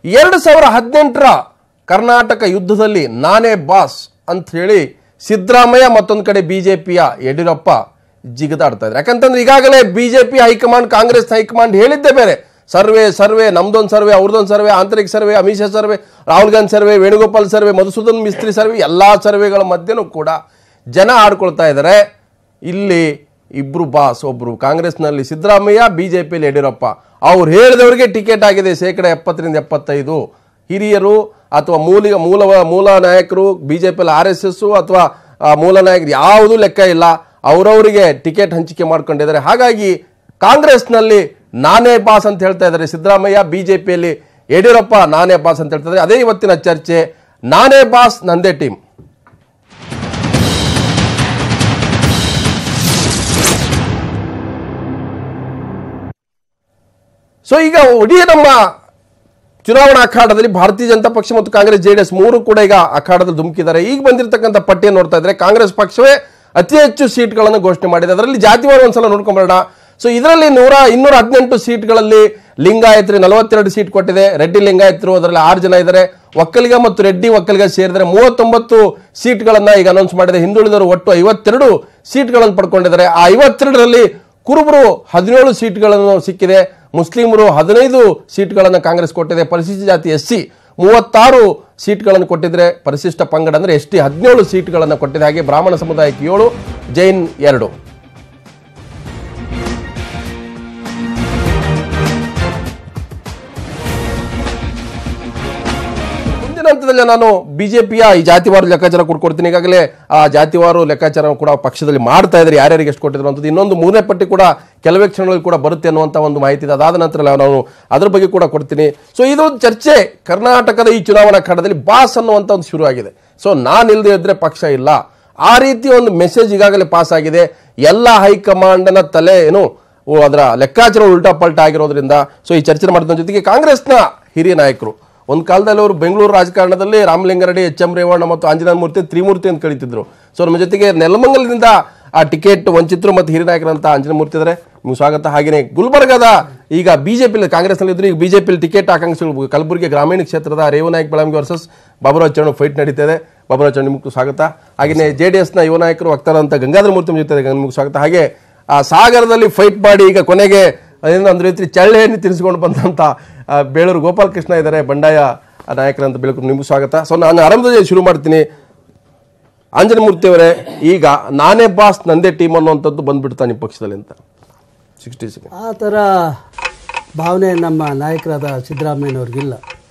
ಎರಡು ಸಾವಿರ ಹದಿನೆಂಟರ ಕರ್ನಾಟಕ ಯುದ್ಧದಲ್ಲಿ ನಾನೇ ಬಾಸ್ ಅಂತ ಹೇಳಿ ಸಿದ್ದರಾಮಯ್ಯ ಮತ್ತೊಂದು ಕಡೆ ಬಿಜೆಪಿಯ ಯಡಿಯೂರಪ್ಪ ಜಿಗಿದಾಡ್ತಾ ಇದ್ದಾರೆ ಯಾಕಂತಂದ್ರೆ ಈಗಾಗಲೇ ಬಿಜೆಪಿ ಹೈಕಮಾಂಡ್ ಕಾಂಗ್ರೆಸ್ ಹೈಕಮಾಂಡ್ ಹೇಳಿದ್ದೇ ಬೇರೆ ಸರ್ವೆ ಸರ್ವೆ ನಮ್ದೊಂದು ಸರ್ವೆ ಅವ್ರದ್ದೊಂದು ಸರ್ವೆ ಆಂತರಿಕ survey Amit Shah survey Rahul Gandhi survey Venugopal survey Madhusudan Mistry survey ಎಲ್ಲ ಸರ್ವೆಗಳ ಮಧ್ಯನೂ ಕೂಡ ಜನ ಆಡ್ಕೊಳ್ತಾ ಇದ್ದಾರೆ ಇಲ್ಲಿ ಇಬ್ರು ಬಾಸ್ ಒಬ್ರು ಕಾಂಗ್ರೆಸ್ನಲ್ಲಿ ಸಿದ್ದರಾಮಯ್ಯ ಬಿಜೆಪಿಯಲ್ಲಿ ಯಡಿಯೂರಪ್ಪ ಅವ್ರು ಹೇಳಿದವರಿಗೆ ಟಿಕೆಟ್ ಆಗಿದೆ ಶೇಕಡ ಎಪ್ಪತ್ತರಿಂದ ಎಪ್ಪತ್ತೈದು ಹಿರಿಯರು ಅಥವಾ ಮೂಲಿಗ ಮೂಲ ಮೂಲ ನಾಯಕರು ಬಿಜೆಪಿಯಲ್ಲಿ ಆರ್ ಎಸ್ ಎಸ್ ಅಥವಾ ಆ, ಮೂಲ ನಾಯಕರು ಯಾವುದೂ ಲೆಕ್ಕ ಇಲ್ಲ ಅವರವರಿಗೆ ಟಿಕೆಟ್ ಹಂಚಿಕೆ ಮಾಡ್ಕೊಂಡಿದ್ದಾರೆ ಹಾಗಾಗಿ ಕಾಂಗ್ರೆಸ್ನಲ್ಲಿ ನಾನೇ ಬಾಸ್ ಅಂತ ಹೇಳ್ತಾ ಇದ್ದಾರೆ ಸಿದ್ದರಾಮಯ್ಯ ಬಿಜೆಪಿಯಲ್ಲಿ ಯಡಿಯೂರಪ್ಪ ನಾನೇ ಬಾಸ್ ಅಂತ ಹೇಳ್ತಾ ಇದ್ದಾರೆ ಅದೇ ಇವತ್ತಿನ ಚರ್ಚೆ ನಾನೇ ಬಾಸ್ ನಂದೇ ಟೀಮ್ ಸೊ ಈಗ ಇಡೀ ನಮ್ಮ ಚುನಾವಣಾ ಅಖಾಡದಲ್ಲಿ ಭಾರತೀಯ ಜನತಾ ಪಕ್ಷ ಮತ್ತು ಕಾಂಗ್ರೆಸ್ ಜೆಡಿಎಸ್ ಮೂರು ಕೂಡ ಈಗ ಅಖಾಡದಲ್ಲಿ ಧುಮುಕಿದ್ದಾರೆ ಈಗ ಬಂದಿರತಕ್ಕಂಥ ಪಟ್ಟಿಯನ್ನು ನೋಡ್ತಾ ಇದ್ರೆ ಕಾಂಗ್ರೆಸ್ ಪಕ್ಷವೇ ಅತಿ ಹೆಚ್ಚು ಸೀಟ್ಗಳನ್ನು ಘೋಷಣೆ ಮಾಡಿದೆ ಅದರಲ್ಲಿ ಜಾತಿವಾರ ಒಂದ್ಸಲ ನೋಡ್ಕೊಂಬರೋಣ ಸೊ ಇದರಲ್ಲಿ ನೂರ ಇನ್ನೂರ ಹದಿನೆಂಟು ಸೀಟ್ಗಳಲ್ಲಿ ಲಿಂಗಾಯತರಿಗೆ ನಲವತ್ತೆರಡು ಸೀಟ್ ಕೊಟ್ಟಿದೆ ರೆಡ್ಡಿ ಲಿಂಗಾಯತರು ಅದರಲ್ಲಿ ಆರು ಜನ ಇದ್ದಾರೆ ಒಕ್ಕಲಿಗ ಮತ್ತು ರೆಡ್ಡಿ ಒಕ್ಕಲಿಗ ಸೇರಿದರೆ ಮೂವತ್ತೊಂಬತ್ತು ಸೀಟ್ಗಳನ್ನ ಈಗ ಅನೌನ್ಸ್ ಮಾಡಿದೆ ಹಿಂದುಳಿದವರು ಒಟ್ಟು ಐವತ್ತೆರಡು ಸೀಟ್ಗಳನ್ನು ಪಡ್ಕೊಂಡಿದ್ದಾರೆ ಆ ಐವತ್ತೆರಡರಲ್ಲಿ ಕುರುಬರು ಹದಿನೇಳು ಸೀಟ್ಗಳನ್ನು ಸಿಕ್ಕಿದೆ ಮುಸ್ಲಿಮರು ಹದಿನೈದು ಸೀಟ್ಗಳನ್ನು ಕಾಂಗ್ರೆಸ್ ಕೊಟ್ಟಿದೆ ಪರಿಶಿಷ್ಟ ಜಾತಿ ಎಸ್ ಸಿ ಮೂವತ್ತಾರು ಸೀಟ್ಗಳನ್ನು ಕೊಟ್ಟಿದ್ರೆ ಪರಿಶಿಷ್ಟ ಪಂಗಡ ಅಂದರೆ ಎಸ್ ಟಿ ಹದಿನೇಳು ಸೀಟ್ಗಳನ್ನು ಕೊಟ್ಟಿದೆ ಹಾಗೆ ಬ್ರಾಹ್ಮಣ ಸಮುದಾಯಕ್ಕೆ ಏಳು ಜೈನ್ ಎರಡು ಮುಂದಿನ ಹಂತದಲ್ಲಿ ನಾನು ಬಿಜೆಪಿಯ ಈ ಜಾತಿವಾರು ಲೆಕ್ಕಾಚಾರ ಕೊಡ್ಕೊಡ್ತೀನಿ ಈಗಾಗಲೇ ಆ ಜಾತಿವಾರು ಲೆಕ್ಕಾಚಾರ ಕೂಡ ಪಕ್ಷದಲ್ಲಿ ಮಾಡ್ತಾ ಇದ್ದಾರೆ ಯಾರ್ಯಾರಿಗೆ ಎಷ್ಟು ಕೊಟ್ಟಿದ್ರು ಅಂತದ್ದು ಇನ್ನೊಂದು ಮೂರನೇ ಪಟ್ಟಿ ಕೂಡ ಕೆಲವೇ ಕ್ಷಣಗಳಲ್ಲಿ ಕೂಡ ಬರುತ್ತೆ ಅನ್ನುವಂಥ ಒಂದು ಮಾಹಿತಿ ಇದೆ ಅದಾದ ನಂತರ ನಾನು ಅದ್ರ ಬಗ್ಗೆ ಕೂಡ ಕೊಡ್ತೀನಿ ಸೊ ಇದು ಚರ್ಚೆ ಕರ್ನಾಟಕದ ಈ ಚುನಾವಣಾ ಖಂಡದಲ್ಲಿ ಬಾಸ್ ಅನ್ನುವಂಥ ಒಂದು ಶುರು ಆಗಿದೆ ಸೊ ನಾನು ಇಲ್ಲದೆ ಇದ್ರೆ ಪಕ್ಷ ಇಲ್ಲ ಆ ರೀತಿ ಒಂದು ಮೆಸೇಜ್ ಈಗಾಗಲೇ ಪಾಸ್ ಆಗಿದೆ ಎಲ್ಲ ಹೈಕಮಾಂಡ್ನ ತಲೆ ಏನು ಓ, ಅದರ ಲೆಕ್ಕಾಚಾರ ಉಲ್ಟಾ ಪಲ್ಟಾ ಆಗಿರೋದ್ರಿಂದ ಸೊ ಈ ಚರ್ಚೆ ಮಾಡಿದ ಜೊತೆಗೆ ಕಾಂಗ್ರೆಸ್ನ ಹಿರಿಯ ನಾಯಕರು ಒಂದು ಕಾಲದಲ್ಲಿ ಅವರು ಬೆಂಗಳೂರು ರಾಜಕಾರಣದಲ್ಲಿ ರಾಮಲಿಂಗಾರೆಡ್ಡಿ ಎಚ್ ಎಂ ರೇವಣ್ಣ ಮತ್ತು ಆಂಜನೇಯ ಮೂರ್ತಿ ತ್ರಿಮೂರ್ತಿ ಅಂತ ಕರೀತಿದ್ರು ಸೊ ನಮ್ಮ ಜೊತೆಗೆ ನೆಲಮಂಗಲದಿಂದ ಆ ಟಿಕೆಟ್ ವಂಚಿತರು ಮತ್ತು ಹಿರಿಯ ನಾಯಕರಂತ ಆಂಜನೇಯ ಮೂರ್ತಿ ಇದ್ದಾರೆ ನಿಮ್ಗೆ ಸ್ವಾಗತ ಹಾಗೆಯೇ ಗುಲ್ಬರ್ಗದ ಈಗ ಬಿಜೆಪಿ ಕಾಂಗ್ರೆಸ್ನಲ್ಲಿ ಇದ್ರು ಈಗ ಬಿಜೆಪಿಲಿ ಟಿಕೆಟ್ ಆಕಾಂಕ್ಷಿಗಳು ಕಲಬುರಗಿ ಗ್ರಾಮೀಣ ಕ್ಷೇತ್ರದ ರೇವನಾಯಕ್ ಬೆಳಂಗಿ ವರ್ಸಸ್ ಬಾಬುರಾವ್ ಚರಣ್ ಫೈಟ್ ನಡೀತಿದೆ ಬಾಬುರಾವ್ ಚರಣ್ ನಿಮಗೂ ಸ್ವಾಗತ ಹಾಗೆಯೇ ಜೆ ಡಿ ಎಸ್ನ ಯುವ ನಾಯಕರು ವಕ್ತಾರಂತ ಗಂಗಾಧರ ಮೂರ್ತಿ ನಮ್ಮ ಜೊತೆ ಇದ್ದಾರೆ. ನಿಮಗೂ ಸ್ವಾಗತ ಹಾಗೆ ಆ ಸಾಗರದಲ್ಲಿ ಫೈಟ್ ಮಾಡಿ ಈಗ ಕೊನೆಗೆ ಅದೇನೋ ಒಂದು ರೀತಿ ಚಳ್ಳೆಯನ್ನು ತಿನ್ನಿಸ್ಕೊಂಡು ಬಂದಂಥ ಆ, ಬೇಳೂರು ಗೋಪಾಲಕೃಷ್ಣ ಇದ್ದಾರೆ ಬಂಡಾಯ ನಾಯಕರಂತ ಬೆಳಕು ನಿಮಗೂ ಸ್ವಾಗತ ಸೊ ನಾನು ಆರಂಭದಲ್ಲಿ ಶುರು ಮಾಡ್ತೀನಿ ಆಂಜನೇಯಮೂರ್ತಿ ಅವರೇ ಈಗ ನಾನೇ ಬಾಸ್ ನಂದೇ ಟೀಮ್ ಅನ್ನುವಂಥದ್ದು ಬಂದ್ಬಿಡ್ತಾ ನಿಮ್ಮ ಪಕ್ಷದಲ್ಲಿ ಅಂತ ಸಿಕ್ಸ್ಟಿ ಸೆಕೆಂಡ್ ಆ ಥರ ಭಾವನೆ ನಮ್ಮ ನಾಯಕರಾದ ಸಿದ್ದರಾಮಯ್ಯನವ್ರಿಗಿಲ್ಲ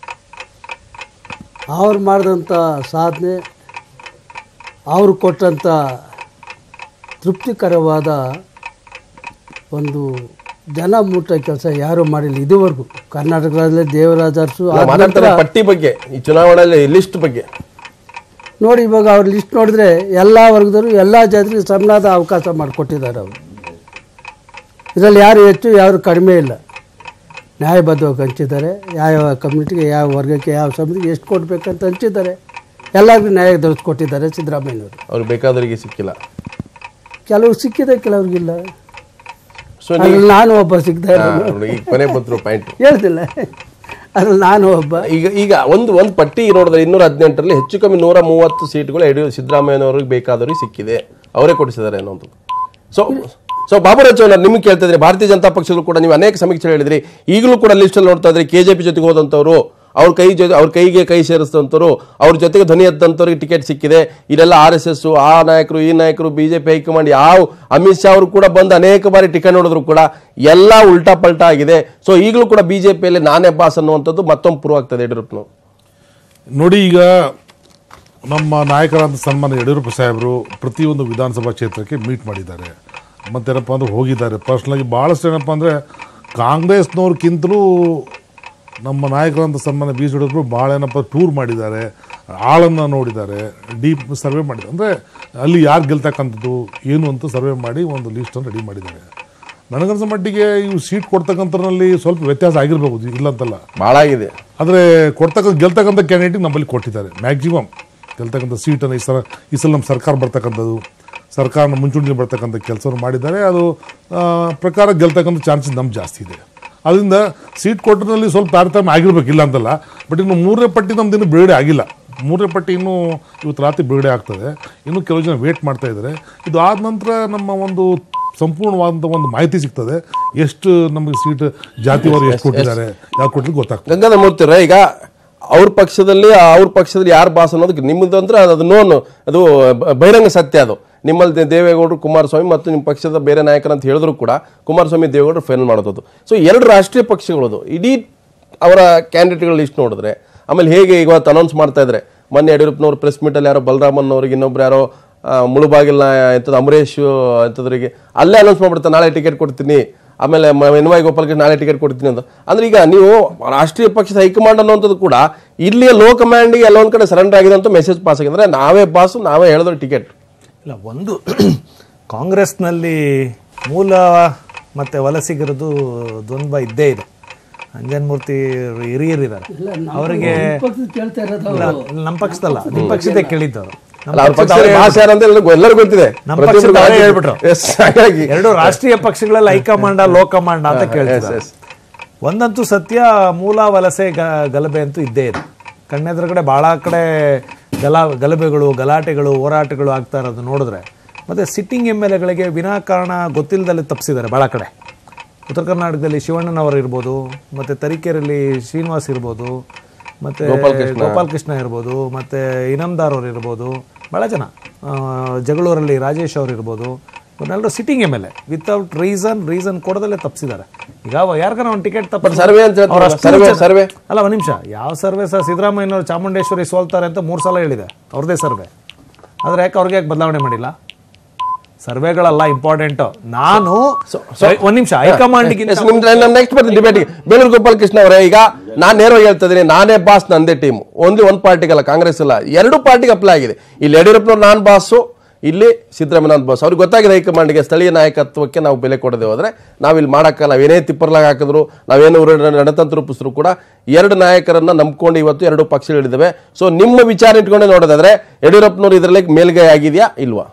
ಅವ್ರು ಮಾಡಿದಂಥ ಸಾಧನೆ ಅವರು ಕೊಟ್ಟಂಥ ತೃಪ್ತಿಕರವಾದ ಒಂದು ಜನ ಮುಟ್ಟ ಕೆಲಸ ಯಾರೂ ಮಾಡಿಲ್ಲ ಇದುವರೆಗೂ ಕರ್ನಾಟಕದಲ್ಲಿ ದೇವರಾಜ ಅರಸು ಆದ ಮಾತಾಡ್ತಾರೆ ನಂತರ ಪಟ್ಟಿ ಬಗ್ಗೆ ಈ ಚುನಾವಣೆಯಲ್ಲಿ ಲಿಸ್ಟ್ ಬಗ್ಗೆ ನೋಡಿ ಇವಾಗ ಅವ್ರ ಲಿಸ್ಟ್ ನೋಡಿದ್ರೆ ಎಲ್ಲ ವರ್ಗದವರು ಎಲ್ಲ ಜಾತಿಗೆ ಸಮನಾದ ಅವಕಾಶ ಮಾಡಿಕೊಟ್ಟಿದ್ದಾರೆ ಅವರು ಇದರಲ್ಲಿ ಯಾರು ಹೆಚ್ಚು ಯಾರು ಕಡಿಮೆ ಇಲ್ಲ ನ್ಯಾಯಬದ್ಧವಾಗಿ ಹಂಚಿದ್ದಾರೆ ಯಾವ ಕಮ್ಯುನಿಟಿಗೆ ಯಾವ ವರ್ಗಕ್ಕೆ ಯಾವ ಸಮಿತಿಗೆ ಎಷ್ಟು ಕೊಡಬೇಕಂತ ಹಂಚಿದ್ದಾರೆ ಎಲ್ಲರಿಗೂ ನ್ಯಾಯ ದೊರಕಿಸ್ಕೊಟ್ಟಿದ್ದಾರೆ ಸಿದ್ದರಾಮಯ್ಯನವರು ಅವ್ರಿಗೆ ಬೇಕಾದವರಿಗೆ ಸಿಕ್ಕಿಲ್ಲ ಕೆಲವ್ರು ಸಿಕ್ಕಿದೆ ಕೆಲವ್ರಿಗಿಲ್ಲ ಸೊ ಅದ್ರಲ್ಲಿ ನಾನು ಒಬ್ಬ ಸಿಗ್ತಾ ಇರೋನು ಈಗ ಕೊನೆ ಬಂದ್ರು ಪಾಯಿಂಟ್ ಹೇಳ್ತಿಲ್ಲ ಅದ್ರಲ್ಲಿ ನಾನು ಒಬ್ಬ ಈಗ ಈಗ ಒಂದು ಒಂದು ಪಟ್ಟಿ ನೋಡಿದ್ರೆ ಇನ್ನೂರ ಹದಿನೆಂಟರಲ್ಲಿ ಹೆಚ್ಚು ಕಮ್ಮಿ ನೂರ ಮೂವತ್ತು ಸೀಟ್ಗಳು ಯಡಿಯೂರು ಸಿದ್ದರಾಮಯ್ಯನವ್ರಿಗೆ ಬೇಕಾದವ್ರಿಗೆ ಸಿಕ್ಕಿದೆ ಅವರೇ ಕೊಡಿಸಿದ್ದಾರೆ ಅನ್ನೋದು ಸೊ ಸೊ ಬಾಬುರಾಜ್ ಅವ್ರ ನಿಮ್ಗೆ ಕೇಳ್ತಾ ಇದ್ರಿ ಭಾರತೀಯ ಜನತಾ ಪಕ್ಷಗಳು ಕೂಡ ನೀವು ಅನೇಕ ಸಮೀಕ್ಷೆ ಹೇಳಿದ್ರಿ ಈಗಲೂ ಕೂಡ ಲಿಸ್ಟಲ್ಲಿ ನೋಡ್ತಾ ಇದ್ರಿ ಕೆಜೆಪಿ ಜೊತೆಗೆ ಹೋದಂಥವ್ರು ಅವ್ರ ಕೈ ಜೊತೆ ಅವ್ರ ಕೈಗೆ ಕೈ ಸೇರಿಸಿದಂಥವ್ರು ಅವ್ರ ಜೊತೆಗೆ ಧ್ವನಿ ಎದ್ದಂಥವ್ರಿಗೆ ಟಿಕೆಟ್ ಸಿಕ್ಕಿದೆ ಇದೆಲ್ಲ ಆರ್ ಎಸ್ ಎಸ್ ಆ ನಾಯಕರು ಈ ನಾಯಕರು ಬಿಜೆಪಿ ಹೈಕಮಾಂಡ್ ಯಾವ ಅಮಿತ್ ಶಾ ಅವರು ಕೂಡ ಬಂದು ಅನೇಕ ಬಾರಿ ಟಿಕೆಟ್ ನೋಡಿದ್ರು ಕೂಡ ಎಲ್ಲ ಉಲ್ಟಾ ಪಲ್ಟಾ ಆಗಿದೆ ಸೊ ಈಗಲೂ ಕೂಡ ಬಿಜೆಪಿಯಲ್ಲಿ ನಾನೇ ಬಾಸ್ ಅನ್ನುವಂಥದ್ದು ಮತ್ತೊಮ್ಮೆ ಪ್ರೂವ್ ಆಗ್ತದೆ ಯಡಿಯೂರಪ್ಪನವರು ನೋಡಿ ಈಗ ನಮ್ಮ ನಾಯಕರಾದ ಸನ್ಮಾನ ಯಡಿಯೂರಪ್ಪ ಸಾಹೇಬರು ಪ್ರತಿಯೊಂದು ವಿಧಾನಸಭಾ ಕ್ಷೇತ್ರಕ್ಕೆ ಮೀಟ್ ಮಾಡಿದ್ದಾರೆ ಮತ್ತೇನಪ್ಪ ಅಂದ್ರೆ ಹೋಗಿದ್ದಾರೆ ಪರ್ಸ್ನಲಾಗಿ ಭಾಳಷ್ಟು ಏನಪ್ಪ ಅಂದರೆ ಕಾಂಗ್ರೆಸ್ನವ್ರಿಗಿಂತಲೂ ನಮ್ಮ ನಾಯಕರಂತ ಸನ್ಮಾನ ಬಿ ಎಸ್ ಯಡಿಯೂರಪ್ಪರು ಭಾಳ ಏನಪ್ಪ ಟೂರ್ ಮಾಡಿದ್ದಾರೆ ಆಳನ್ನು ನೋಡಿದ್ದಾರೆ ಡೀಪ್ ಸರ್ವೆ ಮಾಡಿದ್ದಾರೆ ಅಂದರೆ ಅಲ್ಲಿ ಯಾರು ಗೆಲ್ತಕ್ಕಂಥದ್ದು ಏನು ಅಂತ ಸರ್ವೆ ಮಾಡಿ ಒಂದು ಲೀಸ್ಟನ್ನು ರೆಡಿ ಮಾಡಿದ್ದಾರೆ ನನಗನ್ಸೋ ಮಟ್ಟಿಗೆ ಇವು ಸೀಟ್ ಕೊಡ್ತಕ್ಕಂಥದ್ರಲ್ಲಿ ಸ್ವಲ್ಪ ವ್ಯತ್ಯಾಸ ಆಗಿರ್ಬೋದು ಇಲ್ಲ ಅಂತಲ್ಲ ಭಾಳ ಆಗಿದೆ ಆದರೆ ಕೊಡ್ತಕ್ಕಂಥ ಗೆಲ್ತಕ್ಕಂಥ ಕ್ಯಾಂಡಿಡೇಟಿಗೆ ನಮ್ಮಲ್ಲಿ ಕೊಟ್ಟಿದ್ದಾರೆ ಮ್ಯಾಕ್ಸಿಮಮ್ ಗೆಲ್ತಕ್ಕಂಥ ಸೀಟನ್ನು ಈ ಸಲ ಈ ಸಲ ನಮ್ಮ ಸರ್ಕಾರ ಬರ್ತಕ್ಕಂಥದ್ದು ಸರ್ಕಾರನ ಮುಂಚೂಣಿಗೆ ಬರ್ತಕ್ಕಂಥ ಕೆಲಸವನ್ನು ಮಾಡಿದ್ದಾರೆ ಅದು ಆ, ಪ್ರಕಾರ ಗೆಲ್ತಕ್ಕಂಥ ಚಾನ್ಸಸ್ ನಮ್ಗೆ ಜಾಸ್ತಿ ಇದೆ ಅದರಿಂದ ಸೀಟ್ ಕೊಟ್ಟರಲ್ಲಿ ಸ್ವಲ್ಪ ತಾರತಮ್ಯ ಆಗಿರ್ಬೇಕಿಲ್ಲ ಅಂತಲ್ಲ ಬಟ್ ಇನ್ನು ಮೂರನೇ ಪಟ್ಟಿ ನಮ್ದು ಇನ್ನೂ ಬಿಡುಗಡೆ ಆಗಿಲ್ಲ ಮೂರನೇ ಪಟ್ಟಿ ಇನ್ನೂ ಇವತ್ತು ರಾತ್ರಿ ಬಿಡುಗಡೆ ಆಗ್ತದೆ ಇನ್ನು ಕೆಲವು ಜನ ವೇಟ್ ಮಾಡ್ತಾ ಇದ್ದಾರೆ ಇದು ಆದ ನಂತರ ನಮ್ಮ ಒಂದು ಸಂಪೂರ್ಣವಾದಂಥ ಒಂದು ಮಾಹಿತಿ ಸಿಗ್ತದೆ ಎಷ್ಟು ನಮಗೆ ಸೀಟ್ ಜಾತಿವಾರು ಎಷ್ಟು ಕೊಟ್ಟಿದ್ದಾರೆ ಯಾವ ಕೊಟ್ಟಿದ್ದು ಗೊತ್ತಾಗ್ತದೆ ಗಂಗಾಧರ ಮೂರ್ತಿಯವರೇ ಈಗ ಅವ್ರ ಪಕ್ಷದಲ್ಲಿ ಅವ್ರ ಪಕ್ಷದಲ್ಲಿ ಯಾರು ಬಾಸ್ ಅನ್ನೋದಕ್ಕೆ ನಿಮ್ಮದು ಅಂದ್ರೆ ಅದು ನೋನು ಅದು ಬ- ಬಹಿರಂಗ ಸತ್ಯ ಅದು ನಿಮ್ಮಲ್ಲಿ ದೇ- ದೇವೇಗೌಡರು ಕುಮಾರಸ್ವಾಮಿ ಮತ್ತು ನಿಮ್ಮ ಪಕ್ಷದ ಬೇರೆ ನಾಯಕರು ಅಂತ ಹೇಳಿದ್ರು ಕೂಡ ಕುಮಾರಸ್ವಾಮಿ ದೇವೇಗೌಡರು ಫೈನಲ್ ಮಾಡೋದು ಸೊ ಎರಡು ರಾಷ್ಟ್ರೀಯ ಪಕ್ಷಗಳದು ಇಡೀ ಅವರ ಕ್ಯಾಂಡಿಡೇಟ್ಗಳ ಲಿಸ್ಟ್ ನೋಡಿದ್ರೆ ಆಮೇಲೆ ಹೇಗೆ ಇವತ್ತು ಅನೌನ್ಸ್ ಮಾಡ್ತಾ ಇದ್ದಾರೆ ಮೊನ್ನೆ ಯಡಿಯೂರಪ್ಪನವ್ರು ಪ್ರೆಸ್ ಮೀಟಲ್ಲಿ ಯಾರೋ ಬಲರಾಮನ್ ಅವ್ರಿಗೆ ಇನ್ನೊಬ್ರು ಯಾರೋ ಆ, ಮುಳುಬಾಗಿಲ್ನ ಎಂಥದ್ದು ಅಂಬರೀಷ್ ಎಂಥದ್ರಿಗೆ ಅಲ್ಲೇ ಅನೌನ್ಸ್ ಮಾಡ್ಬಿಡ್ತಾರೆ ನಾಳೆ ಟಿಕೆಟ್ ಕೊಡ್ತೀನಿ ಆಮೇಲೆ ಎನ್ ವೈ ಗೋಪಾಲ್ಗೆ ನಾಳೆ ಟಿಕೆಟ್ ಕೊಡ್ತೀನಿ ಅಂತ ಅಂದ್ರೆ ಈಗ ನೀವು ರಾಷ್ಟ್ರೀಯ ಪಕ್ಷದ ಹೈಕಮಾಂಡ್ ಅನ್ನುವಂಥದ್ದು ಕೂಡ ಇಲ್ಲಿಯ ಲೋ ಕಮಾಂಡಿಗೆ ಎಲ್ಲೊಂದ್ ಕಡೆ ಸರೆಂಡರ್ ಆಗಿದೆ ಅಂತ ಮೆಸೇಜ್ ಪಾಸ್ ಆಗಿದೆ ಅಂದ್ರೆ ನಾವೇ ಬಾಸು ನಾವೇ ಹೇಳಿದ್ರೆ ಟಿಕೆಟ್ ಇಲ್ಲ ಒಂದು ಕಾಂಗ್ರೆಸ್ನಲ್ಲಿ ಮೂಲ ಮತ್ತು ವಲಸಿಗರದು ದ್ವಂದ್ವ ಇದ್ದೇ ಇದೆ ಅಂಜನ್ಮೂರ್ತಿ ಹಿರಿಯರಿದ್ದಾರೆ ಅವರಿಗೆ ಕೇಳ್ತಾ ಇರೋದು ಇಲ್ಲ, ನಮ್ಮ ಪಕ್ಷದಲ್ಲ ನಿಮ್ಮ ಪಕ್ಷದೇ ಕೇಳಿದ್ದವರು ನಮ್ಮ ಅಲ್ಲ ಅವ್ರ ಪಕ್ಷದ ಪಕ್ಷದ ಅವರೇ ಭಾಷೆ ಯಾರು ಅಂತ ಎಲ್ಲರಿಗೂ ಎಲ್ಲರಿಗೂ ಗೊತ್ತಿದೆ ನಮ್ಮ ಪ್ರತಿಯೊಬ್ರು ಪಕ್ಷದ ಅವರೇ ರಾಜ್ಯ- ಹೇಳ್ಬಿಟ್ರು. Yes, ಹಾಗಾಗಿ ಎರಡು ರಾಷ್ಟ್ರೀಯ ಪಕ್ಷಗಳಲ್ಲಿ ಹೈಕಮಾಂಡ ಲೋ ಕಮಾಂಡ ಅಂತ ಕೇಳ್ತಿದ್ದಾರೆ yes. ಒಂದಂತೂ ಸತ್ಯ ಮೂಲ ವಲಸೆ ಗ- ಗಲಭೆ ಅಂತೂ ಇದ್ದೇ ಇದೆ ಕಣ್ಣೆದುರುಗಡೆ ಭಾಳ ಕಡೆ ಗಲ ಗಲಭೆಗಳು ಗಲಾಟೆಗಳು ಹೋರಾಟಗಳು ಆಗ್ತಾ ಇರೋದು ನೋಡಿದ್ರೆ ಮತ್ತು ಸಿಟ್ಟಿಂಗ್ ಎಮ್ ಎಲ್ ಎಗಳಿಗೆ ವಿನಾಕಾರಣ ಗೊತ್ತಿಲ್ಲದಲ್ಲೇ ತಪ್ಪಿಸಿದ್ದಾರೆ ಭಾಳ ಕಡೆ ಉತ್ತರ ಕರ್ನಾಟಕದಲ್ಲಿ ಶಿವಣ್ಣನವರು ಇರ್ಬೋದು ಮತ್ತು ತರೀಕೆರೆಯಲ್ಲಿ ಶ್ರೀನಿವಾಸ್ ಇರ್ಬೋದು ಮತ್ತು ಗೋಪಾಲ್ ಕೃಷ್ಣ ಇರ್ಬೋದು ಮತ್ತು ಇನಾಮ್ದಾರ್ ಅವ್ರು ಇರ್ಬೋದು ಭಾಳ ಜನ ಆ, ಜಗಳೂರಲ್ಲಿ ರಾಜೇಶ್ ಅವ್ರು ಇರ್ಬೋದು ಇವನ್ನೆಲ್ಲರೂ sitting M L A without reason reason ಕೊಡದಲ್ಲೇ ತಪ್ಪಿಸಿದ್ದಾರೆ ಈಗ ಯಾರಿಗಾರ ಒಂದು ಟಿಕೆಟ್ ತಪ್ಪ ಸರ್ವೆ ಅಂತ ಹೇಳ್ತಾರಲ್ಲ, ಸರ್ವೆ ಸರ್ವೆ ಅಲ್ಲ ಒಂದು ನಿಮಿಷ ಯಾವ ಸರ್ವೆ ಸಹ ಸಿದ್ದರಾಮಯ್ಯನವರು ಚಾಮುಂಡೇಶ್ವರಿ ಸೋಲ್ತಾರೆ ಅಂತ ಮೂರು ಸಲ ಹೇಳಿದೆ ಅವ್ರದ್ದೇ ಸರ್ವೆ ಆದರೆ ಯಾಕೆ ಅವ್ರಿಗೆ ಯಾಕೆ ಬದಲಾವಣೆ ಮಾಡಿಲ್ಲ ಸರ್ವೆಗಳಲ್ಲ ಇಂಪಾರ್ಟೆಂಟ್ ನಾನು ಒಂದು ನಿಮಿಷ ಹೈಕಮಾಂಡ್ಗಿಂತ ಎಸ್, ನಿಮ್ದು ನಾನು ನೆಕ್ಸ್ಟ್ ಬರ್ತೀನಿ ಡಿಬೇಟಿಗೆ ಬೇಲೂರು ಗೋಪಾಲ್ ಕೃಷ್ಣ ಅವರೇ ಈಗ ನಾನು ನೇರವಾಗಿ ಹೇಳ್ತಾ ಇದ್ದೀನಿ ನಾನೇ ಬಾಸ್ ನಂದೇ ಟೀಮ್ ಓನ್ಲಿ ಒಂದು ಪಾರ್ಟಿಗಲ್ಲ ಕಾಂಗ್ರೆಸ್ ಅಲ್ಲ ಎರಡು ಪಾರ್ಟಿಗೆ ಅಪ್ಲೈ ಆಗಿದೆ ಇಲ್ಲಿ ಯಡಿಯೂರಪ್ಪನವ್ರು ನಾನು ಬಾಸು ಇಲ್ಲಿ ಸಿದ್ದರಾಮಯ್ಯ ಬಾಸ್ ಅವ್ರಿಗೆ ಗೊತ್ತಾಗಿದೆ ಹೈಕಮಾಂಡ್ಗೆ ಸ್ಥಳೀಯ ನಾಯಕತ್ವಕ್ಕೆ ನಾವು ಬೆಲೆ ಕೊಡದೆ ಹೋದ್ರೆ ನಾವು ಇಲ್ಲಿ ಮಾಡಕ್ಕಲ್ಲ ನಾವೇನೇ ತಿಪ್ಪರ್ಲಾಗ ಹಾಕಿದ್ರು ನಾವೇನು ರಣತಂತ್ರ ರೂಪಿಸಿದ್ರು ಕೂಡ ಎರಡು ನಾಯಕರನ್ನ ನಂಬ್ಕೊಂಡು ಇವತ್ತು ಎರಡು ಪಕ್ಷಗಳಿದ್ದಾವೆ ಸೊ ನಿಮ್ಮ ವಿಚಾರ ಇಟ್ಕೊಂಡೆ ನೋಡೋದಾದ್ರೆ ಯಡಿಯೂರಪ್ಪನವ್ರು ಇದರಲ್ಲಿ ಮೇಲ್ಗೈ ಆಗಿದೆಯಾ ಇಲ್ವಾ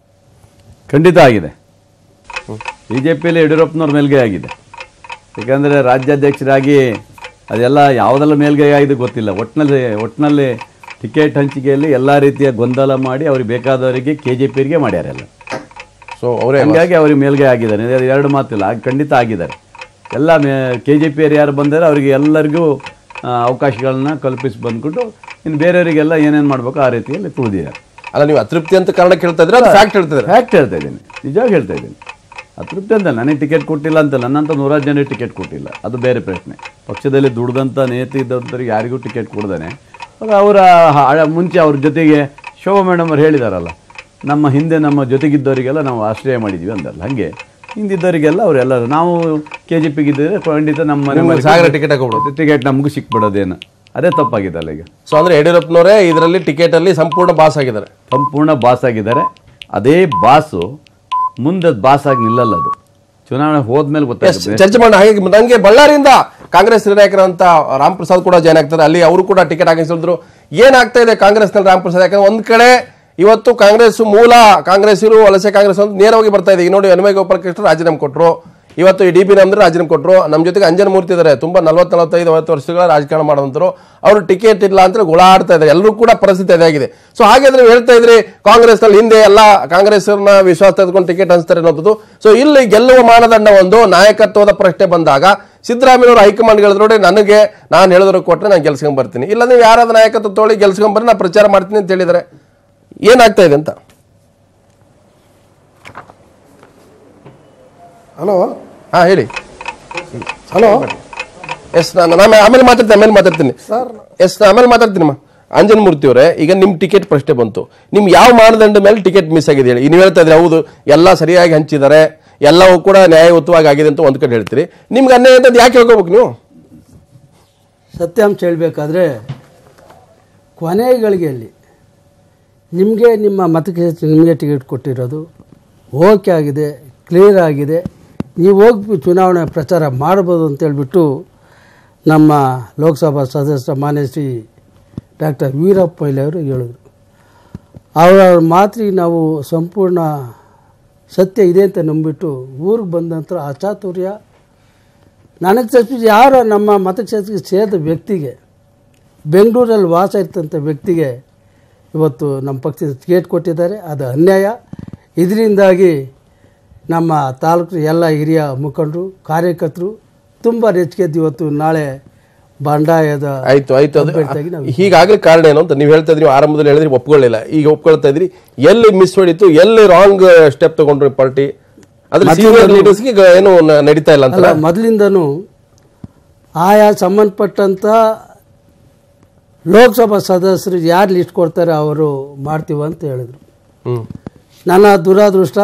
ಖಂಡಿತ ಆಗಿದೆ ಬಿ ಜೆ ಪಿಯಲ್ಲಿ ಯಡಿಯೂರಪ್ಪನವ್ರ ಮೇಲ್ಗೈ ಆಗಿದೆ ಯಾಕಂದರೆ ರಾಜ್ಯಾಧ್ಯಕ್ಷರಾಗಿ ಅದೆಲ್ಲ ಯಾವುದೆಲ್ಲ ಮೇಲ್ಗೈ ಆಗಿದೆ ಗೊತ್ತಿಲ್ಲ ಒಟ್ಟಿನಲ್ಲಿ ಒಟ್ಟಿನಲ್ಲಿ ಟಿಕೆಟ್ ಹಂಚಿಕೆಯಲ್ಲಿ ಎಲ್ಲ ರೀತಿಯ ಗೊಂದಲ ಮಾಡಿ ಅವ್ರಿಗೆ ಬೇಕಾದವರಿಗೆ ಕೆ ಜೆ ಪಿಗೆ ಮಾಡ್ಯಾರ ಎಲ್ಲ ಸೊ ಅವರೇ ಹಂಗಾಗಿ ಅವ್ರಿಗೆ ಮೇಲ್ಗೈ ಆಗಿದ್ದಾರೆ ಇದು ಎರಡು ಮಾತಿಲ್ಲ ಆಗ ಖಂಡಿತ ಆಗಿದ್ದಾರೆ ಎಲ್ಲ ಮೇ ಕೆ ಜೆ ಪಿಯರು ಯಾರು ಬಂದರೆ ಅವರಿಗೆ ಎಲ್ಲರಿಗೂ ಆ, ಅವಕಾಶಗಳನ್ನ ಕಲ್ಪಿಸಿ ಬಂದ್ಬಿಟ್ಟು ಇನ್ನು ಬೇರೆಯವರಿಗೆಲ್ಲ ಏನೇನು ಮಾಡಬೇಕು ಆ ರೀತಿಯಲ್ಲಿ ತುಳಿದಿದ್ದಾರೆ ಅಲ್ಲ ನೀವು ಅತೃಪ್ತಿ ಅಂತ ಕಾರಣ ಕೇಳ್ತಾ ಇದ್ರೆ ಅದು ಫ್ಯಾಕ್ಟ್ ಹೇಳ್ತಿದ್ರೆ ಫ್ಯಾಕ್ಟ್ ಹೇಳ್ತಾ ಇದ್ದೀನಿ ನಿಜವಾಗಿ ಹೇಳ್ತಾ ಇದ್ದೀನಿ ಅತೃಪ್ತಿ ಅಂತ ನನಗೆ ಟಿಕೆಟ್ ಕೊಟ್ಟಿಲ್ಲ ಅಂತ ನನ್ನಂತ ನೂರಾರು ಜನರಿಗೆ ಟಿಕೆಟ್ ಕೊಟ್ಟಿಲ್ಲ ಅದು ಬೇರೆ ಪ್ರಶ್ನೆ ಪಕ್ಷದಲ್ಲಿ ದುಡ್ದಂಥ ನೇತಿ ಇದ್ದಂಥವ್ರಿಗೆ ಯಾರಿಗೂ ಟಿಕೆಟ್ ಕೊಡ್ದಾನೆ ಆಗ ಅವರ ಹ- ಮುಂಚೆ ಅವ್ರ ಜೊತೆಗೆ ಶೋಭಾ ಮೇಡಮ್ ಅವ್ರು ಹೇಳಿದಾರಲ್ಲ ನಮ್ಮ ಹಿಂದೆ ನಮ್ಮ ಜೊತೆಗಿದ್ದವರಿಗೆಲ್ಲ ನಾವು ಆಶ್ರಯ ಮಾಡಿದ್ವಿ ಅಂದಲ್ಲ ಹಾಗೆ ಹಿಂದಿದ್ದವರಿಗೆಲ್ಲ ಅವರೆಲ್ಲರೂ ನಾವು ಕೆ ಜಿ ಪಿಗಿದ್ದರೆ ಖಂಡಿತ ನಮ್ಮ ಮನೆ ನಿಮ್ಗೆ ಸಾಗರ ಟಿಕೆಟ್ ಹಾಕೊಬಿಡೋದು ಟಿಕೆಟ್ ನಮಗೂ ಸಿಕ್ಬಿಡೋದೇನು ಅದೇ ತಪ್ಪಾಗಿದ್ದಲ್ಲ ಈಗ ಸೊ ಅಂದ್ರೆ ಯಡಿಯೂರಪ್ಪನವರೇ ಇದರಲ್ಲಿ ಟಿಕೆಟ್ ಅಲ್ಲಿ ಸಂಪೂರ್ಣ ಬಾಸ್ ಆಗಿದ್ದಾರೆ ಸಂಪೂರ್ಣ ಬಾಸ್ ಆಗಿದ್ದಾರೆ ಅದೇ ಬಾಸು ಮುಂದೆ ಬಾಸ್ ಆಗಿ ನಿಲ್ಲಲ್ಲ ಅದು ಚುನಾವಣೆ ಹೋದ್ಮೇಲೆ ಗೊತ್ತಾಗುತ್ತೆ ಚರ್ಚೆ ಮಾಡೋಣ ಹಾಗೆ ನಂಗೆ ಬಳ್ಳಾರಿಯಿಂದ ಕಾಂಗ್ರೆಸ್ ನಾಯಕರಂತ ರಾಮ್ ಪ್ರಸಾದ್ ಕೂಡ ಜಾಯ್ನ್ ಆಗ್ತಾರೆ ಅಲ್ಲಿ ಅವರು ಕೂಡ ಟಿಕೆಟ್ ಹಾಕಿಸಿದ್ರು ಏನಾಗ್ತಾ ಇದೆ ಕಾಂಗ್ರೆಸ್ನಲ್ಲಿ ರಾಮ್ ಪ್ರಸಾದ್ ಯಾಕಂದ್ರೆ ಒಂದ್ ಕಡೆ ಇವತ್ತು ಕಾಂಗ್ರೆಸ್ ಮೂಲ ಕಾಂಗ್ರೆಸ್ಸಿರು ವಲಸೆ ಕಾಂಗ್ರೆಸ್ ಅಂತ ನೇರವಾಗಿ ಬರ್ತಾ ಇದೆ ಈಗ ನೋಡಿ ಎನ್ ವೈ ಗೋಪಾಲ್ ಕೃಷ್ಣ ರಾಜೀನಾಮೆ ಕೊಟ್ಟರು ಇವತ್ತು ಈ ಡಿ ಪಿ ನಮ್ದ್ರೆ ರಾಜೀನಾಮೆ ಕೊಟ್ಟರು ನಮ್ಮ ಜೊತೆಗೆ ಅಂಜನ್ ಮೂರ್ತಿ ಇದ್ದಾರೆ ತುಂಬಾ ನಲವತ್ತು ನಲವತ್ತೈದು ಐವತ್ತು ವರ್ಷಗಳ ರಾಜಕಾರಣ ಮಾಡುವಂತರು ಅವರು ಟಿಕೆಟ್ ಇಲ್ಲ ಅಂತ ಗೋಳಾಡ್ತಾ ಇದ್ದಾರೆ ಎಲ್ಲರೂ ಕೂಡ ಪರಿಸ್ಥಿತಿ ಅದೇ ಆಗಿದೆ ಸೊ ಹಾಗಾದ್ರೆ ನೀವು ಹೇಳ್ತಾ ಇದ್ರಿ ಕಾಂಗ್ರೆಸ್ ನಲ್ಲಿ ಹಿಂದೆ ಎಲ್ಲ ಕಾಂಗ್ರೆಸ್ ವಿಶ್ವಾಸ ತೆಗೆದುಕೊಂಡು ಟಿಕೆಟ್ ಹಂಚ್ತಾರೆ ಅನ್ನೋದು ಸೊ ಇಲ್ಲಿ ಗೆಲ್ಲುವ ಮಾನದಂಡ ಒಂದು ನಾಯಕತ್ವದ ಪ್ರಶ್ನೆ ಬಂದಾಗ ಸಿದ್ದರಾಮಯ್ಯವರು ಹೈಕಮಾಂಡ್ ಹೇಳಿದ್ರು ನೋಡಿ ನನಗೆ ನಾನು ಹೇಳಿದ್ರು ಕೊಟ್ಟರೆ ನಾನು ಗೆಲ್ಸ್ಕೊಂಡ್ ಬರ್ತೀನಿ ಇಲ್ಲ ನೀವು ಯಾರಾದ ನಾಯಕತ್ವ ತೊಗೊಳ್ಳಿ ಗೆಲ್ಸ್ಕೊಂಡ್ ಬರ್ರಿ ನಾನು ಪ್ರಚಾರ ಮಾಡ್ತೀನಿ ಅಂತ ಹೇಳಿದ್ದಾರೆ ಏನಾಗ್ತಾ ಇದೆ ಅಂತ ಹಲೋ ಹಾ ಹೇಳಿ ಹಲೋ ಎಸ್ ನಾನು ನಾನು ಆಮೇಲೆ ಮಾತಾಡ್ತೀನಿ ಆಮೇಲೆ ಮಾತಾಡ್ತೀನಿ ಎಸ್ ನಾನು ಆಮೇಲೆ ಮಾತಾಡ್ತೀನಿ ಅಂಜನ್ ಮೂರ್ತಿ ಅವರೇ ಈಗ ನಿಮ್ ಟಿಕೆಟ್ ಪ್ರಶ್ನೆ ಬಂತು ನಿಮ್ ಯಾವ ಮಾನದಂಡ ಮೇಲೆ ಟಿಕೆಟ್ ಮಿಸ್ ಆಗಿದೆ ಹೇಳಿ ನೀವು ಹೇಳ್ತಾ ಇದ್ರಿ ಹೌದು ಎಲ್ಲ ಸರಿಯಾಗಿ ಹಂಚಿದ್ದಾರೆ ಎಲ್ಲವೂ ಕೂಡ ನ್ಯಾಯಯುತವಾಗಿ ಆಗಿದೆ ಅಂತ ಒಂದ್ ಕಡೆ ಹೇಳ್ತೀರಿ ನಿಮ್ಗೆ ಅನ್ಯಾಯ ಅಂತ ಯಾಕೆ ಹೇಳ್ಕೋಬೇಕು ನೀವು ಸತ್ಯಾಂಶ ಹೇಳಬೇಕಾದ್ರೆ ಕೊನೆ ಗಳಿಗೆಯಲ್ಲಿ ನಿಮಗೆ ನಿಮ್ಮ ಮತಕ್ಕೆ ನಿಮಗೆ ಟಿಕೆಟ್ ಕೊಟ್ಟಿರೋದು ಓಕೆ ಆಗಿದೆ ಕ್ಲಿಯರ್ ಆಗಿದೆ ನೀವು ಹೋಗಿ ಚುನಾವಣೆ ಪ್ರಚಾರ ಮಾಡ್ಬೋದು ಅಂತೇಳ್ಬಿಟ್ಟು ನಮ್ಮ ಲೋಕಸಭಾ ಸದಸ್ಯ ಮಾನ್ಯ ಶ್ರೀ ಡಾಕ್ಟರ್ ವೀರಪ್ಪ ಅವರು ಹೇಳಿದ್ರು ಅವರ ಮಾತಿಗೆ ನಾವು ಸಂಪೂರ್ಣ ಸತ್ಯ ಇದೆ ಅಂತ ನಂಬಿಟ್ಟು ಊರಿಗೆ ಬಂದ ನಂತರ ಅಚಾತುರ್ಯ ನನಗೆ ತಪ್ಪಿಸಿ ಯಾರೋ ನಮ್ಮ ಮತಕ್ಷೇತ್ರಕ್ಕೆ ಸೇರಿದ ವ್ಯಕ್ತಿಗೆ ಬೆಂಗಳೂರಲ್ಲಿ ವಾಸ ಇರ್ತಂಥ ವ್ಯಕ್ತಿಗೆ ಇವತ್ತು ನಮ್ಮ ಪಕ್ಷದ ಟಿಕೆಟ್ ಕೊಟ್ಟಿದ್ದಾರೆ ಅದು ಅನ್ಯಾಯ ಇದರಿಂದಾಗಿ ನಮ್ಮ ತಾಲೂಕು ಎಲ್ಲ ಹಿರಿಯ ಮುಖಂಡರು ಕಾರ್ಯಕರ್ತರು ತುಂಬ ರೆಚ್ಕೆದ್ದು ಇವತ್ತು ನಾಳೆ ಬಂಡಾಯದ ಆಯ್ತು ಆಯ್ತು ಅದು ಅಭ್ಯರ್ಥಿಯಾಗಿ ನಾವು ಹೀಗಾಗ್ಲಿ ಕಾರಣ ಏನು ಅಂತ ನೀವು ಹೇಳ್ತಾ ಇದ್ರಿ ನೀವು ಆರಂಭದಲ್ಲಿ ಹೇಳಿದ್ರಿ ಒಪ್ಕೊಳ್ಳಿಲ್ಲ ಈಗ ಒಪ್ಕೊಳ್ತಾ ಇದ್ರಿ ಎಲ್ಲಿ ಮಿಸ್ ಹೊಡಿತು ಎಲ್ಲಿ ರಾಂಗ್ ಸ್ಟೆಪ್ ತಗೊಂಡ್ರು ಪಾರ್ಟಿ ಅದ್ರ ಸೀನಿಯರ್ ಲೀಡರ್ಸ್ಗೆ ಈಗ ಏನು ನ- ನಡೀತಾ ಇಲ್ಲ ಅಂತ ಅಲ್ಲ ಮೊದಲಿಂದನೂ ಆಯಾ ಸಂಬಂಧಪಟ್ಟಂಥ ಲೋಕಸಭಾ ಸದಸ್ಯರು ಯಾರು ಲಿಸ್ಟ್ ಕೊಡ್ತಾರೆ ಅವರು ಮಾಡ್ತೀವಿ ಅಂತ ಹೇಳಿದರು ಹ್ಮ್ ನನ್ನ ದುರಾದೃಷ್ಟ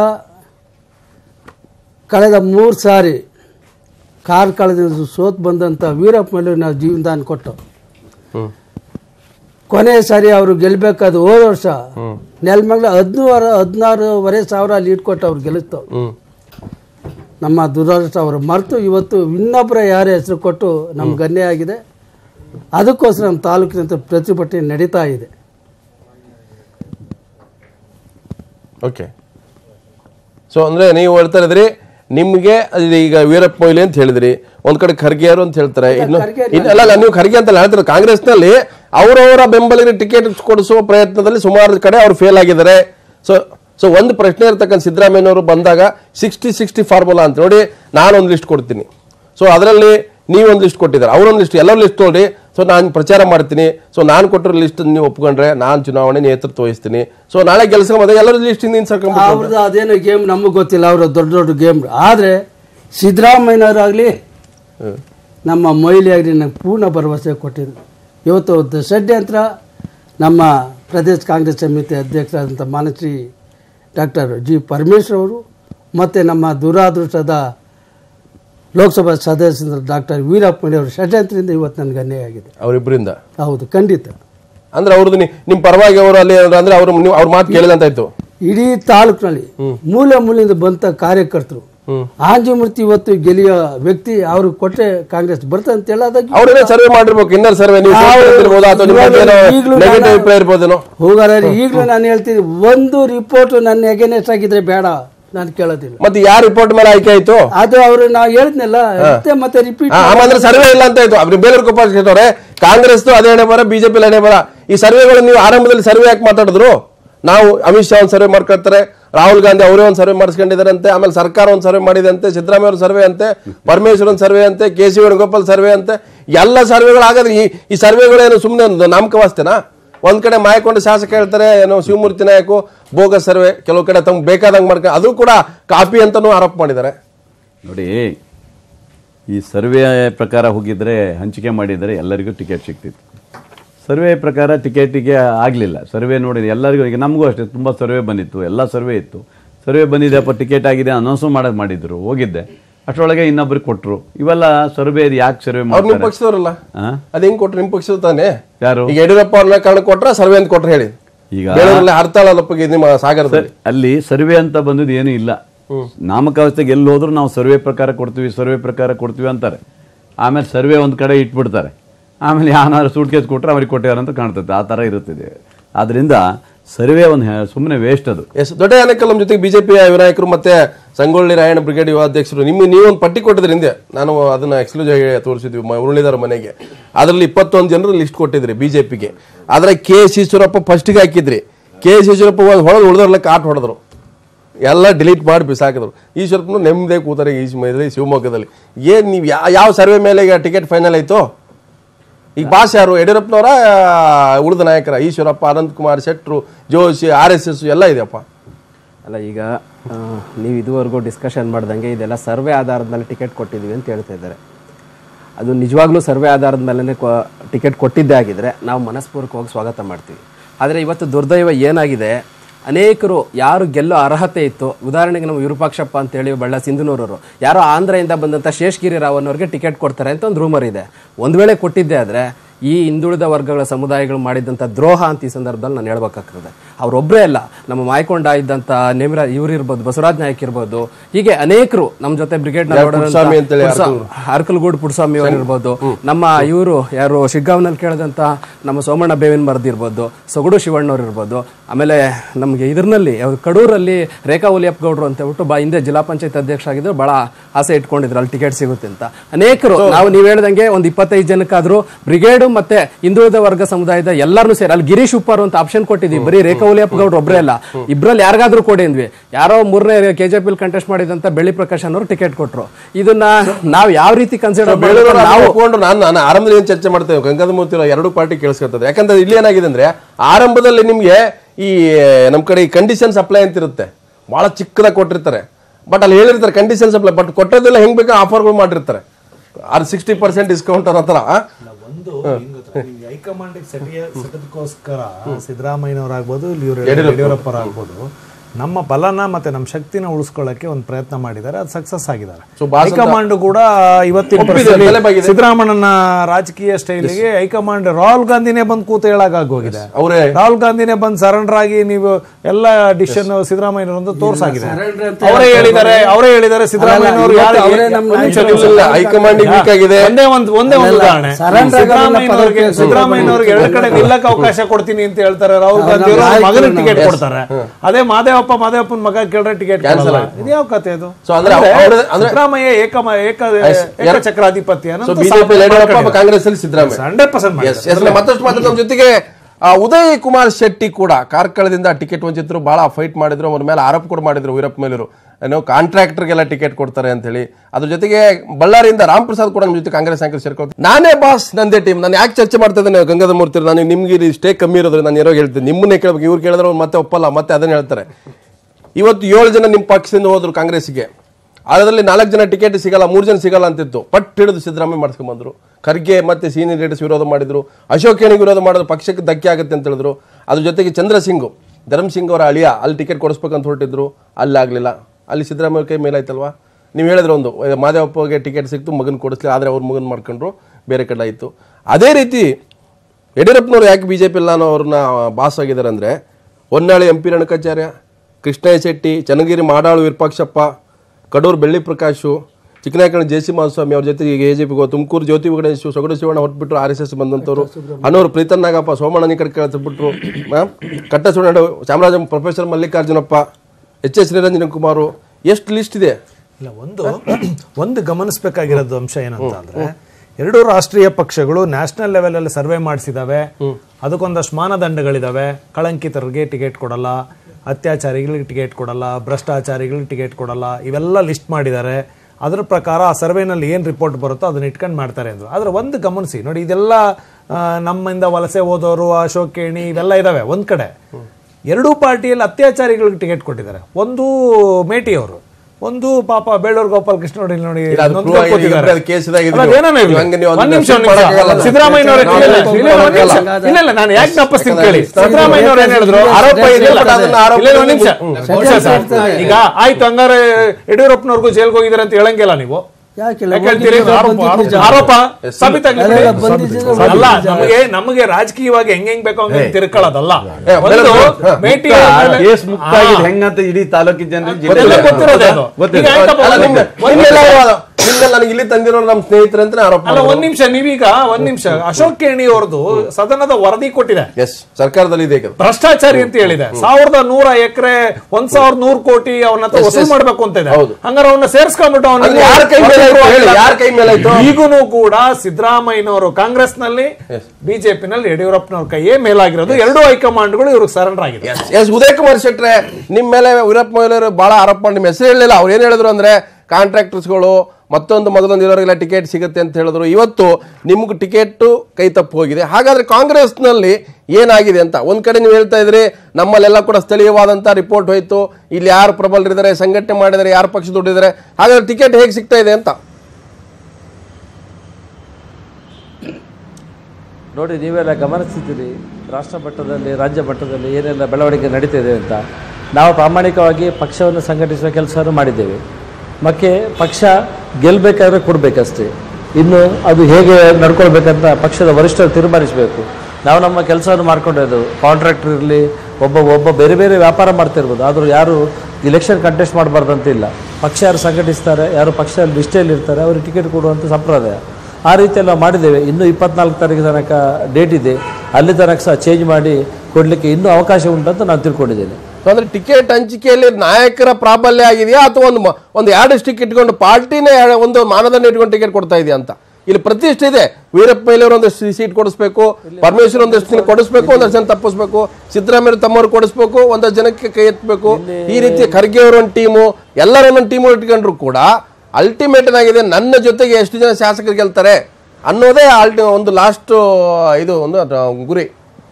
ಕಳೆದ ಮೂರು ಸಾರಿ ಕಾರ್ ಕಳೆದ ಸೋತ್ ಬಂದಂಥ ವೀರಪ್ಪ ಮೇಲೆ ನಾವು ಜೀವದಾನ ಕೊಟ್ಟು ಹ್ಮ್ ಕೊನೆ ಸಾರಿ ಅವರು ಗೆಲ್ಲಬೇಕಾದ ಹೋದ ವರ್ಷ ನೆಲಮಂಗ್ಲ ಹದಿನೂರು ಹದಿನಾರೂವರೆ ಸಾವಿರ ಲೀಡ್ ಕೊಟ್ಟು ಅವ್ರು ಗೆಲ್ಲಿಸ್ತು ಹ್ಮ್ ನಮ್ಮ ದುರಾದೃಷ್ಟ ಅವರು ಮರೆತು ಇವತ್ತು ಇನ್ನೊಬ್ಬರ ಯಾರ ಹೆಸರು ಕೊಟ್ಟು ನಮ್ಗೆ ಗಣ್ಯ ಆಗಿದೆ ಅದಕ್ಕೋಸ್ಕರ ನಮ್ಮ ತಾಲೂಕಿನಂತ ಪ್ರತಿಭಟನೆ ನಡೀತಾ ಇದೆ ಓಕೆ ಸೊ ಅಂದ್ರೆ ನೀವು ಹೇಳ್ತಾ ಇದ್ರಿ ನಿಮ್ಗೆ ಅದು ಈಗ ವೀರಪ್ಪ ಮೊಯ್ಲಿ ಅಂತ ಹೇಳಿದ್ರಿ ಒಂದ್ ಕಡೆ ಖರ್ಗೆಯರು ಅಂತ ಹೇಳ್ತಾರೆ ಇನ್ನು ಇನ್ನು- ಅಲ್ಲ ಅಲ್ಲ, ನೀವು ಖರ್ಗೆ ಅಂತ ಹೇಳ್ತಾರೆ ಕಾಂಗ್ರೆಸ್ನಲ್ಲಿ ಅವರವರ ಬೆಂಬಲಿಗರಿಗೆ ಟಿಕೆಟ್ ಕೊಡಿಸುವ ಪ್ರಯತ್ನದಲ್ಲಿ ಸುಮಾರು ಕಡೆ ಅವ್ರು ಫೇಲ್ ಆಗಿದ್ದಾರೆ ಸೊ ಸೊ ಒಂದು ಪ್ರಶ್ನೆ ಇರ್ತಕ್ಕಂಥ ಸಿದ್ದರಾಮಯ್ಯನವರು ಬಂದಾಗ ಸಿಕ್ಸ್ಟಿ ಸಿಕ್ಸ್ಟಿ ಫಾರ್ಮುಲಾ ಅಂತ ನೋಡಿ ನಾನೊಂದು ಲಿಸ್ಟ್ ಕೊಡ್ತೀನಿ ಸೊ ಅದರಲ್ಲಿ ನೀವೊಂದು ಲಿಸ್ಟ್ ಕೊಟ್ಟಿದ್ದಾರೆ ಅವರೊಂದು ಲಿಸ್ಟ್ ಎಲ್ಲರೂ ಲಿಸ್ಟ್ ನೋಡಿ ಸೊ ನಾನು ಪ್ರಚಾರ ಮಾಡ್ತೀನಿ ಸೊ ನಾನು ಕೊಟ್ಟಿರೋ ಲಿಸ್ಟ್ ನೀವು ಒಪ್ಕೊಂಡ್ರೆ ನಾನು ಚುನಾವಣೆ ನೇತೃತ್ವ ವಹಿಸ್ತೀನಿ ಸೊ ನಾಳೆ ಕೆಲಸ ಮಾಡಿದ್ರೆ ಎಲ್ಲರೂ ಲಿಸ್ಟ್ ಇಂದ ಸರ್ಕೊಂಡ್ಬಿಟ್ಟು ಅವ್ರದ್ದು ಅದೇನೋ ಗೇಮ್ ನಮಗೆ ಗೊತ್ತಿಲ್ಲ ಅವರ ದೊಡ್ಡ ದೊಡ್ಡ ಗೇಮ್ ಆದರೆ ಸಿದ್ದರಾಮಯ್ಯನವರಾಗಲಿ ನಮ್ಮ ಮೊಯ್ಲಿ ಆಗಲಿ ನಂಗೆ ಪೂರ್ಣ ಭರವಸೆ ಕೊಟ್ಟಿದ್ರು ಇವತ್ತು ದ- ಷಡ್ಯಂತ್ರ ನಮ್ಮ ಪ್ರದೇಶ ಕಾಂಗ್ರೆಸ್ ಸಮಿತಿ ಅಧ್ಯಕ್ಷರಾದಂಥ ಮಾನಶ್ರೀ ಡಾಕ್ಟರ್ ಜಿ ಪರಮೇಶ್ವರ್ ಅವರು ಮತ್ತು ನಮ್ಮ ದುರಾದೃಷ್ಟದ ಲೋಕಸಭಾ ಸದಸ್ಯರ ಡಾಕ್ಟರ್ ವೀರಪ್ಪ ಮೊಯ್ಲಿ ಅವರು ಷಡ್ಯಂತ್ರದಿಂದ ಇವತ್ತು ನನಗೆ ಅನ್ಯಾಯ ಆಗಿದೆ ಅವರಿಬ್ಬರಿಂದ ಹೌದು ಖಂಡಿತ ಅಂದ್ರೆ ಅವ್ರದ್ದು ನಿ- ನಿಮ್ ಪರವಾಗಿ ಅವರು ಅಲ್ಲಿ ಏನಾದ್ರು ಅಂದ್ರೆ ಅವ್ರು ನೀವು ಅವ್ರ ಮಾತು ಕೇಳಿಲ್ಲ ಅಂತ ಆಯ್ತು ಇಡೀ ತಾಲೂಕಿನಲ್ಲಿ ಮೂಲೆ ಮೂಲೆಯಿಂದ ಬಂತ ಕಾರ್ಯಕರ್ತರು ಆಂಜಮೂರ್ತಿ ಇವತ್ತು ಗೆಲಿಯ ವ್ಯಕ್ತಿ ಅವರು ಕೊಟ್ಟರೆ ಕಾಂಗ್ರೆಸ್ ಬರ್ತದೆ ಅಂತ ಹೇಳೋದಾಗಿ ಅವ್ರೇನೋ ಸರ್ವೆ ಮಾಡಿರ್ಬೇಕು ಇನ್ನರ್ ಸರ್ವೆ ನೀವು ನಾವು- ಇರ್ಬೋದು ಅಥವಾ ನಿಮ್ಮ ಬಗ್ಗೆ ಏನೋ ಈಗ್ಲೂ ನೆಗೆಟಿವ್ ನಾನು- ಅಭಿಪ್ರಾಯ ಇರ್ಬೋದೇನೋ ಹೋಗಾರ ಈಗಲೂ ನಾನು ಹೇಳ್ತೀನಿ ಒಂದು ರಿಪೋರ್ಟ್ ನನ್ನ ಎಗೇನೆಸ್ಟ್ ಆಗಿದ್ರೆ ಬೇಡ ನಾನು ಕೇಳೋದಿಲ್ಲ ಮತ್ತೆ ಯಾರ ರಿಪೋರ್ಟ್ ಮೇಲೆ ಆಯ್ಕೆ ಆಯ್ತು ಅದು ಅವರು ನಾವು ಹೇಳಿದ್ನಲ್ಲ ಮತ್ತೆ ಮತ್ತೆ ರಿಪೀಟ್ ಆ, ಆಮೇಲೆ ಸರ್ವೆ ಇಲ್ಲ ಅಂತ ಆಯ್ತು ಅವ್ರು ಬೇಲೂರು ಕೊಪ್ಪ ಕ್ಷೇತ್ರವ್ರೆ ಕಾಂಗ್ರೆಸ್ ಅದೇ ಹಣೆ ಬರ ಬಿಜೆಪಿ ಹಣೆ ಬರ ಈ ಸರ್ವೆಗಳು ನೀವು ಆರಂಭದಲ್ಲಿ ಸರ್ವೆ ಯಾಕೆ ಮಾತಾಡಿದ್ರು ನಾವು ಅಮಿತ್ ಶಾ ಒಂದು ಸರ್ವೆ ಮಾಡ್ಕೊಳ್ತಾರೆ ರಾಹುಲ್ ಗಾಂಧಿ ಅವರೇ ಒಂದು ಸರ್ವೆ ಮಾಡಿಸ್ಕೊಂಡಿದ್ದಾರಂತೆ ಆಮೇಲೆ ಸರ್ಕಾರ ಒಂದು ಸರ್ವೆ ಮಾಡಿದೆ ಅಂತೆ ಸಿದ್ದರಾಮಯ್ಯ ಅವ್ರ ಸರ್ವೆ ಅಂತೆ ಪರಮೇಶ್ವರ್ ಒಂದು ಸರ್ವೆ ಅಂತೆ ಕೆ ಸಿ ವೇಣುಗೋಪಾಲ್ ಸರ್ವೆ ಅಂತೆ ಎಲ್ಲ ಸರ್ವೆಗಳು ಆಗಾದ್ರೆ ಈ ಈ ಸರ್ವೆಗಳೇನು ಸುಮ್ಮನೆ ಒಂದು ನಾಮಕವಾಸ್ತೇನಾ ಒಂದ್ ಕಡೆ ಮಾಯಕೊಂಡ ಶಾಸಕ ಹೇಳ್ತಾರೆ ಏನೋ ಶಿವಮೂರ್ತಿ ನಾಯಕು ಬೋಗಸ್ ಸರ್ವೆ ಕೆಲವು ಕಡೆ ತಮ್ಗೆ ಬೇಕಾದಂಗೆ ಮಾಡ್ಕ ಅದು ಕೂಡ ಕಾಪಿ ಅಂತಾನೂ ಆರೋಪ ಮಾಡಿದ್ದಾರೆ ನೋಡಿ ಈ ಸರ್ವೆ ಪ್ರಕಾರ ಹೋಗಿದ್ರೆ ಹಂಚಿಕೆ ಮಾಡಿದರೆ ಎಲ್ಲರಿಗೂ ಟಿಕೆಟ್ ಸಿಗ್ತಿತ್ತು ಸರ್ವೆ ಪ್ರಕಾರ ಟಿಕೆಟಿಗೆ ಆಗಲಿಲ್ಲ ಸರ್ವೆ ನೋಡಿ ಎಲ್ಲರಿಗೂ ಈಗ ನಮಗೂ ಅಷ್ಟೇ ತುಂಬ ಸರ್ವೆ ಬಂದಿತ್ತು ಎಲ್ಲ ಸರ್ವೆ ಇತ್ತು ಸರ್ವೆ ಬಂದಿದೆ ಅಪ್ಪ ಟಿಕೆಟ್ ಆಗಿದೆ ಅನೌನ್ಸು ಮಾಡೋದು ಮಾಡಿದ್ರು ಹೋಗಿದ್ದೆ ಅಷ್ಟರೊಳಗೆ ಇನ್ನೊಬ್ರಿಗೆ ಕೊಟ್ಟರು ಇವೆಲ್ಲ ಸರ್ವೆ ಯಾಕೆ ಸರ್ವೆ ಅವ್ರು ನಿಮ್ ಮಾಡ್ತಾರೆ ಪಕ್ಷದವರಲ್ಲ ಆ? ಅದ್ ಹೆಂಗ್ ಕೊಟ್ರು ನಿಮ್ ಪಕ್ಷದ ತಾನೆ ಯಾರು ಈಗ ಯಡಿಯೂರಪ್ಪ ಅವ್ರನ್ನ ಕಾರಣ ಕೊಟ್ರ ಸರ್ವೆ ಅಂತ ಕೊಟ್ರೆ ಹೇಳಿ ಈಗ ಬೇಲೂರಲ್ಲಿ ಹರ್ತಾಳಲ್ಲಪ್ಪಗೆ ನಿಮ್ಮ ಸಾಗರದಲ್ಲಿ ಅಲ್ಲಿ ಸರ್ವೆ ಅಂತ ಬಂದದ್ದು ಏನೂ ಇಲ್ಲ ನಾಮಕಾವಸ್ಥೆಗೆ ಎಲ್ಲಿ ಹೋದ್ರು ನಾವು ಸರ್ವೆ ಪ್ರಕಾರ ಕೊಡ್ತೀವಿ ಸರ್ವೆ ಪ್ರಕಾರ ಕೊಡ್ತೀವಿ ಅಂತಾರೆ ಆಮೇಲೆ ಸರ್ವೆ ಒಂದು ಕಡೆ ಇಟ್ಬಿಡ್ತಾರೆ ಆಮೇಲೆ ಯಾವನಾದ್ರು ಸೂಟ್ ಕೇಸ್ ಕೊಟ್ಟರೆ ಅವ್ರಿಗೆ ಕೊಟ್ಟಿದ್ದಾರೆ ಅಂತ ಕಾಣ್ತದೆ ಆ ಥರ ಇರುತ್ತದೆ ಆದ್ರಿಂದ ಸರ್ವೆ ಒಂದು ಸುಮ್ಮನೆ ವೇಸ್ಟ್ ಅದು ಎಸ್ ದೊಡ್ಡ ಯಾನಕಲ್ಲಂ ಜೊತೆಗೆ ಬಿಜೆಪಿಯ ವಿನಾಯಕರು ಮತ್ತೆ ಸಂಗೊಳ್ಳಿ ರಾಯಣ್ಣ ಬ್ರಿಗೇಡ್ ಯುವ ಅಧ್ಯಕ್ಷರು ನಿಮ್ಮ ನೀವೊಂದು ಪಟ್ಟಿ ಕೊಟ್ಟಿದ್ರಿ ಹಿಂದೆ ನಾನು ಅದನ್ನ ಎಕ್ಸ್ಕ್ಲೂಸಿವ್ ಆಗಿ ತೋರಿಸಿದ್ವಿ ಮ- ಮುರಳೀಧರ ಮನೆಗೆ ಅದರಲ್ಲಿ ಇಪ್ಪತ್ತೊಂದು ಜನರು ಲಿಸ್ಟ್ ಕೊಟ್ಟಿದ್ರಿ ಬಿಜೆಪಿಗೆ ಆದ್ರೆ ಕೆ ಎಸ್ ಈಶ್ವರಪ್ಪ ಫಸ್ಟಿಗೆ ಹಾಕಿದ್ರಿ ಕೆ ಎಸ್ ಈಶ್ವರಪ್ಪ ಹೊಡೆದು ಉಳಿದವ್ರಲ್ಲ ಕಾಟ್ ಹೊಡೆದ್ರು ಎಲ್ಲ ಡಿಲೀಟ್ ಮಾಡಿ ಬಿಸಾಕಿದ್ರು ಈಶ್ವರಪ್ಪನು ನೆಮ್ಮದೇ ಕೂತಾರೆ ಈ ಸಮಯದಲ್ಲಿ ಶಿವಮೊಗ್ಗದಲ್ಲಿ ಏನ್ ನೀವು ಯಾವ ಸರ್ವೆ ಮೇಲೆ ಈಗ ಟಿಕೆಟ್ ಫೈನಲ್ ಆಯ್ತು ಈಗ ಬಾಸ್ ಯಾರು ಯಡಿಯೂರಪ್ಪನವರ ಉಳಿದ ನಾಯಕರ ಈಶ್ವರಪ್ಪ ಅನಂತ್ ಕುಮಾರ್ ಶೆಟ್ರು ಜೋಶಿ ಆರ್ ಎಸ್ ಎಸ್ ಎಲ್ಲ ಇದೆಯಪ್ಪ ಅಲ್ಲ ಈಗ ಆ, ನೀವು ಇದುವರೆಗೂ ಡಿಸ್ಕಷನ್ ಮಾಡ್ದಂಗೆ ಇದೆಲ್ಲ ಸರ್ವೆ ಆಧಾರದ ಮೇಲೆ ಟಿಕೆಟ್ ಕೊಟ್ಟಿದ್ದೀವಿ ಅಂತ ಹೇಳ್ತಾ ಇದ್ದಾರೆ ಅದು ನಿಜವಾಗ್ಲೂ ಸರ್ವೆ ಆಧಾರದ ಮೇಲೆ ಟಿಕೆಟ್ ಕೊಟ್ಟಿದ್ದೇ ಆಗಿದ್ರೆ ನಾವು ಮನಸ್ಪೂರ್ವಕವಾಗಿ ಸ್ವಾಗತ ಮಾಡ್ತೀವಿ ಆದರೆ ಇವತ್ತು ದುರ್ದೈವ ಏನಾಗಿದೆ ಅನೇಕರು ಯಾರು ಗೆಲ್ಲೋ ಅರ್ಹತೆ ಇತ್ತು ಉದಾಹರಣೆಗೆ ನಾವು ವಿರೂಪಾಕ್ಷಪ್ಪ ಅಂತೇಳಿ ಬಳ್ಳ ಸಿಂಧನೂರವರು ಯಾರೋ ಆಂಧ್ರದಿಂದ ಬಂದಂಥ ಶೇಷಗಿರಿ ರಾವ್ ಅನ್ನೋರಿಗೆ ಟಿಕೆಟ್ ಕೊಡ್ತಾರೆ ಅಂತ ಒಂದು ರೂಮರ್ ಇದೆ ಒಂದು ವೇಳೆ ಕೊಟ್ಟಿದ್ದೆ ಆದರೆ ಈ ಹಿಂದುಳಿದ ವರ್ಗಗಳ ಸಮುದಾಯಗಳು ಮಾಡಿದಂಥ ದ್ರೋಹ ಅಂತ ಈ ಸಂದರ್ಭದಲ್ಲಿ ನಾನು ಹೇಳ್ಬೇಕಾಗ್ತದೆ ಅವರೊಬ್ಬರೇ ಅಲ್ಲ ನಮ್ಮ ಮಾಯ್ಕೊಂಡ ಇದ್ದಂತ ನೇಮಿರ ಇವ್ರು ಇರ್ಬೋದು ಬಸವರಾಜ್ ನಾಯಕ್ ಇರ್ಬೋದು ಹೀಗೆ ಅನೇಕರು ನಮ್ಮ ಜೊತೆ ಬ್ರಿಗೇಡ್ ಯಾರು ಪುಟ್ಸ್ವಾಮಿ ಅಂತೇಳಿ ಅರ್ಕಲ್ಗೂಡ್ ಪುಡ್ಸ್ವಾಮಿ ಅವರು ಇರ್ಬೋದು ನಮ್ಮ ಇವರು ಯಾರು ಶಿಗ್ಗಾಂವ್ನಲ್ಲಿ ಕೇಳಿದಂತ ನಮ್ಮ ಸೋಮಣ್ಣ ಬೇವಿನ ಮರದ್ ಇರ್ಬೋದು ಸೊಗಡು ಶಿವಣ್ಣವ್ರು ಇರ್ಬೋದು ಆಮೇಲೆ ನಮಗೆ ಇದ್ರಲ್ಲಿ ಯಾವ್ದು ಕಡೂರಲ್ಲಿ ರೇಖಾ ಉಲಿಯಪ್ಪ ಗೌಡ್ರು ಅಂತ ಹೇಳ್ಬಿಟ್ಟು ಬಾ ಹಿಂದೆ ಜಿಲ್ಲಾ ಪಂಚಾಯತ್ ಅಧ್ಯಕ್ಷ ಆಗಿದ್ರು ಬಹಳ ಆಸೆ ಇಟ್ಕೊಂಡಿದ್ರು ಅಲ್ಲಿ ಟಿಕೆಟ್ ಸಿಗುತ್ತೆ ಅಂತ ಅನೇಕರು ನಾವು ನೀವು ಹೇಳ್ದಂಗೆ ಒಂದು ಇಪ್ಪತ್ತೈದು ಜನಕ್ಕಾದ್ರೂ ಬ್ರಿಗೇಡ್ ಮತ್ತೆ ಹಿಂದುಳಿದ ವರ್ಗ ಸಮುದಾಯದ ಎಲ್ಲರೂ ಸೇರಿ ಅಲ್ಲಿ ಗಿರೀಶ್ ಉಪ್ಪಾರು ಅಂತ ಆಪ್ಷನ್ ಕೊಟ್ಟಿದ್ವಿ ಬರೀ ರೇಖಾ ಉಲಿಯಪ್ಪ ಗೌಡ್ರು ಒಬ್ಬರೇ ಅಲ್ಲ ಇಬ್ರಲ್ಲಿ ಯಾರಿಗಾದ್ರೂ ಕೊಡಿ ಅಂದ್ವಿ ಯಾರೋ ಮೂರನೇ ಕೆಜೆಪಿ ಕಂಟೆಸ್ಟ್ ಮಾಡಿದಂತ ಬೆಳ್ಳಿ ಪ್ರಕಾಶ್ ಅನ್ನೋರು ಟಿಕೆಟ್ ಕೊಟ್ರು ಇದನ್ನ ನಾವು ಯಾವ ರೀತಿ ಕನ್ಸಿಡರ್ ಬೆಂಗಳೂರು ನಾವು ನಾವು ಒಪ್ಕೊಂಡು ನಾನು ನಾನು ಆರಂಭದಲ್ಲಿ ಏನು ಚರ್ಚೆ ಮಾಡ್ತೇವೆ ಗಂಗಾಧ ಮೂರ್ತಿ ಎರಡು ಪಾರ್ಟಿ ಕೇಳಿಸ್ಕೊತದೆ ಯಾಕಂದ್ರೆ ಇಲ್ಲಿ ಏನಾಗಿದೆ ಅಂದ್ರೆ ಆರಂಭದಲ್ಲಿ ನಿಮ್ಗೆ ಈ ನಮ್ಮ ಕಡೆ ಈ ಕಂಡೀಷನ್ಸ್ ಅಪ್ಲೈ ಅಂತ ಇರುತ್ತೆ ಬಹಳ ಚಿಕ್ಕದಾಗಿ ಕೊಟ್ಟಿರ್ತಾರೆ ಬಟ್ ಅಲ್ಲಿ ಹೇಳಿರ್ತಾರೆ ಕಂಡೀಷನ್ಸ್ ಅಪ್ಲೈ ಬಟ್ ಕೊಟ್ಟೋದೆಲ್ಲ ಹೆಂಗ್ ಬೇಕಾ ಆಫರ್ಗಳು ಮಾಡಿರ್ತಾರೆ ಆರ್ ಸಿಕ್ಸ್ಟಿ ಪರ್ಸೆಂಟ್ ಡಿಸ್ಕೌಂಟ್ ಅನ್ನೋ ಥರ ಒಂದು ಏನ್ ಗೊತ್ತಾ, ನಿಮ್ಗೆ ಹೈಕಮಾಂಡ್ ಸೆಟಿಯ ಸೆಟದಕ್ಕೋಸ್ಕರ ಸಿದ್ದರಾಮಯ್ಯನವರಾಗ್ಬೋದು ಇಲ್ಲಿ ಇವ್ರು ಯಡಿಯೂರಪ್ಪರಾಗ್ಬೋದು ನಮ್ಮ ಬಲನ ಮತ್ತೆ ನಮ್ಮ ಶಕ್ತಿನ ಉಳಿಸ್ಕೊಳ್ಳಕ್ಕೆ ಒಂದು ಪ್ರಯತ್ನ ಮಾಡಿದ್ದಾರೆ ಅದು ಸಕ್ಸಸ್ ಆಗಿದ್ದಾರೆ So, ಬಾಸ್ ಅಂತ- ಹೈಕಮಾಂಡ್ ಕೂಡ ಇವತ್ತಿನ ಒಪ್ಪಿದೆ, ಪರಿಸ್ಥಿತಿಯಲ್ಲಿ ತಲೆ ಬಾಗಿದೆ. ಸಿದ್ದರಾಮಣ್ಣನ ರಾಜಕೀಯ ಸ್ಟೈಲಿಗೆ ಹೈಕಮಾಂಡ್ ರಾಹುಲ್ ಗಾಂಧಿನೇ ಬಂದು ಕೂತು ಹೇಳಾಗೋಗಿದೆ ಅವರೇ ರಾಹುಲ್ ಗಾಂಧಿನೇ ಬಂದು ಸರೆಂಡರ್ ಆಗಿ ನೀವು ಎಲ್ಲ ಡಿಸಿಷನ್ ಸಿದ್ದರಾಮಯ್ಯನವರೊಂದು ತೋರ್ಸಾಗಿದೆ ಅವರೇ ಹೇಳಿದ್ದಾರೆ ಅವರೇ ಹೇಳಿದ್ದಾರೆ ಸಿದ್ದರಾಮಯ್ಯನವರು ಇವತ್ತು ಯಾರು ಅವರೇ ನಮ್ಮ ಒಂದ್ ನಿಮಿಷ, ನಾಯಕರು. ನಿಮಿಷ. ಇಲ್ಲ, ಹೈಕಮಾಂಡ್ ವೀಕ್ ಆಗಿದೆ ಒಂದೇ ಒಂದು ಒಂದೇ ಒಂದು ಉದಾಹರಣೆ ಸರೆಂಡರ್ ಸಿದ್ದರಾಮಯ್ಯನವರಿಗೆ ಆಗಲ್ಲ ಸಿದ್ದರಾಮಯ್ಯನವರಿಗೆ ಎರಡು ಕಡೆ ನಿಲ್ಲಕ್ಕೆ ಅವಕಾಶ ಕೊಡ್ತೀನಿ ಅಂತ ಹೇಳ್ತಾರೆ ರಾಹುಲ್ ಗಾಂಧಿ ಅವರು ಅವ್ರ ಮಗನಿಗೆ ಟಿಕೆಟ್ ಕೊಡ್ತಾರೆ ಅದೇ ಮಾದೇವಪ್ಪ ಮಾದೇವಪ್ಪನ ಮಗ ಕೇಳಿದ್ರೆ ಟಿಕೆಟ್ ಕೊಡಲ್ಲ ಇದು ಯಾವ ಕತೆ ಇದು So, ಅಂದ್ರೆ ಅಂದ್ರೆ ಅವ್ರ- ಅಂದ್ರೆ- ಸಿದ್ದರಾಮಯ್ಯ ಏಕ ಏಕ ಏಕಚಕ್ರಾಧಿಪತ್ಯ ಸೊ ಬಿಜೆಪಿ ಯಡಿಯೂರಪ್ಪ ಕಾಂಗ್ರೆಸ್ ಅಲ್ಲಿ Siddaramaiah hundred percent yes yes ಮತ್ತಷ್ಟು ಮಾತ್ರ ನಮ್ಮ ಜೊತೆಗೆ ಆ, ಉದಯ್ ಕುಮಾರ್ ಶೆಟ್ಟಿ ಕೂಡ ಕಾರ್ಕಳದಿಂದ ಟಿಕೆಟ್ ವಂಚಿತರು ಬಹಳ ಫೈಟ್ ಮಾಡಿದ್ರು ಅವ್ರ ಮೇಲೆ ಆರೋಪ ಕೂಡ ಮಾಡಿದ್ರು ವೀರಪ್ಪ ಮೇಲೂರು ಏನೋ ಕಾಂಟ್ರಾಕ್ಟರ್ಗೆಲ್ಲ ಟಿಕೆಟ್ ಕೊಡ್ತಾರೆ ಅಂತ ಹೇಳಿ ಅದ್ರ ಜೊತೆಗೆ ಬಳ್ಳಾರಿಯಿಂದ ರಾಮ್ ಪ್ರಸಾದ್ ಕೂಡ ನಮ್ಮ ಜೊತೆ ಕಾಂಗ್ರೆಸ್ ನಾಯಕರು ಸೇರ್ಕೊಳ್ತಾರೆ ನಾನೇ ಬಾಸ್ ನಂದೇ ಟೀಮ್ ನಾನು ಯಾಕೆ ಚರ್ಚೆ ಮಾಡ್ತಾ ಇದ್ದೇನೆ ಗಂಗಾಧರ ಮೂರ್ತಿ ನಾನು ನಿಮ್ಗೆ ಇಲ್ಲಿ ಸ್ಟೇ ಕಮ್ಮಿ ಇರೋದ್ರೆ ನಾನು ಇರೋ ಹೇಳ್ತೀನಿ ನಿಮ್ಮನ್ನೇ ಕೇಳ್ಬೇಕು ಇವ್ರು ಕೇಳಿದ್ರೆ ಅವ್ರು ಮತ್ತೆ ಒಪ್ಪಲ್ಲ ಮತ್ತೆ ಅದನ್ನ ಹೇಳ್ತಾರೆ ಇವತ್ತು ಏಳು ಜನ ನಿಮ್ಮ ಪಕ್ಷದಿಂದ ಹೋದ್ರು ಕಾಂಗ್ರೆಸ್ಗೆ ಅದರಲ್ಲಿ ನಾಲ್ಕು ಜನ ಟಿಕೆಟ್ ಸಿಗಲ್ಲ ಮೂರು ಜನ ಸಿಗಲ್ಲ ಅಂತಿತ್ತು ಪಟ್ ಹಿಡಿದು ಸಿದ್ದರಾಮಯ್ಯ ಮಾಡಿಸ್ಕೊಂಡ್ಬಂದ್ರು ಖರ್ಗೆ ಮತ್ತೆ ಸೀನಿಯರ್ ಲೀಡರ್ಸ್ ವಿರೋಧ ಮಾಡಿದ್ರು ಅಶೋಕ್ ಏಣಿಗೆ ವಿರೋಧ ಮಾಡಿದ್ರು ಪಕ್ಷಕ್ಕೆ ಧಕ್ಕೆ ಆಗುತ್ತೆ ಅಂತ ಹೇಳಿದ್ರು ಅದ್ರ ಜೊತೆಗೆ ಚಂದ್ರ ಸಿಂಗ್ ಧರ್ಮ್ ಸಿಂಗ್ ಅವರ ಅಳಿಯ ಅಲ್ಲಿ ಟಿಕೆಟ್ ಕೊಡಿಸ್ಬೇಕಂತ ಹೊರಟಿದ್ರು ಅಲ್ಲಿ ಆಗಲಿಲ್ಲ ಅಲ್ಲಿ ಸಿದ್ದರಾಮಯ್ಯ ಕೈ ಮೇಲಾಯ್ತಲ್ವಾ ನೀವು ಹೇಳಿದ್ರು ಒಂದು ಏ, ಮಾದೇವಪ್ಪಗೆ ಟಿಕೆಟ್ ಸಿಕ್ತು ಮಗನ ಕೊಡಿಸ್ಲಿ ಆದರೆ ಅವ್ರ ಮಗನ ಮಾಡ್ಕೊಂಡ್ರು ಬೇರೆ ಕಡೆ ಆಯಿತು ಅದೇ ರೀತಿ ಯಡಿಯೂರಪ್ಪನವ್ರು ಯಾಕೆ ಬಿ ಜೆ ಪಿ ಇಲ್ಲ ಅನ್ನೋ ಅವ್ರನ್ನ ಬಾಸ್ ಆಗಿದ್ದಾರೆ ಅಂದರೆ ಹೊನ್ನಾಳಿ ಎಂ ಪಿ ರೇಣುಕಾಚಾರ್ಯ ಕೃಷ್ಣಯ್ಯ ಶೆಟ್ಟಿ ಚನ್ನಗಿರಿ ಮಾಡಾಳು ವಿರೂಪಾಕ್ಷಪ್ಪ ಕಡೂರು ಬೆಳ್ಳಿ ಪ್ರಕಾಶು ಚಿಕ್ಕನಾಯಕನ ಜೆ ಸಿ ಮಾಧುಸ್ವಾಮಿ ಅವ್ರ ಜೊತೆಗೆ ಎ ಜೆ ಪಿಗೂ ತುಮಕೂರು ಜ್ಯೋತಿ ಗಣೇಶು ಸೊಗಡು ಶಿವಣ್ಣ ಹೊರಟ್ಬಿಟ್ರು ಆರ್ ಎಸ್ ಎಸ್ ಬಂದಂಥವ್ರು ಅನ್ನೋರು ಪ್ರೀತನ್ ನಾಗಪ್ಪ ಸೋಮಣ್ಣನ ಈ ಕಡೆ ಕೇಳ್ತಿಬಿಟ್ರು ಕಟ್ಟ ಸುಳ್ಳು Chamaraja professor Mallikarjunappa H S Niranjan Kumar ಎಷ್ಟು ಲಿಸ್ಟ್ ಇದೆ ಇಲ್ಲ ಒಂದು ಒಂದು ಗಮನಿಸಬೇಕಾಗಿರೋದು ಅಂಶ ಏನಂತ ಅಂದ್ರೆ ಎರಡೂ ರಾಷ್ಟ್ರೀಯ ಪಕ್ಷಗಳು ನ್ಯಾಷನಲ್ ಲೆವೆಲ್ ಅಲ್ಲಿ ಸರ್ವೆ ಮಾಡಿಸಿದಾವೆ ಅದಕ್ಕೊಂದಷ್ಟು ಮಾನದಂಡಗಳಿದಾವೆ ಕಳಂಕಿತರಿಗೆ ಟಿಕೆಟ್ ಕೊಡಲ್ಲ ಅತ್ಯಾಚಾರಿಗಳಿಗೆ ಟಿಕೆಟ್ ಕೊಡಲ್ಲ ಭ್ರಷ್ಟಾಚಾರಿಗಳಿಗೆ ಟಿಕೆಟ್ ಕೊಡಲ್ಲ ಇವೆಲ್ಲ ಲಿಸ್ಟ್ ಮಾಡಿದ್ದಾರೆ ಅದ್ರ ಪ್ರಕಾರ ಆ ಸರ್ವೆನಲ್ಲಿ ಏನು ರಿಪೋರ್ಟ್ ಬರುತ್ತೋ ಅದನ್ನ ಇಟ್ಕೊಂಡು ಮಾಡ್ತಾರೆ ಅಂದ್ರು ಆದ್ರೆ ಒಂದು ಗಮನಿಸಿ ನೋಡಿ ಇದೆಲ್ಲ ಆ, ನಮ್ಮಿಂದ ವಲಸೆ ಹೋದವರು ಅಶೋಕ್ ಕೇಣಿ ಇವೆಲ್ಲ ಇದಾವೆ ಒಂದ್ ಕಡೆ ಎರಡೂ ಪಾರ್ಟಿಯಲ್ಲಿ ಅತ್ಯಾಚಾರಿಗಳಿಗೆ ಟಿಕೆಟ್ ಕೊಟ್ಟಿದ್ದಾರೆ ಒಂದು ಮೇಟಿ ಅವರು ಒಂದು ಪಾಪ ಬೇಳೂರು ಗೋಪಾಲ್ ಕೃಷ್ಣ ನೋಡಿ ಇಲ್ಲಿ ನೋಡಿ ಇಲ್ಲ, ಅದು ನೊಂದ್ಕೊಂಡು prove ಆಗಿದೆ. ಕೂತಿದ್ದಾರೆ. ಅದು case ಇದಾಗಿದೆ ಅಲ್ಲ, ನೀವು. ಅದೇನೇನೋ ಇರ್ಲಿ. ಹಂಗೆ ನೀವು ಒಂದ್ ಅದನ್ನ ನಿಮಿಷ, ಒಂದ್ ಸುಳ್ಳು ನಿಮಿಷ. ಮಾಡಕ್ಕಾಗಲ್ಲ. ಸಿದ್ದರಾಮಯ್ಯನವ್ರು ನಾವು ಇಲ್ಲ, ಇಲ್ಲ, ಸುಳ್ಳು ಇಲ್ಲ, ಒಂದ್ ನಿಮಿಷ. ಮಾಡಕ್ಕಾಗಲ್ಲ. ಇಲ್ಲ ಇಲ್ಲ ನಾನು ಯಾಕೆ ತಪ್ಪಿಸ್ತೀನಿ ಕೇಳಿ ಸರ್, ಸಿದ್ದರಾಮಯ್ಯನವ್ರು ಏನ್ ಹೇಳಿದ್ರು ಆರೋಪ ಇದೆ ಸರ್, but ಅದನ್ನ ಆರೋಪ ಇಲ್ಲ, ಒಂದ್ ನಿಮಿಷ ಹ್ಮ್. ಒಂದ್ ನಿಮಿಷ ಸರ್. ಈಗ ಆಯ್ತು ಹಂಗಾರೆ ಯಡಿಯೂರಪ್ಪನವ್ರಿಗೂ ಜೈಲ್ಗೆ ಹೋಗಿದ್ದಾರೆ ಅಂತ ಹೇಳಂಗಿಲ್ಲ ನೀವು ಯಾಕಿಲ್ಲ ಯಾಕೆ ಹೇಳ್ತೀರಿ? ಬಂದಿದ್ದು ಆರೋಪ ಬಂದಿದ್ದು ಆರೋಪ ಅಲ್ಲ, ಸಾಬೀತಾಗ್ಲಿ ಬಂದಿದ್ದು ಅಲ್ಲ ನಮಗೆ ನಮಗೆ ರಾಜಕೀಯವಾಗಿ ಹೆಂಗ್ ಹೆಂಗ್ ಬೇಕೋ ಹಂಗೆ ತಿರ್ಕೊಳ್ಳೋದಲ್ಲ ಏ, ಒಂದು ಹಾ. ಮೇಟಿ ಕೇಸ್ ಮುಕ್ತ ಆಗಿದೆ ಹೆಂಗಂತ ಇಡೀ ತಾಲೂಕಿನ ಜನರಿಗೆ ಇದೆಲ್ಲ ಗೊತ್ತಿರೋದೇ ಅದು. ಗೊತ್ತಿದೆ. ಈಗ ಆಯ್ತಪ್ಪ, ಅಲ್ಲ, ಒಂದ್ ನಿಮ್ಗೆ- ಒಂದ್ ನಿಮ್ಗೆಲ್ಲ ನಿಮಿಷ. ಅದು- ನಿಮ್ಗೆಲ್ಲ ನನಗೆ ಇಲ್ಲಿ ತಂದಿರೋರು ನಮ್ಮ ಸ್ನೇಹಿತರು ಅಂತ ಆರೋಪ ಅಲ್ಲ ಒಂದ್ ನಿಮಿಷ ನೀವೀಗ ಒಂದ್ ನಿಮಿಷ ಅಶೋಕ್ ಕೇಣಿ ಅವ್ರದ್ದು ಸದನದ ವರದಿ ಕೊಟ್ಟಿದೆ ಎಸ್ ಸರ್ಕಾರದಲ್ಲಿ ಇದೆ ಈಗ. ಭ್ರಷ್ಟಾಚಾರಿ ಅಂತ ಹೇಳಿದೆ ಸಾವಿರದ ನೂರ ಎಕರೆ ಒಂದ್ ಸಾವಿರದ ನೂರ್ ಕೋಟಿ ಅವನ ಹತ್ರ Yes, ವಸೂಲ್ yes. ಮಾಡ್ಬೇಕು ಅಂತ ಇದೆ ಹೌದು. ಹಂಗಾರೆ ಅವನ್ನ ಸೇರ್ಸ್ಕೊಂಡ್ಬಿಟ್ಟು ಅದು ಯಾರ ಕೈ ಮೇಲೆ ಆಯ್ತು ಹೇಳಿ, ಯಾರ ಕೈ ಮೇಲೆ ಆಯ್ತು? ಈಗೂನು ಕೂಡ ಸಿದ್ದರಾಮಯ್ಯನವರು ಕಾಂಗ್ರೆಸ್ ನಲ್ಲಿ ಬಿಜೆಪಿ ನಲ್ಲಿ ಯಡಿಯೂರಪ್ಪನವ್ರ ಕೈಯೇ ಮೇಲಾಗಿರೋದು ಎರಡು ಹೈಕಮಾಂಡ್ಗಳು ಇವ್ರಿಗೆ ಸರೆಂಡರ್ ಆಗಿದೆ ಎಸ್ ಉದಯ್ ಕುಮಾರ್ ಶೆಟ್ರೆ ನಿಮ್ಮ ಮೇಲೆ ವೀರಪ್ಪ ಮೊಯ್ಲರು ಬಹಳ ಆರೋಪ ಮಾಡಿ ನಿಮ್ಮ ಹೆಸರು ಹೇಳಿಲ್ಲ ಅವ್ರು ಏನು ಹೇಳಿದ್ರು ಅಂದ್ರೆ ಕಾಂಟ್ರಾಕ್ಟರ್ಸ್ಗಳು ಮತ್ತೊಂದು ಮಗದೊಂದು ಇರೋರಿಗೆಲ್ಲ ಟಿಕೆಟ್ ಸಿಗುತ್ತೆ ಅಂತ ಹೇಳಿದ್ರು ಇವತ್ತು ನಿಮ್ಗೆ ಟಿಕೆಟ್ ಕೈ ತಪ್ಪು ಹೋಗಿದೆ ಹಾಗಾದ್ರೆ ಕಾಂಗ್ರೆಸ್ನಲ್ಲಿ ಏನಾಗಿದೆ ಅಂತ ಒಂದ್ ಕಡೆ ನೀವು ಹೇಳ್ತಾ ಇದ್ರಿ ನಮ್ಮಲ್ಲೆಲ್ಲ ಕೂಡ ಸ್ಥಳೀಯವಾದಂಥ ರಿಪೋರ್ಟ್ ಹೋಯ್ತು ಇಲ್ಲಿ ಯಾರು ಪ್ರಬಲರಿದ್ದಾರೆ ಸಂಘಟನೆ ಮಾಡಿದ್ದಾರೆ ಯಾರು ಪಕ್ಷ ದುಡ್ಡಿದ್ದಾರೆ ಹಾಗಾದ್ರೆ ಟಿಕೆಟ್ ಹೇಗೆ ಸಿಗ್ತಾ ಇದೆ ಅಂತ ನೋಡಿ ನೀವೆಲ್ಲ ಗಮನಿಸ್ತಿದ್ದೀರಿ ರಾಷ್ಟ್ರ ಮಟ್ಟದಲ್ಲಿ ರಾಜ್ಯ ಮಟ್ಟದಲ್ಲಿ ಏನೆಲ್ಲ ಬೆಳವಣಿಗೆ ನಡೀತಿದೆ ಅಂತ ನಾವು ಪ್ರಾಮಾಣಿಕವಾಗಿ ಪಕ್ಷವನ್ನು ಸಂಘಟಿಸುವ ಕೆಲಸವನ್ನು ಮಾಡಿದ್ದೇವೆ ಮತ್ತೆ ಪಕ್ಷ ಗೆಲ್ಲಬೇಕಾದ್ರೆ ಕೊಡಬೇಕಷ್ಟೇ ಇನ್ನು ಅದು ಹೇಗೆ ನಡ್ಕೊಳ್ಬೇಕಂತ ಪಕ್ಷದ ವರಿಷ್ಠರು ತೀರ್ಮಾನಿಸಬೇಕು ನಾವು ನಮ್ಮ ಕೆಲಸವನ್ನು ಮಾಡ್ಕೊಂಡಿದ್ದು ಕಾಂಟ್ರಾಕ್ಟರ್ ಇರಲಿ ಒಬ್ಬ ಒಬ್ಬ ಬೇರೆ ಬೇರೆ ವ್ಯಾಪಾರ ಮಾಡ್ತಿರ್ಬೋದು ಆದರೂ ಯಾರು ಇಲೆಕ್ಷನ್ ಕಂಟೆಸ್ಟ್ ಮಾಡಬಾರ್ದು ಅಂತ ಇಲ್ಲ ಪಕ್ಷ ಯಾರು ಸಂಘಟಿಸ್ತಾರೆ ಯಾರು ಪಕ್ಷದಲ್ಲಿ ಲಿಸ್ಟಲ್ಲಿ ಇರ್ತಾರೆ ಅವ್ರಿಗೆ ಟಿಕೆಟ್ ಕೊಡುವಂಥ ಸಂಪ್ರದಾಯ ಆ ರೀತಿ ಎಲ್ಲ ಮಾಡಿದ್ದೇವೆ ಇನ್ನೂ ಇಪ್ಪತ್ನಾಲ್ಕು ತಾರೀಕು ತನಕ ಡೇಟ್ ಇದೆ ಅಲ್ಲಿ ತನಕ ಸಹ ಚೇಂಜ್ ಮಾಡಿ ಕೊಡಲಿಕ್ಕೆ ಇನ್ನೂ ಅವಕಾಶ ಉಂಟಂತ ನಾನು ತಿಳ್ಕೊಂಡಿದ್ದೇನೆ ಸೊ ಅಂದ್ರೆ ಟಿಕೆಟ್ ಹಂಚಿಕೆಯಲ್ಲಿ ನಾಯಕರ ಪ್ರಾಬಲ್ಯ ಆಗಿದೆಯಾ ಅಥವಾ ಒಂದು ಮ- ಒಂದು ಎರಡು ಸ್ಟಿಕ್ ಇಟ್ಕೊಂಡು ಪಾರ್ಟಿನೇ ಒಂದು ಮಾನದಂಡ ಇಟ್ಕೊಂಡು ಟಿಕೆಟ್ ಕೊಡ್ತಾ ಇದೆಯಾ ಅಂತ ಇಲ್ಲಿ ಪ್ರತಿಷ್ಠೆ ಇದೆ ವೀರಪ್ಪ ಮೊಯ್ಲಿಯವರು ಒಂದಷ್ಟು ಸೀಟ್ ಕೊಡಿಸ್ಬೇಕು ಪರಮೇಶ್ವರ್ ಒಂದಷ್ಟು ಜನ ಕೊಡಿಸ್ಬೇಕು ಒಂದಷ್ಟು ಜನ ತಪ್ಪಿಸ್ಬೇಕು ಸಿದ್ದರಾಮಯ್ಯ ತಮ್ಮವ್ರು ಕೊಡಿಸ್ಬೇಕು ಒಂದಷ್ಟು ಜನಕ್ಕೆ ಕೈ ಎತ್ತಬೇಕು ಈ ರೀತಿ ಖರ್ಗೆ ಅವರು ಒಂದು ಟೀಮು ಎಲ್ಲರೂ ಒಂದೊಂದು ಟೀಮು ಇಟ್ಕೊಂಡ್ರು ಕೂಡ ಅಲ್ಟಿಮೇಟ್ ಆಗಿದೆ ನನ್ನ ಜೊತೆಗೆ ಎಷ್ಟು ಜನ ಶಾಸಕರು ಗೆಲ್ತಾರೆ ಅನ್ನೋದೇ ಅಲ್ಟಿ ಒಂದು ಲಾಸ್ಟ್ ಇದು ಒಂದು ಅದ್ರ ಗುರಿ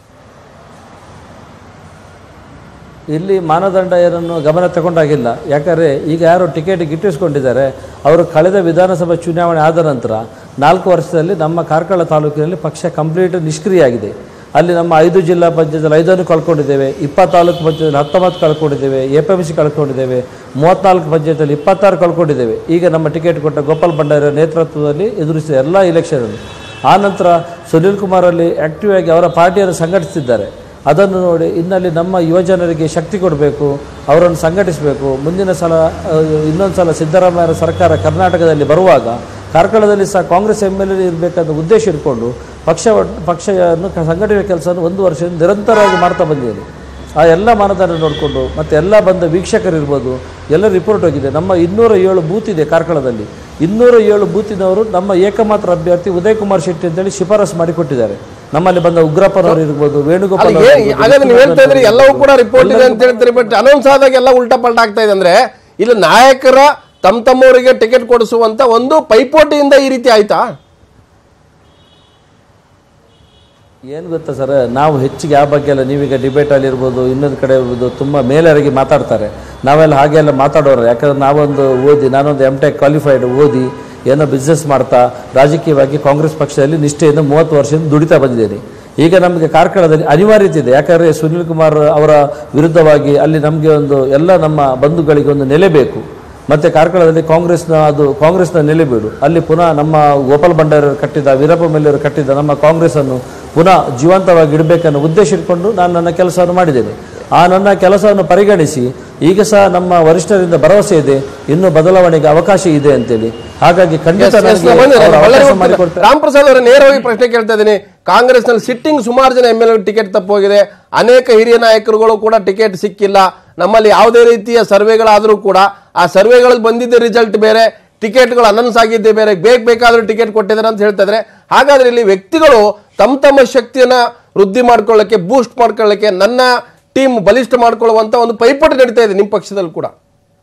ಇಲ್ಲಿ ಮಾನದಂಡ ಏನನ್ನು ಗಮನ ತಗೊಂಡಾಗಿಲ್ಲ ಯಾಕಂದರೆ ಈಗ ಯಾರು ಟಿಕೆಟ್ ಗಿಟ್ಟಿಸ್ಕೊಂಡಿದ್ದಾರೆ ಅವರು ಕಳೆದ ವಿಧಾನಸಭಾ ಚುನಾವಣೆ ಆದ ನಂತರ ನಾಲ್ಕು ವರ್ಷದಲ್ಲಿ ನಮ್ಮ ಕಾರ್ಕಳ ತಾಲೂಕಿನಲ್ಲಿ ಪಕ್ಷ ಕಂಪ್ಲೀಟ್ ನಿಷ್ಕ್ರಿಯ ಆಗಿದೆ ಅಲ್ಲಿ ನಮ್ಮ ಐದು ಜಿಲ್ಲಾ ಪಂಚಾಯತಲ್ಲಿ ಐದನ್ನು ಕಳ್ಕೊಂಡಿದ್ದೇವೆ ಇಪ್ಪತ್ತು ತಾಲೂಕು ಪಂಚಾಯತಲ್ಲಿ ಹತ್ತೊಂಬತ್ತು ಕಳ್ಕೊಂಡಿದ್ದೇವೆ ಎ ಪಿ ಎಮ್ ಸಿ ಕಳ್ಕೊಂಡಿದ್ದೇವೆ ಮೂವತ್ನಾಲ್ಕು ಪಂಚಾಯತಲ್ಲಿ ಇಪ್ಪತ್ತಾರು ಕಳ್ಕೊಂಡಿದ್ದೇವೆ ಈಗ ನಮ್ಮ ಟಿಕೆಟ್ ಕೊಟ್ಟ ಗೋಪಾಲ್ ಭಂಡಾರಿ ನೇತೃತ್ವದಲ್ಲಿ ಎದುರಿಸಿದ ಎಲ್ಲ ಇಲೆಕ್ಷನನ್ನು ಆ ನಂತರ ಸುನೀಲ್ ಕುಮಾರ್ ಅಲ್ಲಿ ಆಕ್ಟಿವ್ ಆಗಿ ಅವರ ಪಾರ್ಟಿಯನ್ನು ಸಂಘಟಿಸಿದ್ದಾರೆ ಅದನ್ನು ನೋಡಿ ಇನ್ನಲ್ಲಿ ನಮ್ಮ ಯುವಜನರಿಗೆ ಶಕ್ತಿ ಕೊಡಬೇಕು ಅವರನ್ನು ಸಂಘಟಿಸಬೇಕು ಮುಂದಿನ ಸಲ ಇನ್ನೊಂದು ಸಲ ಸಿದ್ದರಾಮಯ್ಯರ ಸರ್ಕಾರ ಕರ್ನಾಟಕದಲ್ಲಿ ಬರುವಾಗ ಕಾರ್ಕಳದಲ್ಲಿ ಸಹ ಕಾಂಗ್ರೆಸ್ ಎಮ್ ಎಲ್ ಎ ಇರಬೇಕನ್ನೋ ಉದ್ದೇಶ ಇಟ್ಕೊಂಡು ಪಕ್ಷ ಪಕ್ಷವನ್ನು ಕ- ಸಂಘಟನೆ ಕೆಲಸವನ್ನು ಒಂದು ವರ್ಷದಿಂದ ನಿರಂತರವಾಗಿ ಮಾಡ್ತಾ ಬಂದಿದ್ದೇನೆ ಆ ಎಲ್ಲ ಮಾನದಂಡ ನೋಡಿಕೊಂಡು ಮತ್ತು ಎಲ್ಲ ಬಂದ ವೀಕ್ಷಕರಿರ್ಬೋದು ಎಲ್ಲ ರಿಪೋರ್ಟ್ ಹೋಗಿದೆ ನಮ್ಮ ಇನ್ನೂರ ಏಳು ಬೂತ್ ಇದೆ ಕಾರ್ಕಳದಲ್ಲಿ ಇನ್ನೂರ ಏಳು ಬೂತಿನವರು ನಮ್ಮ ಏಕಮಾತ್ರ ಅಭ್ಯರ್ಥಿ ಉದಯ್ ಕುಮಾರ್ ಶೆಟ್ಟಿ ಅಂತೇಳಿ ಶಿಫಾರಸು ಮಾಡಿಕೊಟ್ಟಿದ್ದಾರೆ ನಮ್ಮಲ್ಲಿ ಬಂದ ಉಗ್ರಪ್ಪನವರು ಇರ್ಬೋದು ವೇಣುಗೋಪಾಲ್ ಅಲ್ಲ, ಅವರು ಏ- ಇರ್ಬೋದು, ಹಾಗಾದ್ರೆ ನೀವು ಹೇಳ್ತಾ ಇದ್ರಿ ವಿಷ್ಣುವರ್ಧನ್ ಎಲ್ಲವೂ ಕೂಡ ರಿಪೋರ್ಟ್ ಇದೆ ಅಂತ ಎಲ್ಲರಿಗೂ ಹೇಳ್ತೀರಿ ಬಟ್ ಅನೌನ್ಸ್ ಆದಾಗ ಎಲ್ಲ ಉಲ್ಟಾ ಪಲ್ಟಾ ಆಗ್ತಾ ಇದೆ ಅಂದ್ರೆ ಇಲ್ಲಿ ನಾಯಕರ ತಮ್ಮ ತಮ್ಮವರಿಗೆ ಟಿಕೆಟ್ ಕೊಡಿಸುವಂತ ಒಂದು ಪೈಪೋಟಿಯಿಂದ ಈ ರೀತಿ ಆಯ್ತಾ ಏನು ಗೊತ್ತಾ ಸರ್ ನಾವು ಹೆಚ್ಚಿಗೆ ಆ ಬಗ್ಗೆ ಎಲ್ಲ ನೀವೀಗ ಡಿಬೇಟಲ್ಲಿ ಇರ್ಬೋದು ಇನ್ನೊಂದು ಕಡೆ ಇರ್ಬೋದು ತುಂಬ ಮೇಲೆರಗಿ ಮಾತಾಡ್ತಾರೆ ನಾವೆಲ್ಲ ಹಾಗೆಲ್ಲ ಮಾತಾಡೋರು ಯಾಕಂದ್ರೆ ನಾವೊಂದು ಓದಿ ನಾನೊಂದು ಎಮ್ ಟೆಕ್ ಕ್ವಾಲಿಫೈಡ್ ಓದಿ ಏನೋ ಬಿಸ್ನೆಸ್ ಮಾಡ್ತಾ ರಾಜಕೀಯವಾಗಿ ಕಾಂಗ್ರೆಸ್ ಪಕ್ಷದಲ್ಲಿ ನಿಷ್ಠೆಯಿಂದ ಮೂವತ್ತು ವರ್ಷದಿಂದ ದುಡಿತಾ ಬಂದಿದ್ದೇನೆ ಈಗ ನಮಗೆ ಕಾರ್ಕಳದಲ್ಲಿ ಅನಿವಾರ್ಯತೆ ಇದೆ ಯಾಕಂದರೆ ಸುನಿಲ್ ಕುಮಾರ್ ಅವರ ವಿರುದ್ಧವಾಗಿ ಅಲ್ಲಿ ನಮಗೆ ಒಂದು ಎಲ್ಲ ನಮ್ಮ ಬಂಧುಗಳಿಗೆ ಒಂದು ನೆಲೆ ಬೇಕು ಮತ್ತೆ ಕಾರ್ಕಳದಲ್ಲಿ ಕಾಂಗ್ರೆಸ್ನ ಅದು ಕಾಂಗ್ರೆಸ್ನ ನೆಲೆಬೀಡು ಅಲ್ಲಿ ಪುನಃ ನಮ್ಮ ಗೋಪಾಲ್ ಭಂಡಾರಿ ಕಟ್ಟಿದ ವೀರಪ್ಪ ಮೊಯ್ಲಿಯವರು ಕಟ್ಟಿದ ನಮ್ಮ ಕಾಂಗ್ರೆಸ್ ಅನ್ನು ಪುನಃ ಜೀವಂತವಾಗಿ ಇಡಬೇಕನ್ನೋ ಉದ್ದೇಶ ಇಟ್ಕೊಂಡು ನಾನು ನನ್ನ ಕೆಲಸವನ್ನು ಮಾಡಿದ್ದೇನೆ ಆ ನನ್ನ ಕೆಲಸವನ್ನು ಪರಿಗಣಿಸಿ ಈಗ ಸಹ ನಮ್ಮ ವರಿಷ್ಠರಿಂದ ಭರವಸೆ ಇದೆ ಇನ್ನು ಬದಲಾವಣೆಗೆ ಅವಕಾಶ ಇದೆ ಅಂತೇಳಿ ಹಾಗಾಗಿ ಖಂಡಿತ ನನಗೆ ಅವರು ಅವಕಾಶ ಮಾಡಿಕೊಡ್ತಾರೆ ರಾಮ್ ಪ್ರಸಾದ್ ಅವರ ನೇರವಾಗಿ ಪ್ರಶ್ನೆ ಕೇಳ್ತಾ ಇದ್ದೀನಿ ಕಾಂಗ್ರೆಸ್ ನಲ್ಲಿ ಸಿಟ್ಟಿಂಗ್ ಸುಮಾರು ಜನ ಎಂ ಎಲ್ ಟಿಕೆಟ್ ತಪ್ಪು ಹೋಗಿದೆ ಅನೇಕ ಹಿರಿಯ ನಾಯಕರುಗಳು ಕೂಡ ಟಿಕೆಟ್ ಸಿಕ್ಕಿಲ್ಲ ನಮ್ಮಲ್ಲಿ ಯಾವುದೇ ರೀತಿಯ ಸರ್ವೆಗಳಾದರೂ ಕೂಡ ಆ ಸರ್ವೆಗಳಲ್ಲಿ ಬಂದಿದ್ದ ರಿಸಲ್ಟ್ ಬೇರೆ ಟಿಕೆಟ್ಗಳು ಅನೌನ್ಸ್ ಆಗಿದ್ದೇ ಬೇರೆ ಬೇಗ ಬೇಕಾದ್ರೂ ಟಿಕೆಟ್ ಕೊಟ್ಟಿದ್ದಾರೆ ಅಂತ ಹೇಳ್ತಾ ಇದ್ರೆ ಹಾಗಾದ್ರೆ ಇಲ್ಲಿ ವ್ಯಕ್ತಿಗಳು ತಮ್ಮ ತಮ್ಮ ಶಕ್ತಿಯನ್ನ ವೃದ್ಧಿ ಮಾಡ್ಕೊಳ್ಳಕ್ಕೆ ಬೂಸ್ಟ್ ಮಾಡ್ಕೊಳ್ಳಕ್ಕೆ ನನ್ನ ಟೀಮ್ ಬಲಿಷ್ಠ ಮಾಡ್ಕೊಳ್ಳುವಂತ ಒಂದು ಪೈಪೋಟಿ ನಡೀತಾ ಇದೆ ನಿಮ್ಮ ಪಕ್ಷದಲ್ಲಿ ಕೂಡ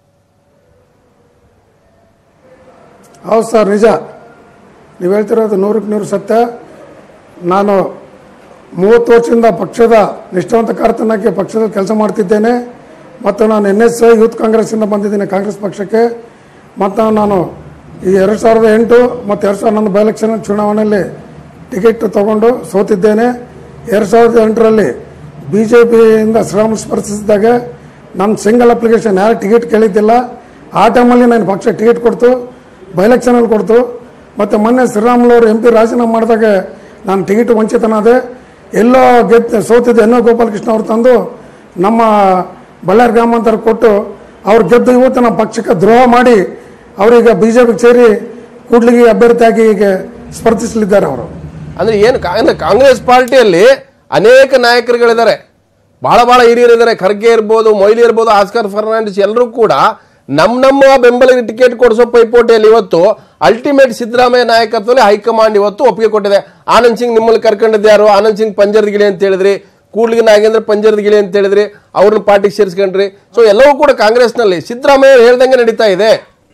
ಹೌದು ಸರ್ ನಿಜ ನೀವು ಹೇಳ್ತಿರೋದು ನೂರಕ್ಕೆ ನೂರು ಸತ್ಯ ನಾನು ಮೂವತ್ತು ವರ್ಷದಿಂದ ಪಕ್ಷದ ನಿಷ್ಠಾವಂತ ಕಾರ್ಯತನಾಗಿ ಪಕ್ಷದಲ್ಲಿ ಕೆಲಸ ಮಾಡ್ತಿದ್ದೇನೆ ಮತ್ತು ನಾನು ಎನ್ ಎಸ್ ಯೂತ್ ಕಾಂಗ್ರೆಸ್ಸಿಂದ ಬಂದಿದ್ದೀನಿ ಕಾಂಗ್ರೆಸ್ ಪಕ್ಷಕ್ಕೆ ಮತ್ತು ನಾನು ಈ ಎರಡು ಸಾವಿರದ ಎಂಟು ಮತ್ತು ಎರಡು ಸಾವಿರದ ಹನ್ನೊಂದು ಬೈ ಎಲೆಕ್ಷನ್ ಚುನಾವಣೆಯಲ್ಲಿ ಟಿಕೆಟ್ ತಗೊಂಡು ಸೋತಿದ್ದೇನೆ ಎರಡು ಸಾವಿರದ ಎಂಟರಲ್ಲಿ ಬಿ ಜೆ ಪಿಯಿಂದ ಶ್ರಮ ಸ್ಪರ್ಶಿಸಿದಾಗ ನಾನು ಸಿಂಗಲ್ ಅಪ್ಲಿಕೇಶನ್ ಯಾರು ಟಿಕೆಟ್ ಕೇಳಿದ್ದಿಲ್ಲ ಆ ಟೈಮಲ್ಲಿ ನಾನು ಪಕ್ಷ ಟಿಕೆಟ್ ಕೊಡ್ತು ಬೈ ಎಲೆಕ್ಷನಲ್ಲಿ ಕೊಡ್ತು ಮತ್ತು ಮೊನ್ನೆ ಶ್ರೀರಾಮುಲು ಎಂ ಪಿ ರಾಜೀನಾಮೆ ಮಾಡಿದಾಗ ನಾನು ಟಿಕೆಟ್ ವಂಚಿತನಾದೆ ಎಲ್ಲೋ ಗೆದ್ದು ಸೋತಿದ್ದೆ ಎನ್ನೋ ಗೋಪಾಲಕೃಷ್ಣ ಅವ್ರು ತಂದು ನಮ್ಮ ಬಳ್ಳಾರಿ ಗ್ರಾಮಾಂತರ ಕೊಟ್ಟು ಅವ್ರು ಗೆದ್ದು ಇವತ್ತು ನಮ್ಮ ಪಕ್ಷಕ್ಕೆ ದ್ರೋಹ ಮಾಡಿ ಅವರೀಗ ಬಿ ಜೆ ಪಿಗೆ ಸೇರಿ ಕೂಡ್ಲಿಗಿ ಅಭ್ಯರ್ಥಿಯಾಗಿ ಈಗ ಸ್ಪರ್ಧಿಸಲಿದ್ದಾರೆ ಅವರು ಅಂದ್ರೆ ಏನು ಕಾ- ಅಂದ್ರೆ ಕಾಂಗ್ರೆಸ್ ಪಾರ್ಟಿಯಲ್ಲಿ ಅನೇಕ ನಾಯಕರುಗಳಿದ್ದಾರೆ ಬಹಳ ಬಹಳ ಹಿರಿಯರಿದ್ದಾರೆ ಖರ್ಗೆ ಇರ್ಬೋದು ಮೊಯ್ಲಿ ಇರ್ಬೋದು ಆಸ್ಕರ್ ಫರ್ನಾಂಡಿಸ್ ಎಲ್ಲರೂ ಕೂಡ ನಮ್ಮ ನಮ್ಮ ಬೆಂಬಲಿಗೆ ಟಿಕೆಟ್ ಕೊಡಿಸೋ ಪೈಪೋಟಿಯಲ್ಲಿ ಇವತ್ತು ಅಲ್ಟಿಮೇಟ್ ಸಿದ್ದರಾಮಯ್ಯ ನಾಯಕತ್ವದಲ್ಲಿ ಹೈಕಮಾಂಡ್ ಇವತ್ತು ಒಪ್ಪಿಗೆ ಕೊಟ್ಟಿದೆ ಆನಂದ್ ಸಿಂಗ್ ನಿಮ್ಮಲ್ಲಿ ಕರ್ಕೊಂಡಿದ್ದು ಯಾರು ಆನಂದ್ ಸಿಂಗ್ ಪಂಜರದ ಗಿಳಿ ಅಂತ ಹೇಳಿದ್ರಿ ಕೂಡ್ಲಿಗೆ ನಾಗೇಂದ್ರ ಪಂಜರದ ಗಿಳಿ ಅಂತ ಹೇಳಿದ್ರಿ ಅವ್ರನ್ನ ಪಾರ್ಟಿಗೆ ಸೇರಿಸ್ಕೊಂಡ್ರಿ ಸೊ ಎಲ್ಲವೂ ಕೂಡ ಕಾಂಗ್ರೆಸ್ನಲ್ಲಿ ಸಿದ್ದರಾಮಯ್ಯ ಹೇಳ್ದಂಗೆ ನಡೀತಾ ಇದೆ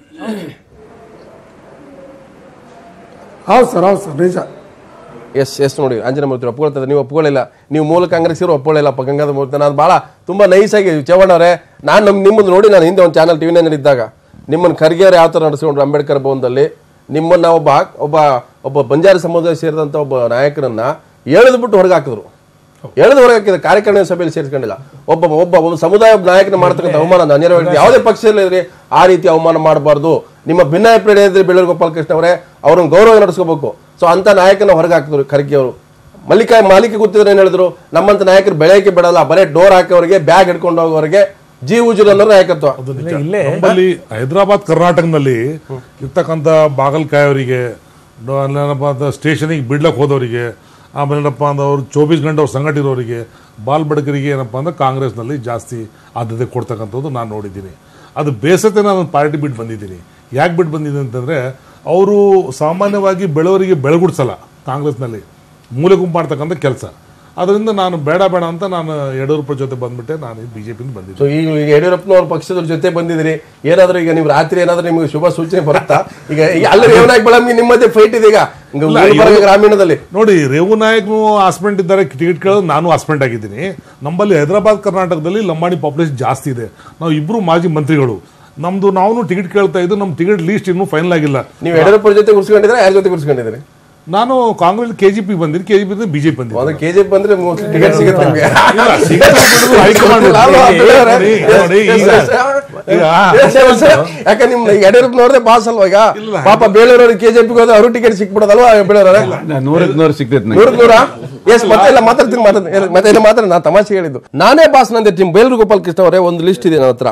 ಹೌದು ಸರ್ ಹೌದು ಸರ್ ನಿಜ ಎಸ್ ಎಸ್ ನೋಡಿ ಅಂಜನ ಮೂರ್ತಿ ಒಪ್ಕೊಳ್ತದೆ ನೀವು ಒಪ್ಕೊಳ್ಳಿಲ್ಲ ನೀವು ಮೂಲ ಕಾಂಗ್ರೆಸ್ ಇರೋ ಒಪ್ಕೊಳ್ಳಿಲ್ಲಪ್ಪ ಗಂಗಾಧರ ಮೂರ್ತಿ ನಾನು ಭಾಳ ತುಂಬ ನೈಸ್ ಆಗಿ ಚೇವಣ್ಣವ್ರೆ ನಾನು ನಮ್ಮ ನಿಮ್ಮನ್ನು ನೋಡಿ ನಾನು ಹಿಂದೆ ಒಂದು ಚಾನಲ್ ಟಿವಿನೇ ಇದ್ದಾಗ ನಿಮ್ಮನ್ನು ಖರ್ಗೆಯವ್ರು ಯಾವ ಥರ ನಡೆಸ್ಕೊಂಡ್ರು ಅಂಬೇಡ್ಕರ್ ಭವನದಲ್ಲಿ ನಿಮ್ಮನ್ನ ಒಬ್ಬ ಒಬ್ಬ ಒಬ್ಬ ಬಂಜಾರಿ ಸಮುದಾಯ ಸೇರಿದಂಥ ಒಬ್ಬ ನಾಯಕರನ್ನ ಎಳೆದು ಬಿಟ್ಟು ಹೊರಗೆ ಹಾಕಿದ್ರು ಎಳೆದು ಹೊರಗೆ ಹಾಕಿದ ಕಾರ್ಯಕಾರಿಣಿ ಸಭೆಯಲ್ಲಿ ಸೇರಿಸ್ಕೊಂಡಿಲ್ಲ ಒಬ್ಬ ಒಬ್ಬ ಒಂದು ಸಮುದಾಯ ನಾಯಕನ ಮಾಡ್ತಕ್ಕಂಥ ಅವಮಾನ ಅನ್ಯವಾಗಿ ಯಾವುದೇ ಪಕ್ಷದಲ್ಲಿ ಇದ್ರಿ ಆ ರೀತಿ ಅವಮಾನ ಮಾಡಬಾರ್ದು ನಿಮ್ಮ ಭಿನ್ನಾಭಿಪ್ರಾಯ ಇದ್ರೆ ಬೆಳ್ಳೂರು ಗೋಪಾಲಕೃಷ್ಣ ಅವರೇ ಅವ್ರನ್ನ ಗೌರವ ನಡೆಸ್ಕೋಬೇಕು ಸೊ ಅಂತ ನಾಯಕನ ಹೊರಗೆ ಹಾಕಿದ್ರು ಖರ್ಗೆ ಅವರು ಮಲ್ಲಿಕ ಮಾಲಿಕ ಕೂತಿದ್ರೆ ಏನ್ ಹೇಳಿದ್ರು ನಮ್ಮಂತ ನಾಯಕರು ಬೆಳೆಯಕ್ಕೆ ಬಿಡಲ್ಲ ಬರೇ ಡೋರ್ ಹಾಕೋರಿಗೆ ಬ್ಯಾಗ್ ಹಿಡ್ಕೊಂಡು ಹೋಗೋರಿಗೆ ಜೀವ ಉಜುಲ್ ಅನ್ನೋ ನಾಯಕತ್ವ ಇಲ್ಲೇ ನಮ್ಮಲ್ಲಿ ಹೈದರಾಬಾದ್ ಕರ್ನಾಟಕದಲ್ಲಿ ಇರ್ತಕ್ಕಂಥ ಬಾಗಲಕಾಯವರಿಗೆ ಏನಪ್ಪ ಅಂತ ಸ್ಟೇಷನಿಗೆ ಬಿಡ್ಲಕ್ಕೆ ಹೋದವರಿಗೆ ಆಮೇಲೆ ಏನಪ್ಪ ಅಂದ್ರೆ ಅವ್ರು ಚೌಬೀಸ್ ಗಂಟೆ ಅವ್ರು ಸಂಘಟಿರೋರಿಗೆ ಬಾಲ್ ಬಡಕರಿಗೆ ಏನಪ್ಪ ಅಂದ್ರೆ ಕಾಂಗ್ರೆಸ್ನಲ್ಲಿ ಜಾಸ್ತಿ ಆದ್ಯತೆ ಕೊಡ್ತಕ್ಕಂಥದ್ದು ನಾನು ನೋಡಿದ್ದೀನಿ ಅದು ಬೇಸತ್ತೆ ನಾನು ಪಾರ್ಟಿ ಬಿಟ್ಟು ಬಂದಿದ್ದೀನಿ ಯಾಕೆ ಬಿಟ್ಟು ಬಂದಿದ್ದೀನಿ ಅಂತಂದರೆ ಅವರು ಸಾಮಾನ್ಯವಾಗಿ ಬೆಳವರಿಗೆ ಬೆಳಗುಡ್ಸಲ್ಲ ಕಾಂಗ್ರೆಸ್ನಲ್ಲಿ ಮೂಲೆ ಗುಂಪು ಮಾಡ್ತಕ್ಕಂಥ ಕೆಲಸ ಅದರಿಂದ ನಾನು ಬೇಡ ಬೇಡ ಅಂತ ನಾನು ಯಡಿಯೂರಪ್ಪ ಜೊತೆ ಬಂದ್ಬಿಟ್ಟೆ ನಾನು ಬಿ ಜೆ ಪಿಯಿಂದ ಬಂದಿದ್ದೆ ಸೊ ಈಗ ಈಗ ಯಡಿಯೂರಪ್ಪನವ್ರ ಪಕ್ಷದ ಜೊತೆ ಬಂದಿದ್ದೀರಿ ಏನಾದ್ರೂ ಈಗ ನೀವು ರಾತ್ರಿ ಏನಾದ್ರೂ ನಿಮಗೆ ಶುಭ ಸೂಚನೆ ಬರುತ್ತಾ ಈಗ ಈಗ ಅಲ್ಲಿ ರೇವನಾಯಕ್ ಬೆಳಂಗಿ ನಿಮ್ಮ ಮಧ್ಯೆ ಫೈಟ್ ಇದೆ ಈಗ ಈಗ ಇಲ್ಲ, ಗುಲ್ಬರ್ಗ ಇವ್ರು- ಗ್ರಾಮೀಣದಲ್ಲಿ ನೋಡಿ ರೇವು ನಾಯಕ್ನು ಹಾಸ್ಪೆಂಟ್ ಇದ್ದಾರೆ ಟಿಕೆಟ್ ಕೇಳೋದು ನಾನು ಹಾಸ್ಪೆಂಟ್ ಆಗಿದ್ದೀನಿ ನಮ್ಮಲ್ಲಿ ಹೈದರಾಬಾದ್ ಕರ್ನಾಟಕದಲ್ಲಿ ಲಂಬಾಣಿ ಪಾಪ್ಯುಲೇಷನ್ ಜಾಸ್ತಿ ಇದೆ ನಾವು ಇಬ್ರು ಮಾಜಿ ಮಂತ್ರಿಗಳು ನಮ್ದು ನಾವು ಟಿಕೆಟ್ ಕೇಳ್ತಾ ಇದ್ದು ನಮ್ಮ ಟಿಕೆಟ್ ಲೀಸ್ಟ್ ಇನ್ನೂ ಫೈನಲ್ ಆಗಿಲ್ಲ ನೀವು ಯಡಿಯೂರಪ್ಪ ಜೊತೆ ಗುರ್ಸ್ಕೊಂಡಿದ್ರೆ ಯಾರ ಜೊತೆ ಗುರ್ಸ್ಕೊಂಡಿದ್ದೀರಿ ನಾನು ಕಾಂಗ್ರೆಸ್ ಕೆ ಜಿ ಪಿ ಬಂದಿದ್ದೀನಿ ಕೆ ಜಿ ಪಿ ಬಿಜೆಪಿ ಬಂದಿದ್ದೀನಿ ಒಂದು ಕೆಜಿಎಫ್ ಬಂದ್ರೆ ಟಿಕೆಟ್ ಸಿಗುತ್ತೆ ನಿಮ್ಗೆ ಇಲ್ಲ, ಸಿಗಲ್ಲ ಬಿಡೋದು ಹೈಕಮಾಂಡ್ ಲಾಲು ನೋಡಿ, ನೋಡಿ, ಈಗ ಈಗ ಯಾಕೆ ನಿಮ್ ಯಡಿಯೂರಪ್ಪನವ್ರದೇ ಬಾಸ್ ಅಲ್ವಾ ಈಗ ಇಲ್ಲ. ಪಾಪ ಬೇಳೂರವ್ರಿಗೆ ಕೆಜಿಎಫ್ ಹೋದ್ರೆ ಅವರು ಟಿಕೆಟ್ ಸಿಕ್ಬಿಡೋದಲ್ವಾ ಬೇಳೂರವ್ರೆ ನೂರಕ್ಕೆ ನೂರು ಸಿಗ್ತೈತೆ ನಂಗೆ ನೂರಕ್ಕೆ ನೂರ ಎಸ್ ಮತ್ತೆ ಇಲ್ಲ ಮಾತಾಡ್ತೀನಿ ಮಾತಾಡ್ತೀನಿ ಮತ್ತೆ ಇಲ್ಲ ಮಾತಾಡ ನಾನು ತಮಾಷೆ ಹೇಳಿದ್ದು ನಾನೇ ಬಾಸ್ ನಂದೆ ಟೀಮ್ ಬೇಲೂರು ಗೋಪಾಲ್ ಕೃಷ್ಣ ಅವರೇ ಒಂದು ಲಿಸ್ಟ್ ಇದೆ ನನ್ನ ಹತ್ರ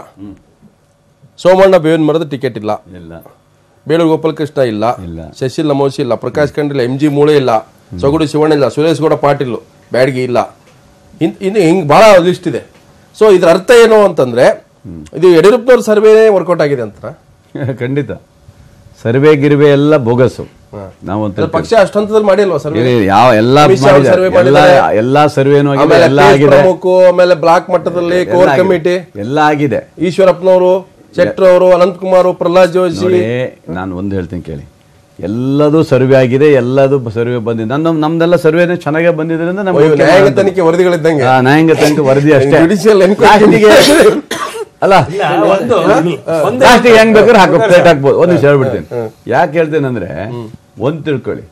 ಸೋಮಣ್ಣ ಬೇವಿನ ಮರದ ಟಿಕೆಟ್ ಇಲ್ಲ ಇಲ್ಲ ಬೇಲೂರು ಗೋಪಾಲ್ ಕೃಷ್ಣ ಇಲ್ಲ ಇಲ್ಲ. ಶಶಿಲ್ ನಮೋಶಿ ಇಲ್ಲ ಪ್ರಕಾಶ್ ಖಂಡಿಲ್ಲ ಎಂ ಜಿ ಮೂಳೆ ಇಲ್ಲ ಸೊಗಡು ಶಿವಣ್ಣ ಇಲ್ಲ ಸುರೇಶ್ ಗೌಡ ಪಾಟೀಲ್ ಬ್ಯಾಡ್ಗಿ ಇಲ್ಲ ಇನ್- ಇನ್ನು ಹಿಂಗ್ ಬಹಳ ಲಿಸ್ಟ್ ಇದೆ ಸೊ ಇದ್ರ ಅರ್ಥ ಏನು ಅಂತಂದ್ರೆ ಇದು ಯಡಿಯೂರಪ್ಪನವ್ರ ಸರ್ವೇನೇ ವರ್ಕೌಟ್ ಆಗಿದೆ ಅಂತ ಖಂಡಿತ ಸರ್ವೆ ಗಿರ್ವೆ ಎಲ್ಲ ಬೋಗಸ್ಸು ನಾವು ಅಂತ ಪಕ್ಷ ಅಷ್ಟಂತದಲ್ಲಿ ಮಾಡಿಲ್ವಾ ಸರ್ವೆ ಇಲ್ಲಿ ಯಾವ ಎಲ್ಲ ಅಮಿತ್ ಶಾ ಅವ್ರು survey ಎಲ್ಲ ಮಾಡಿದ್ದಾರೆ. ಎಲ್ಲ ಸರ್ವೇನು ಆಗಿದೆ ಆಮೇಲೆ ಎಲ್ಲ ಪೇಜ್ ಆಗಿದೆ ಪ್ರಮುಖ ಆಮೇಲೆ ಬ್ಲಾಕ್ ಮಟ್ಟದಲ್ಲಿ ಎಲ್ಲ ಕೋರ್ ಆಗಿದೆ. ಕಮಿಟಿ ಎಲ್ಲ ಆಗಿದೆ ಈಶ್ವರಪ್ಪನವರು ಶೆಟ್ರ್ ಅವರು ಅನಂತಕುಮಾರ್ ಪ್ರಹ್ಲಾದ್ ಜೋಶಿ ನೋಡಿ ನಾನು ಒಂದು ಹೇಳ್ತೀನಿ ಕೇಳಿ ಎಲ್ಲದೂ ಸರ್ವೆ ಆಗಿದೆ ಎಲ್ಲದೂ ಸರ್ವೆ ಬಂದಿದೆ ನನ್ನ ನಮ್ದೆಲ್ಲ ಸರ್ವೆನೇ ಚೆನ್ನಾಗೇ ಬಂದಿದೆ ಅಂತ ನಮ್ಗೆ ಅಯ್ಯೋ, ಮುಖ್ಯ ನ್ಯಾಯಾಂಗ ಅಂತ. ತನಿಖೆ ವರದಿಗಳಿದ್ದಂಗೆ ಆ, ನ್ಯಾಯಾಂಗ ತನಿಖೆ ವರದಿ ಅಷ್ಟೇ Judicial enquiry. ಲಾಸ್ಟಿಗೆ- ಅಲ್ಲ ಲಾಸ್ಟಿಗೆ ಹೆಂಗ್ ಬೇಕಾದ್ರೆ ಹಾಕೋ ಪ್ಲೇಟ್ ಹಾಕ್ಬೋದು ಒಂದು ನಿಮಿಷ ಹೇಳ್ಬಿಡ್ತೀನಿ ಯಾಕೆ ಹೇಳ್ತೇನೆ ಅಂದ್ರೆ ಒಂದ್ ತಿಳ್ಕೊಳ್ಳಿ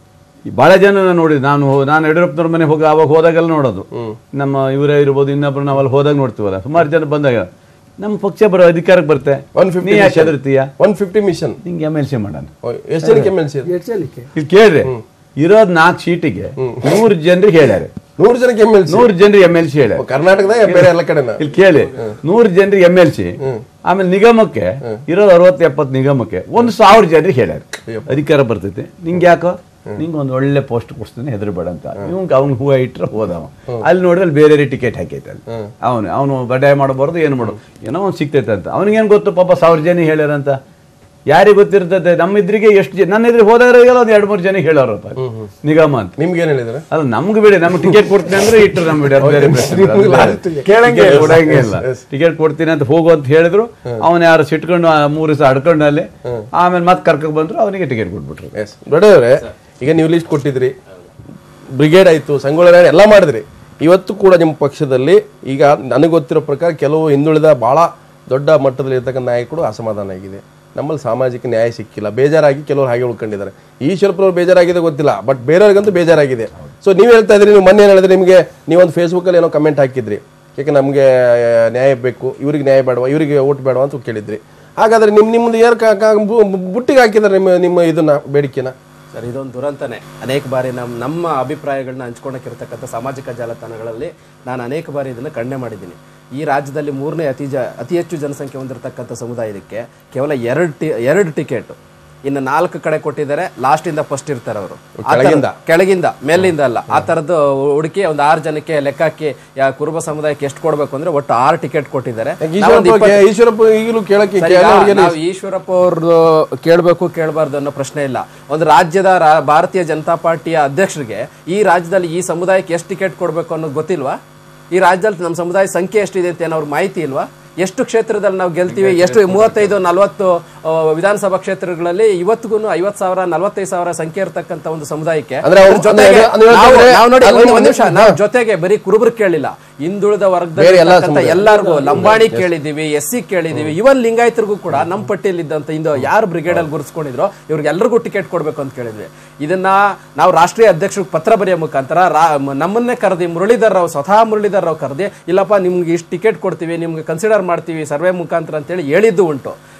ಈ ಬಹಳ ಜನ ನೋಡಿ ನಾನು ಹೋ- ನಾನು ಯಡಿಯೂರಪ್ಪನವ್ರ ಮನೆ ಹೋಗಿ ಅವಾಗ ಹೋದಾಗೆಲ್ಲ ನೋಡೋದು ನಮ್ಮ ಇವರೇ ಇರ್ಬೋದು ಇನ್ನೊಬ್ರು ನಾವಲ್ಲಿ ಹೋದಾಗ ನೋಡ್ತೀವಲ್ಲ ಸುಮಾರು ಜನ ಬಂದಾಗ ನಮ್ಮ ಪಕ್ಷ ಬರೋ ಅಧಿಕಾರಕ್ಕೆ ಬರ್ತೆ ಒನ್ ಫಿಫ್ಟಿ ನೀ ಯಾಕೆ ಹೆದರ್ತೀಯ ಒನ್ ಫಿಫ್ಟಿ ಮಿಷನ್ ನಿಂಗೆ ಎಮ್ ಎಲ್ ಸಿ ಮಾಡೋಣ ಎಷ್ಟು ಜನಕ್ಕೆ ಎಮ್ ಎಲ್ ಸಿ ಎಷ್ಟು ಜನಕ್ಕೆ ಇಲ್ಲಿ ಕೇಳ್ರಿ ಇರೋದ್ ನಾಲ್ಕು ಸೀಟಿಗೆ ನೂರು ಜನರಿಗೆ ಹೇಳ್ಯಾರೆ ನೂರು ಜನಕ್ಕೆ ಎಮ್ ಎಲ್ ಸಿ ನೂರು ಜನರಿಗೆ ಎಮ್ ಎಲ್ ಸಿ ಹೇಳ್ಯಾರೆ ಕರ್ನಾಟಕದಾಗ ಬೇರೆ ಎಲ್ಲ ಕಡೆನ ಇಲ್ಲಿ ಕೇಳಿ ನೂರು ಜನರಿಗೆ ಎಮ್ ಎಲ್ ಸಿ ಆಮೇಲೆ ನಿಗಮಕ್ಕೆ ಇರೋದು ಅರವತ್ತು ಎಪ್ಪತ್ತು ನಿಗಮಕ್ಕೆ ಒಂದು ಸಾವಿರ ಜನರಿಗೆ ಹೇಳ್ಯಾರ ಅಧಿಕಾರ ಬರ್ತೈತೆ ನಿಂಗೆ ಯಾಕೋ ನಿಂಗೆ ಒಂದು ಒಳ್ಳೆ ಪೋಸ್ಟ್ ಕೊಡ್ಸ್ತಾನೆ ಹೆದರ್ಬೇಡ ಅಂತ ಇವಂಗ ಅವ್ನು ಹೂವ ಇಟ್ರೆ ಹೋದವ ಅಲ್ಲಿ ನೋಡಿದ್ರೆ ಅಲ್ಲಿ ಬೇರೆ ಟಿಕೆಟ್ ಹಾಕೈತೆ ಅಲ್ಲಿ ಅವನು ಅವನು ಬಡಾಯಿ ಮಾಡಬಾರ್ದು ಏನು ಮಾಡೋದು ಏನೋ ಒಂದು ಸಿಗ್ತೈತೆ ಅಂತ ಅವನಿಗೇನು ಗೊತ್ತು ಪಾಪ ಸಾವಿರ ಜನ ಹೇಳ್ಯಾರಂತ ಯಾರಿಗೆ ಗೊತ್ತಿರ್ತದೆ ನಮ್ಮ ಇದ್ರಿಗೆ ಎಷ್ಟು ಜನ ನನ್ನ ಇದ್ರಿಗೆ ಹೋದವರಿಗೆಲ್ಲ ಒಂದು ಎರಡು ಮೂರು ಜನ ಹೇಳೋರಪ್ಪ ನಿಗಮ ಅಂತ ನಿಮ್ಗೆ ಏನ್ ಹೇಳಿದ್ರೆ ಅಲ್ಲ ನಮ್ಗೆ ಬಿಡಿ ನಮ್ಗೆ ಟಿಕೆಟ್ ಕೊಡ್ತೀನಿ ಅಂದ್ರೆ ಇಟ್ಟರು ನಮ್ ಬಿಡಿ ಅದು ಬೇರೆ ಪ್ರಶ್ನೆ ಅದು ಬೇರೆ. ಕೇಳಂಗೆ Ticket ಕೊಡಂಗೆ ಇಲ್ಲ ಟಿಕೆಟ್ ಕೊಡ್ತೀನಿ ಅಂತ ಹೋಗು ಅಂತ ಹೇಳಿದ್ರು ಅವನ ಯಾರು ಸಿಟ್ಕೊಂಡು ಆ ಮೂರು ದಿವಸ ಅಡ್ಕೊಂಡು ಅಲ್ಲಿ ಆಮೇಲೆ ಮತ್ತೆ ಕರ್ಕೊಂಡ್ ಬಂದ್ರು ಅವನಿಗೆ ಟಿಕೆಟ್ ಕೊಟ್ಬಿಟ್ರು ಎಸ್ ದೊಡ್ಡವ್ರೆ ಈಗ ನೀವು ಲಿಸ್ಟ್ ಕೊಟ್ಟಿದ್ರಿ ಬ್ರಿಗೇಡ್ ಆಯ್ತು ಸಂಗೊಳ್ಳ ಎಲ್ಲ ಮಾಡಿದ್ರಿ ಇವತ್ತು ಕೂಡ ನಿಮ್ಮ ಪಕ್ಷದಲ್ಲಿ ಈಗ ನನಗೆ ಗೊತ್ತಿರೋ ಪ್ರಕಾರ ಕೆಲವು ಹಿಂದುಳಿದ ಬಹಳ ದೊಡ್ಡ ಮಟ್ಟದಲ್ಲಿ ಇರ್ತಕ್ಕಂಥ ನಾಯಕರು ಅಸಮಾಧಾನ ಆಗಿದೆ ನಮ್ಮಲ್ಲಿ ಸಾಮಾಜಿಕ ನ್ಯಾಯ ಸಿಕ್ಕಿಲ್ಲ ಬೇಜಾರಾಗಿ ಕೆಲವರು ಹಾಗೆ ಉಳ್ಕೊಂಡಿದ್ದಾರೆ ಈಶ್ವರಪ್ಪನವ್ರು ಬೇಜಾರಾಗಿದೆ ಗೊತ್ತಿಲ್ಲ ಬಟ್ ಬೇರೆಯವ್ರಿಗಂತೂ ಬೇಜಾರಾಗಿದೆ ಸೊ ನೀವು ಹೇಳ್ತಾ ಇದ್ರಿ ನೀವು ಮೊನ್ನೆ ಏನು ಹೇಳಿದ್ರೆ ನಿಮಗೆ ನೀವೊಂದು ಫೇಸ್ಬುಕ್ಕಲ್ಲಿ ಏನೋ ಕಮೆಂಟ್ ಹಾಕಿದ್ರಿ ಯಾಕೆ ನಮಗೆ ನ್ಯಾಯ ಬೇಕು ಇವ್ರಿಗೆ ನ್ಯಾಯ ಬೇಡವಾ ಇವರಿಗೆ ಓಟ್ ಬೇಡವಾ ಅಂತ ಕೇಳಿದ್ರಿ ಹಾಗಾದ್ರೆ ನಿಮ್ಮ ನಿಮ್ಮದು ಯಾರು ಬುಟ್ಟಿಗೆ ಹಾಕಿದ್ದಾರೆ ನಿಮ್ಮ ನಿಮ್ಮ ಇದನ್ನ ಬೇಡಿಕೆನ ಸರ್ ಇದೊಂದು ದುರಂತನೇ ಅನೇಕ ಬಾರಿ ನಮ್ಮ ನಮ್ಮ ಅಭಿಪ್ರಾಯಗಳನ್ನ ಹಂಚ್ಕೊಳಕ್ಕಿರ್ತಕ್ಕಂಥ ಸಾಮಾಜಿಕ ಜಾಲತಾಣಗಳಲ್ಲಿ ನಾನು ಅನೇಕ ಬಾರಿ ಇದನ್ನು ಖಂಡನೆ ಮಾಡಿದ್ದೀನಿ ಈ ರಾಜ್ಯದಲ್ಲಿ ಮೂರನೇ ಅತಿ ಜ ಅತಿ ಹೆಚ್ಚು ಜನಸಂಖ್ಯೆ ಹೊಂದಿರತಕ್ಕಂಥ ಸಮುದಾಯಕ್ಕೆ ಕೇವಲ ಎರಡು ಟಿ ಎರಡು ಟಿಕೆಟ್ ಇನ್ನು ನಾಲ್ಕು ಕಡೆ ಕೊಟ್ಟಿದ್ದಾರೆ ಲಾಸ್ಟ್ ಇಂದ ಫಸ್ಟ್ ಇರ್ತಾರೆ ಅವರು ಕೆಳಗಿಂದ? ಕೆಳಗಿಂದ ಮೇಲಿಂದ ಅಲ್ಲ ಆ ತರದ್ದು ಹುಡುಕಿ ಒಂದು ಆರು ಜನಕ್ಕೆ ಲೆಕ್ಕ ಹಾಕಿ ಯಾ ಕುರುಬ ಸಮುದಾಯಕ್ಕೆ ಎಷ್ಟು ಕೊಡ್ಬೇಕು ಅಂದ್ರೆ ಒಟ್ಟು ಆರು ಟಿಕೆಟ್ ಕೊಟ್ಟಿದ್ದಾರೆ ನಾವೊಂದು ಈಶ್ವರಪ್ಪ ಇಪ್ಪತ್ತು- ಈಶ್ವರಪ್ಪ ಈಗಲೂ ಕೇಳಕ್ಕೆ ಸರಿ, ಈಗ ಕೆಲವರಿಗೆ ನಾವು ಈಶ್ವರಪ್ಪ ಅವ್ರದ್ದು ಕೇಳಬೇಕು ಕೇಳಬಾರ್ದು ಅನ್ನೋ ಪ್ರಶ್ನೆ ಇಲ್ಲ ಒಂದು ರಾಜ್ಯದ ರಾ- ಭಾರತೀಯ ಜನತಾ ಪಾರ್ಟಿಯ ಅಧ್ಯಕ್ಷರಿಗೆ ಈ ರಾಜ್ಯದಲ್ಲಿ ಈ ಸಮುದಾಯಕ್ಕೆ ಎಷ್ಟು ಟಿಕೆಟ್ ಕೊಡಬೇಕು ಅನ್ನೋದು ಗೊತ್ತಿಲ್ವಾ ಈ ರಾಜ್ಯದಲ್ಲಿ ನಮ್ಮ ಸಮುದಾಯ ಸಂಖ್ಯೆ ಎಷ್ಟಿದೆ ಅಂತ ಏನೋ ಅವ್ರ ಮಾಹಿತಿ ಇಲ್ವಾ ಎಷ್ಟು ಕ್ಷೇತ್ರದಲ್ಲಿ ನಾವು ಗೆಲ್ತೀವಿ ಎಷ್ಟು ಮೂವತ್ತೈದು ನಲವತ್ತು ಆ, ವಿಧಾನಸಭಾ ಕ್ಷೇತ್ರಗಳಲ್ಲಿ ಇವತ್ತಿಗೂ ಐವತ್ ಸಾವಿರ ನಲವತ್ತೈದು ಸಾವಿರ ಸಂಖ್ಯೆ ಇರತಕ್ಕಂತ ಒಂದು ಸಮುದಾಯಕ್ಕೆ ಅಂದ್ರೆ ಅವ್ರು- ಅದ್ರ ಜೊತೆಗೆ ಅಂದ್ರೆ ಅದು ನಾವು- ಹೇಳ್ತಾರೆ, ನಾವು ನೋಡಿ ಅಲ್ಲಿ ಒಂದು ಒಂದು- ನಿಮಿಷ ನಾವು ಜೊತೆಗೆ ಬರೀ ಕುರುಬರು ಕೇಳಿಲ್ಲ ಹಿಂದುಳಿದ ವರ್ಗದಲ್ಲಿ ಬೇರೆ ಎಲ್ಲಾ ಇರ್ತಕ್ಕಂಥ ಸಮುದಾಯ. ಎಲ್ಲರಿಗೂ ಲಂಬಾಣಿ ಕೇಳಿದೀವಿ ಎಸ್ ಸಿ ಕೇಳಿದೀವಿ ಇವನ್ ಲಿಂಗಾಯತರಿಗೂ ಕೂಡ ನಮ್ಮ ಪಟ್ಟಿಯಲ್ಲಿ ಇದ್ದಂತ ಇಂದು ಯಾರು ಬ್ರಿಗೇಡ್ ಅಲ್ಲಿ ಗುರುಸ್ಕೊಂಡಿದ್ರು ಇವ್ರಿಗೆ ಎಲ್ರಿಗೂ ಟಿಕೆಟ್ ಕೊಡ್ಬೇಕು ಅಂತ ಕೇಳಿದ್ವಿ ಇದನ್ನ ನಾವು ರಾಷ್ಟ್ರೀಯ ಅಧ್ಯಕ್ಷರಿಗೆ ಪತ್ರ ಬರೆಯೋ ಮುಖಾಂತರ ರಾ- ಮ- ನಮ್ಮನ್ನೇ ಕರೆದಿ ಮುರಳೀಧರ್ ರಾವ್ ಸ್ವತಃ ಮುರಳೀಧರ್ ರಾವ್ ಕರೆದಿ ಇಲ್ಲಪ್ಪ ನಿಮ್ಗೆ ಇಷ್ಟು ಟಿಕೆಟ್ ಕೊಡ್ತೀವಿ ನಿಮ್ಗೆ ಕನ್ಸಿಡರ್ ಮಾಡ್ತೀವಿ ಸರ್ವೆ ಮುಖಾಂತರ ಅಂತೇಳಿ ಹೇಳಿದ್ದು ಉಂಟು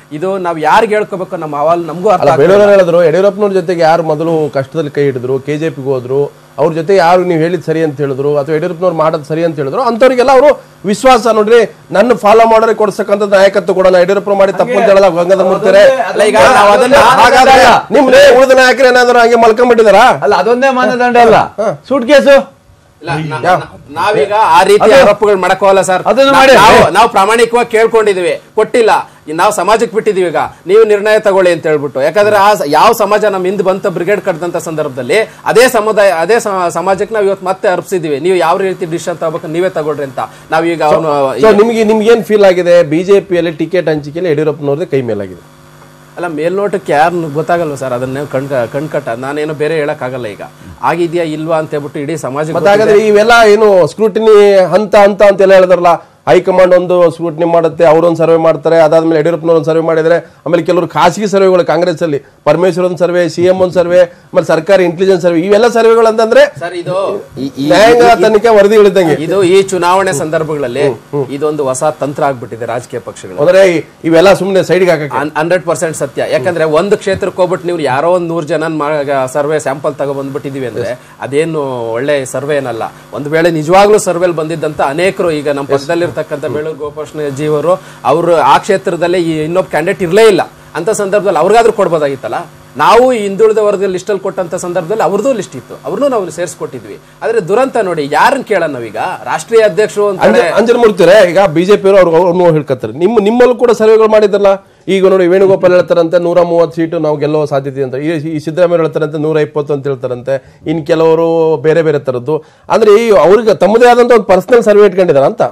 ಇದು ನಾವು ಯಾರಿಗೆ ಹೇಳ್ಕೋಬೇಕು ನಮ್ಮ ಅಹವಾಲು ನಮಗೂ ಅರ್ಥ ಅಲ್ಲ ಆಗ್ತಾ ಇಲ್ಲ. ಬೇರೆಯವ್ರು ಹೇಳಿದ್ರು ಯಡಿಯೂರಪ್ಪನವ್ರ ಜೊತೆಗೆ ಯಾರು ಮೊದಲು ಕಷ್ಟದಲ್ಲಿ ಕೈ ಹಿಡಿದ್ರು ಕೆಜೆಪಿಗೆ ಹೋದ್ರು ಅವ್ರ ಜೊತೆ ಯಾರು ನೀವು ಹೇಳಿದ್ ಸರಿ ಅಂತ ಹೇಳಿದ್ರು ಅಥವಾ ಯಡಿಯೂರಪ್ಪನವ್ರು ಮಾಡೋದು ಸರಿ ಅಂತ ಹೇಳಿದ್ರು ಅಂತವ್ರಿಗೆಲ್ಲ ಅವರು ವಿಶ್ವಾಸ ನೋಡ್ರಿ ನನ್ನ ಫಾಲೋ ಮಾಡೋರಿಗೆ ಕೊಡ್ಸಕ್ಕಂತ ನಾಯಕತ್ವ ಕೊಡೋಣ ಯಡಿಯೂರಪ್ಪ ಮಾಡಿ ತಪ್ಪು ಅಂತ ಹೇಳಲ್ಲ ಗಂಗಾಧರ ಮೂರ್ತಿರೇ ಅಲ್ಲ, ಈಗ ನಾವು ಅದನ್ನ ಹಾಗಾದ್ರೆ ನಿಮ್ ಉಳಿದ ನಾಯಕರು ಏನಾದ್ರು ಹಂಗೆ ಮಲ್ಕೊಂಡ್ಬಿಟ್ಟಿದಾರಾ ಅಲ್ಲ ಅದೊಂದೇ ಮಾನದಂಡ ಅಲ್ಲ ಸೂಟ್ ಕೇಸು ಇಲ್ಲ, ನಾ- ನಾ- ನಾವೀಗ ಆ ರೀತಿ ಆರೋಪಗಳು ಮಾಡಕ್ ಹೋಗಲ್ಲ ಸರ್ ಅದನ್ನ ನಾ- ಮಾಡಿ. ನಾವು ನಾವು ಪ್ರಾಮಾಣಿಕವಾಗಿ ಕೇಳ್ಕೊಂಡಿದೀವಿ ಕೊಟ್ಟಿಲ್ಲ ಈ ನಾವು ಸಮಾಜಕ್ಕೆ ಬಿಟ್ಟಿದೀವಿ ಈಗ ನೀವು ನಿರ್ಣಯ ತಗೊಳ್ಳಿ ಅಂತ ಹೇಳ್ಬಿಟ್ಟು ಯಾಕಂದ್ರೆ ಆ ಸ- ಯಾವ ಸಮಾಜ ನಮ್ಮ ಹಿಂದ್ ಬಂತ ಬ್ರಿಗೇಡ್ ಕಟ್ಟದಂತ ಸಂದರ್ಭದಲ್ಲಿ ಅದೇ ಸಮುದಾಯ ಅದೇ ಸ- ಸಮಾಜಕ್ಕೆ ನಾವು ಇವತ್ತು ಮತ್ತೆ ಅರ್ಪಿಸಿದೀವಿ ನೀವು ಯಾವ ರೀತಿ ಡಿಸಿಷನ್ ತಗೋಬೇಕು ನೀವೇ ತಗೊಳ್ರಿ ಅಂತ ನಾವೀಗ ಅವನು ಸೊ ನಿಮ್ಗೆ ನಿಮ್ಗೆ ಏನ್ ಫೀಲ್ ಆಗಿದೆ ಬಿಜೆಪಿಯಲ್ಲಿ ಟಿಕೆಟ್ ಹಂಚಿಕೆಯಲ್ಲಿ ಯಡಿಯೂರಪ್ಪನವ್ರದ್ದು ಕೈ ಮೇಲಾಗಿದೆ ಅಲ್ಲ ಮೇಲ್ನೋಟಕ್ಕೆ ಯಾರು ಗೊತ್ತಾಗಲ್ವ ಸರ್ ಅದನ್ನ ಕಣ್ ಕಣ್ಕಟ್ಟ ನಾನೇನು ಬೇರೆ ಹೇಳಕ್ ಈಗ ಆಗಿದ್ಯಾ ಇಲ್ವಾ ಅಂತ ಹೇಳ್ಬಿಟ್ಟು ಇಡೀ ಸಮಾಜ ಮತ್ತೆ ಹಾಗಾದ್ರೆ ಇವೆಲ್ಲ ಏನು ಸ್ಕ್ರೂಟಿನಿ ಹಂತ ಹಂತ ಅಂತೆಲ್ಲ ಹೇಳಿದ್ರಲ್ಲ ಹೈಕಮಾಂಡ್ ಒಂದು ಸ್ಕ್ರೂಟಿನಿ ಮಾಡುತ್ತೆ ಅವರೊಂದು ಸರ್ವೆ ಮಾಡ್ತಾರೆ ಅದಾದ್ಮೇಲೆ ಯಡಿಯೂರಪ್ಪನವ್ರು ಒಂದು ಸರ್ವೆ ಮಾಡಿದ್ರೆ ಆಮೇಲೆ ಕೆಲವರು ಖಾಸಗಿ ಸರ್ವೆಗಳು ಕಾಂಗ್ರೆಸ್ ಅಲ್ಲಿ ಪರಮೇಶ್ವರ್ ಒಂದು ಸರ್ವೆ ಸಿಎಂ ಒಂದು ಸರ್ವೆ ಆಮೇಲೆ ಸರ್ಕಾರಿ ಇಂಟೆಲಿಜೆನ್ಸ್ ಸರ್ವೆ ಇವೆಲ್ಲ ಸರ್ವೆಗಳು ಅಂತಂದ್ರೆ ಸರ್ ಇದು ಈ- ಈ- ನ್ಯಾಯಾಂಗ ತನಿಖೆ ವರದಿ ಹೇಳಿದಂಗೆ ಇದು ಈ ಚುನಾವಣೆ ಸಂದರ್ಭಗಳಲ್ಲಿ ಇದೊಂದು ಹೊಸ ತಂತ್ರ ಆಗ್ಬಿಟ್ಟಿದೆ ರಾಜಕೀಯ ಪಕ್ಷಗಳು ಅಂದ್ರೆ ಈ- ಇವೆಲ್ಲ ಸುಮ್ಮನೆ ಸೈಡ್ಗೆ ಹಾಕಕ್ಕೆ ಹಂಡ್ರೆಡ್ ಪರ್ಸೆಂಟ್ ಸತ್ಯ ಯಾಕಂದ್ರೆ ಒಂದು ಕ್ಷೇತ್ರಕ್ಕೆ ಹೋಗ್ಬಿಟ್ಟು ನೀವು ಯಾರೋ ಒಂದ್ ನೂರ್ ಜನ ಸರ್ವೆ ಸ್ಯಾಂಪಲ್ ತಗೊಬಂದ್ಬಿಟ್ಟಿದೀವಿ ಅಂದ್ರೆ ಅದೇನು ಒಳ್ಳೆ ಸರ್ವೆ ಏನಲ್ಲ ಒಂದ್ ವೇಳೆ ನಿಜವಾಗ್ಲೂ ಸರ್ವೆಲ್ ಬಂದಿದ್ದಂತ ಅನೇಕರು ಈಗ ನಮ್ಮ ಪಕ್ಕದಲ್ಲಿರ್ತಕ್ಕಂಥ ಬೇಳೂರು ಗೋಪಾಲಕೃಷ್ಣ ಜೀವರು ಅವರು ಆ ಕ್ಷೇತ್ರದಲ್ಲಿ ಈ ಇನ್ನೊಬ್ಬ ಕ್ಯಾಂಡಿಡೇಟ್ ಇರ್ಲೇ ಇಲ್ಲ ಅಂತ ಸಂದರ್ಭದಲ್ಲಿ ಅವ್ರಿಗಾದ್ರೂ ಕೊಡ್ಬೋದಾಗಿತ್ತಲ್ಲ ನಾವು ಈ ಹಿಂದುಳಿದ ವರ್ಗದ ಲಿಸ್ಟ್ ಅಲ್ಲಿ ಕೊಟ್ಟಂತ ಸಂದರ್ಭದಲ್ಲಿ ಅವ್ರದ್ದು ಲಿಸ್ಟ್ ಇತ್ತು ಅವ್ರನ್ನೂ ನಾವು ಸೇರಿಸ್ಕೊಟ್ಟಿದ್ವಿ ಆದ್ರೆ ದುರಂತ ನೋಡಿ ಯಾರನ್ನ ಕೇಳೋಣ ನಾವೀಗ ರಾಷ್ಟ್ರೀಯ ಅಧ್ಯಕ್ಷರು ಅಂತ ಅಂಜ- ಅಂಜನ್ ಮೂರ್ತಿರೇ ಈಗ ಬಿಜೆಪಿ ಅವರು ಅವ್ರು ಹೇಳ್ಕತ್ತಾರೆ ನಿಮ್ಮ ನಿಮ್ಮಲ್ಲೂ ಕೂಡ ಸರ್ವೆಗಳು ಮಾಡಿದ್ರಲ್ಲ ಈಗ ನೋಡಿ ವೇಣುಗೋಪಾಲ್ ಹೇಳ್ತಾರಂತೆ ನೂರ ಮೂವತ್ತು ಸೀಟು ನಾವು ಗೆಲ್ಲುವ ಸಾಧ್ಯತೆ ಅಂತ ಈ ಈ ಸಿದ್ದರಾಮಯ್ಯ ಹೇಳ್ತಾರಂತೆ ನೂರ ಇಪ್ಪತ್ತು ಅಂತ ಹೇಳ್ತಾರಂತೆ ಇನ್ ಕೆಲವರು ಬೇರೆ ಬೇರೆ ತರದ್ದು ಅಂದ್ರೆ ಈ ಅವ್ರಿಗೆ ತಮ್ಮದೇ ಆದಂತ ಒಂದು ಪರ್ಸನಲ್ ಸರ್ವೆ ಇಟ್ಕೊಂಡಿದಾರ ಅಂತ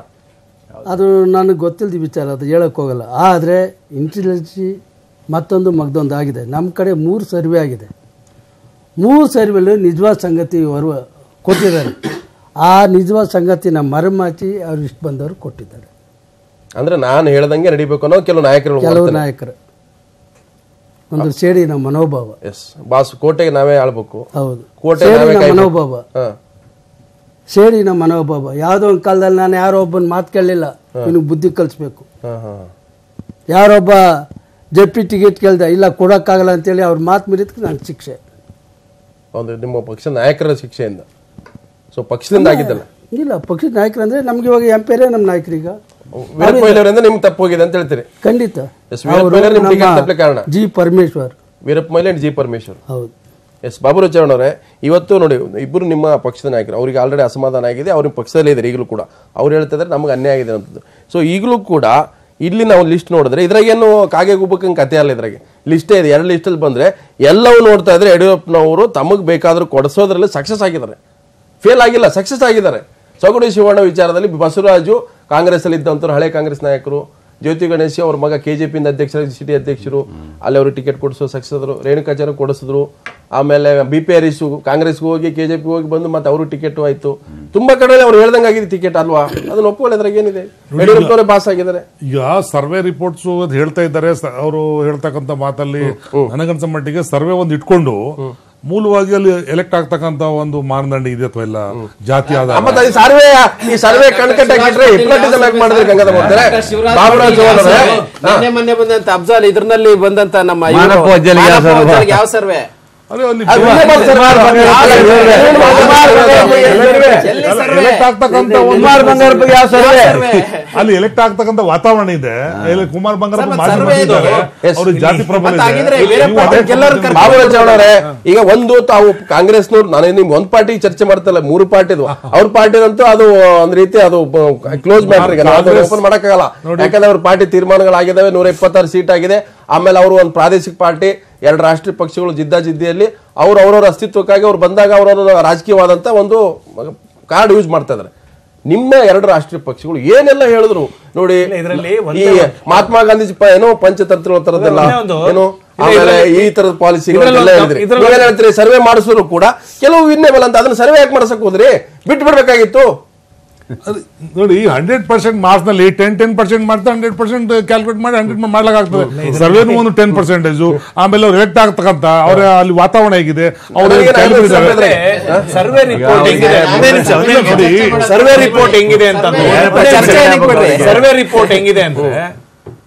ಅದು ನನಗೆ ಗೊತ್ತಿಲ್ಲದ ವಿಚಾರ ಅದು ಹೇಳಕ್ಕೆ ಹೋಗಲ್ಲ ಆದರೆ ಇಂಟೆಲಿಜೆನ್ಸಿ ಮತ್ತೊಂದು ಮಗ್ದೊಂದು ಆಗಿದೆ ನಮ್ಮ ಕಡೆ ಮೂರು ಸರ್ವೆ ಆಗಿದೆ ಮೂರು ಸರ್ವೆಲು ನಿಜವಾದ ಸಂಗತಿ ಅವರು ಕೊಟ್ಟಿದ್ದಾರೆ ಆ ನಿಜವಾದ ಸಂಗತಿನ ಮರೆಮಾಚಿ ಅವ್ರು ಇಷ್ಟು ಬಂದವರು ಕೊಟ್ಟಿದ್ದಾರೆ ಅಂದ್ರೆ ನಾನು ಹೇಳ್ದಂಗೆ ನಡಿಬೇಕು ಅನ್ನೋ ಕೆಲವು ನಾಯಕರು ಕೆಲವು ನಾಯಕರು ಒಂದು ಸೇಡಿನ ಮನೋಭಾವ ಎಸ್ ಬಾಸ್ ಕೋಟೆಗೆ ನಾವೇ ಆಳ್ಬೇಕು ಹೌದು ಕೋಟೆ ನಾವೇ ಸೇಡಿನ ಕಾಯ್ಬೇಕು. ಮನೋಭಾವ ಹಾ. ಸೇಡಿನ ಮನೋಭಾವ ಯಾವುದೋ ಒಂದು ಕಾಲದಲ್ಲಿ ನಾನು ಯಾರೋ ಒಬ್ಬನ ಮಾತು ಕೇಳಲಿಲ್ಲ ಇನ್ನು ಬುದ್ಧಿ ಕಲಿಸ್ಬೇಕು ಹಾ, ಹಾ. ಯಾರೊಬ್ಬ ಜೆಪಿ ಟಿಕೆಟ್ ಕೇಳ್ದೆ ಇಲ್ಲ ಕೊಡೋಕ್ಕಾಗಲ್ಲ ಅಂತೇಳಿ ಅವ್ರ ಮಾತು ಮೀರಿದಕ್ಕೆ ನನಗೆ ಶಿಕ್ಷೆ ಒಂದು ನಿಮ್ಮ ಪಕ್ಷ ನಾಯಕರ ಶಿಕ್ಷೆಯಿಂದ ಸೊ ಪಕ್ಷದಿಂದ ಆಗಿದ್ದಲ್ಲ ಇಲ್ಲ ಪಕ್ಷದ ನಾಯಕರು ಅಂದರೆ ನಮ್ಗೆ ಇವಾಗ ಎಂ ಪಿ ನಮ್ಮ ನಾಯಕರೀಗ ವಿರಾಟ್ ಕೊಹ್ಲಿ ಅವರಿಂದ ನಿಮ್ಗೆ ತಪ್ಪು ಹೋಗಿದೆ ಅಂತ ಹೇಳ್ತೀರಿ ಖಂಡಿತ ಎಸ್ ವಿರಾಟ್ ಕೊಹ್ಲಿ ಅವ್ರು ನಿಮ್ ಟಿಕೆಟ್ ತಪ್ಪಲಿಕ್ಕೆ ಕಾರಣ G Parameshwar Veerappa Moily and G Parameshwar ಹೌದು ಎಸ್ ಬಾಬುರಾವ್ ಚರಣ್ ಅವರೇ ಇವತ್ತು ನೋಡಿ ಇಬ್ಬರು ನಿಮ್ಮ ಪಕ್ಷದ ನಾಯಕರು ಅವರಿಗೆ ಆಲ್ರೆಡಿ ಅಸಮಾಧಾನ ಆಗಿದೆ ಅವ್ರ ಪಕ್ಷದಲ್ಲೇ ಇದ್ದಾರೆ ಈಗಲೂ ಕೂಡ ಅವ್ರು ಹೇಳ್ತಾ ಇದ್ದಾರೆ ನಮಗೆ ಅನ್ಯಾಯ ಆಗಿದೆ ಅಂತದ್ದು ಸೊ ಈಗಲೂ ಕೂಡ ಇಲ್ಲಿ ನಾವು ಲಿಸ್ಟ್ ನೋಡಿದ್ರೆ ಇದ್ರಾಗೇನು ಕಾಗೆ ಗುಬ್ಬಕ್ಕಂಗೆ ಕತೆ ಅಲ್ಲ ಇದ್ರಾಗೆ ಲಿಸ್ಟೇ ಇದೆ ಎರಡು ಲಿಸ್ಟಲ್ಲಿ ಬಂದ್ರೆ ಎಲ್ಲವೂ ನೋಡ್ತಾ ಇದ್ರೆ ಯಡಿಯೂರಪ್ಪನವರು ತಮಗೆ ಬೇಕಾದ್ರೂ ಕೊಡಿಸೋದ್ರಲ್ಲಿ ಸಕ್ಸಸ್ ಆಗಿದ್ದಾರೆ ಫೇಲ್ ಆಗಿಲ್ಲ ಸಕ್ಸಸ್ ಆಗಿದ್ದಾರೆ ಸೊಗಡು ಶಿವಣ್ಣ ವಿಚಾರದಲ್ಲಿ ಬಸವರಾಜು ಕಾಂಗ್ರೆಸ್ ಅಲ್ಲಿ ಇದ್ದಂಥವ್ರು ಹಳೆ ಕಾಂಗ್ರೆಸ್ ನಾಯಕರು ಜ್ಯೋತಿ ಗಣೇಶ್ ಅವ್ರ ಮಗ ಕೆಜೆಪಿ ಇಂದ ಅಧ್ಯಕ್ಷರು ಸಿಟಿ ಅಧ್ಯಕ್ಷರು ಅಲ್ಲಿ ಅವರು ಟಿಕೆಟ್ ಕೊಡಿಸೋ ಸಕ್ಸಸ್ ಆದ್ರು ರೇಣುಕಾಚಾರ್ಯ ಕೊಡಿಸಿದ್ರು ಆಮೇಲೆ ಬಿ ಪಿ ಹರೀಶು ಕಾಂಗ್ರೆಸ್ಗೆ ಹೋಗಿ ಕೆಜೆಪಿ ಹೋಗಿ ಬಂದು ಮತ್ತೆ ಅವರು ಟಿಕೆಟ್ ಆಯ್ತು ತುಂಬಾ ಕಡೆ ಅವ್ರು ಹೇಳ್ದಂಗೆ ಆಗಿದೆ ಟಿಕೆಟ್ ಅಲ್ವಾ ಅದನ್ನ ಒಪ್ಕೊಳ್ಳೋದ್ರಾಗ ಏನಿದೆ ಯಡಿಯೂರಪ್ಪನವರೇ ಪಾಸ್ ಆಗಿದ್ದಾರೆ ಈಗ ಸರ್ವೆ ರಿಪೋರ್ಟ್ಸ್ ಅದು ಹೇಳ್ತಾ ಇದ್ದಾರೆ ಅವರು ಹೇಳ್ತಕ್ಕಂಥ ಮಾತಲ್ಲಿ ನನಗನ್ಸ ಮಟ್ಟಿಗೆ ಸರ್ವೆ ಒಂದು ಇಟ್ಕೊಂಡು ಮೂಲವಾಗಿ ಅಲ್ಲಿ ಎಲೆಕ್ಟ್ ಆಗ್ತಕ್ಕಂತ ಒಂದು ಮಾನದಂಡ ಇದೆ ಅಥವಾ ಇಲ್ಲ ಜಾತಿ ಆಧಾರ ಮತ್ತೆ ಈ ಸರ್ವೆ ಈ ಸರ್ವೆ ಕಣ್ಕಟ್ಟಾಕಿಟ್ರೆ ಹಿಪ್ನಟಿಸಮ್ ಯಾಕೆ ಮಾಡಿದ್ರೆ ಗಂಗಾಧರ್ ಮಾಡ್ತಾರೆ ಬಾಬುರಾಜ್ ಅವರೇ ಮೊನ್ನೆ ಮೊನ್ನೆ ಬಂದಂತ ಅಫ್ಜಾಲ್ ಇದ್ರಲ್ಲಿ ಬಂದಂತ ನಮ್ಮ ಇವ್ರು- ಮಾನಪ್ಪ ಅಜ್ಜಲಿಗೆ ಯಾವ ಮಾನಪ್ಪ ಸರ್ವೆ? ಅಜ್ಜಲಿಗೆ ಯಾವ ಸರ್ವೆ ಅದೇ ಅಲ್ಲಿ ಅದು ವಿಜಯ್ ಬಾಬು ಸರ್ ಎಲೆಕ್ಟ್ ಆಗ್ತಕ್ಕಂತ ಒಂದು ಕುಮಾರ್ ಬಂಗಾರಪ್ಪಗೆ ಯಾವ ಸರ್ವೆ ಅಲ್ಲಿ ಎಲೆಕ್ಟ್ ಆಗ್ತಕ್ಕಂತ ವಾತಾವರಣ ಇದೆ ಇಲ್ಲಿ ಕುಮಾರ್ ಬಂಗಾರಪ್ಪ ಮಾಜಿ ಸರ್ವೆ ಇದು. ಮಂತ್ರಿ ಅವ್ರಿಗೆ ಜಾತಿ ಪ್ರಬಲ ಮತ್ತೆ ಹಾಗಿದ್ರೆ ಇದೆ ವೀರಪ್ಪ ನೀವು ಅದೇ ಎಲ್ಲರೂ ಕರ್ಕೊಂಡು ಬಾಬುರಾಜ್ ಅವರೇ ಈಗ ಒಂದು ತಾವು ಕಾಂಗ್ರೆಸ್ನವ್ರು ನಾನು ನಿಮ್ ಒಂದ್ ಪಾರ್ಟಿ ಚರ್ಚೆ ಮಾಡ್ತಲ್ಲ ಮೂರು ಪಾರ್ಟಿದು ಅವ್ರ ಪಾರ್ಟಿದಂತೂ ಅದು ಒಂದ್ ರೀತಿ ಅದು ಕ್ಲೋಸ್ ಮ್ಯಾಟರ್ ಈಗ ನಾವು ಓಪನ್ ಮಾಡಕ್ಕಾಗಲ್ಲ ಯಾಕಂದ್ರೆ ಅವ್ರ ಪಾರ್ಟಿ ತೀರ್ಮಾನಗಳಾಗಿದ್ದಾವೆ ನೂರ ಇಪ್ಪತ್ತಾರು ಸೀಟ್ ಆಗಿದೆ ಆಮೇಲೆ ಅವರು ಒಂದು ಪ್ರಾದೇಶಿಕ ಪಾರ್ಟಿ ಎರಡು ರಾಷ್ಟ್ರೀಯ ಪಕ್ಷಗಳು ಜಿದ್ದಾಜಿದ್ದಿಯಲ್ಲಿ ಅವ್ರು ಅವ್ರವ್ರ ಅಸ್ತಿತ್ವಕ್ಕಾಗಿ ಅವ್ರು ಬಂದಾಗ ಅವ್ರವ್ರ ರಾಜಕೀಯವಾದಂತ ಒಂದು ಕಾರ್ಡ್ ಯೂಸ್ ಮಾಡ್ತಾ ಇದಾರೆ ನಿಮ್ಮ ಎರಡು ರಾಷ್ಟ್ರೀಯ ಪಕ್ಷಗಳು ಏನೆಲ್ಲ ಹೇಳಿದ್ರು ನೋಡಿ ಇದ್ರಲ್ಲಿ ಈ ಒಂದೇ ಮಹಾತ್ಮ ಗಾಂಧೀಜಿ ಪ- ಏನೋ ಪಂಚತಂತ್ರ ತರದೆಲ್ಲ ಒಂದೇ ಒಂದು- ಏನು ಇಲ್ಲ, ಆಮೇಲೆ ಇದ್ರಲ್ಲಿ- ಈ ತರದ ಪಾಲಿಸಿಗಳು ಇದ್ರಲ್ಲಿ ಎಲ್ಲ ಒಂದು- ಹೇಳಿದ್ರಿ ಇದ್ರಲ್ಲಿ ನೀವೇನ್ ಹೇಳ್ತೀರಿ ಸರ್ವೆ ಮಾಡಿಸಿದ್ರು ಕೂಡ ಕೆಲವು ಇನ್ನೇಬಲ್ ಅಂತ ಅದನ್ನ ಸರ್ವೆ ಯಾಕೆ ಮಾಡ್ಸಕ್ ಹೋದ್ರಿ ಬಿಟ್ಟು ಬಿಡ್ಬೇಕಾಗಿತ್ತು ಅದು ನೋಡಿ ಹಂಡ್ರೆಡ್ ಪರ್ಸೆಂಟ್ ಮಾರ್ಕ್ಸ್ ನಲ್ಲಿ ಟೆನ್ ಟೆನ್ ಪರ್ಸೆಂಟ್ ಮಾಡ್ತಾ ಹಂಡ್ರೆಡ್ ಪರ್ಸೆಂಟ್ ಕ್ಯಾಲ್ಕುಲೇಟ್ ಮಾಡಿ ಹಂಡ್ರೆಡ್ ಮಾಡ್ಲಾಗ್ತದೆ ಸರ್ವೇನು ಒಂದು ಟೆನ್ ಪರ್ಸೆಂಟೇಜ್ ಆಮೇಲೆ ಅವ್ರು ಎಲೆಕ್ಟ್ ಆಗ್ತಕ್ಕಂತ ಅವ್ರ ಅಲ್ಲಿ ವಾತಾವರಣ ಹೇಗಿದೆ ಅವ್ರು ಅದ್ರಿಗೆ ನಾನು calibrate ಇದ್ದಾರೆ. ಸರ್ವೆ ಸರ್ವೆ ರಿಪೋರ್ಟ್ ಹೆಂಗಿದೆ ಒಂದೇ ನಿಮಿಷ, ಒಂದೇ ನಿಮಿಷ. ನೋಡಿ. ಸರ್ವೆ ರಿಪೋರ್ಟ್ ಹೆಂಗಿದೆ ಅಂತಂದ್ರೆ ಚರ್ಚೆ ಏನಕ್ಕೆ ಬಿಡ್ರಿ? ಸರ್ವೆ ರಿಪೋರ್ಟ್ ಹೆಂಗಿದೆ ಅಂದ್ರೆ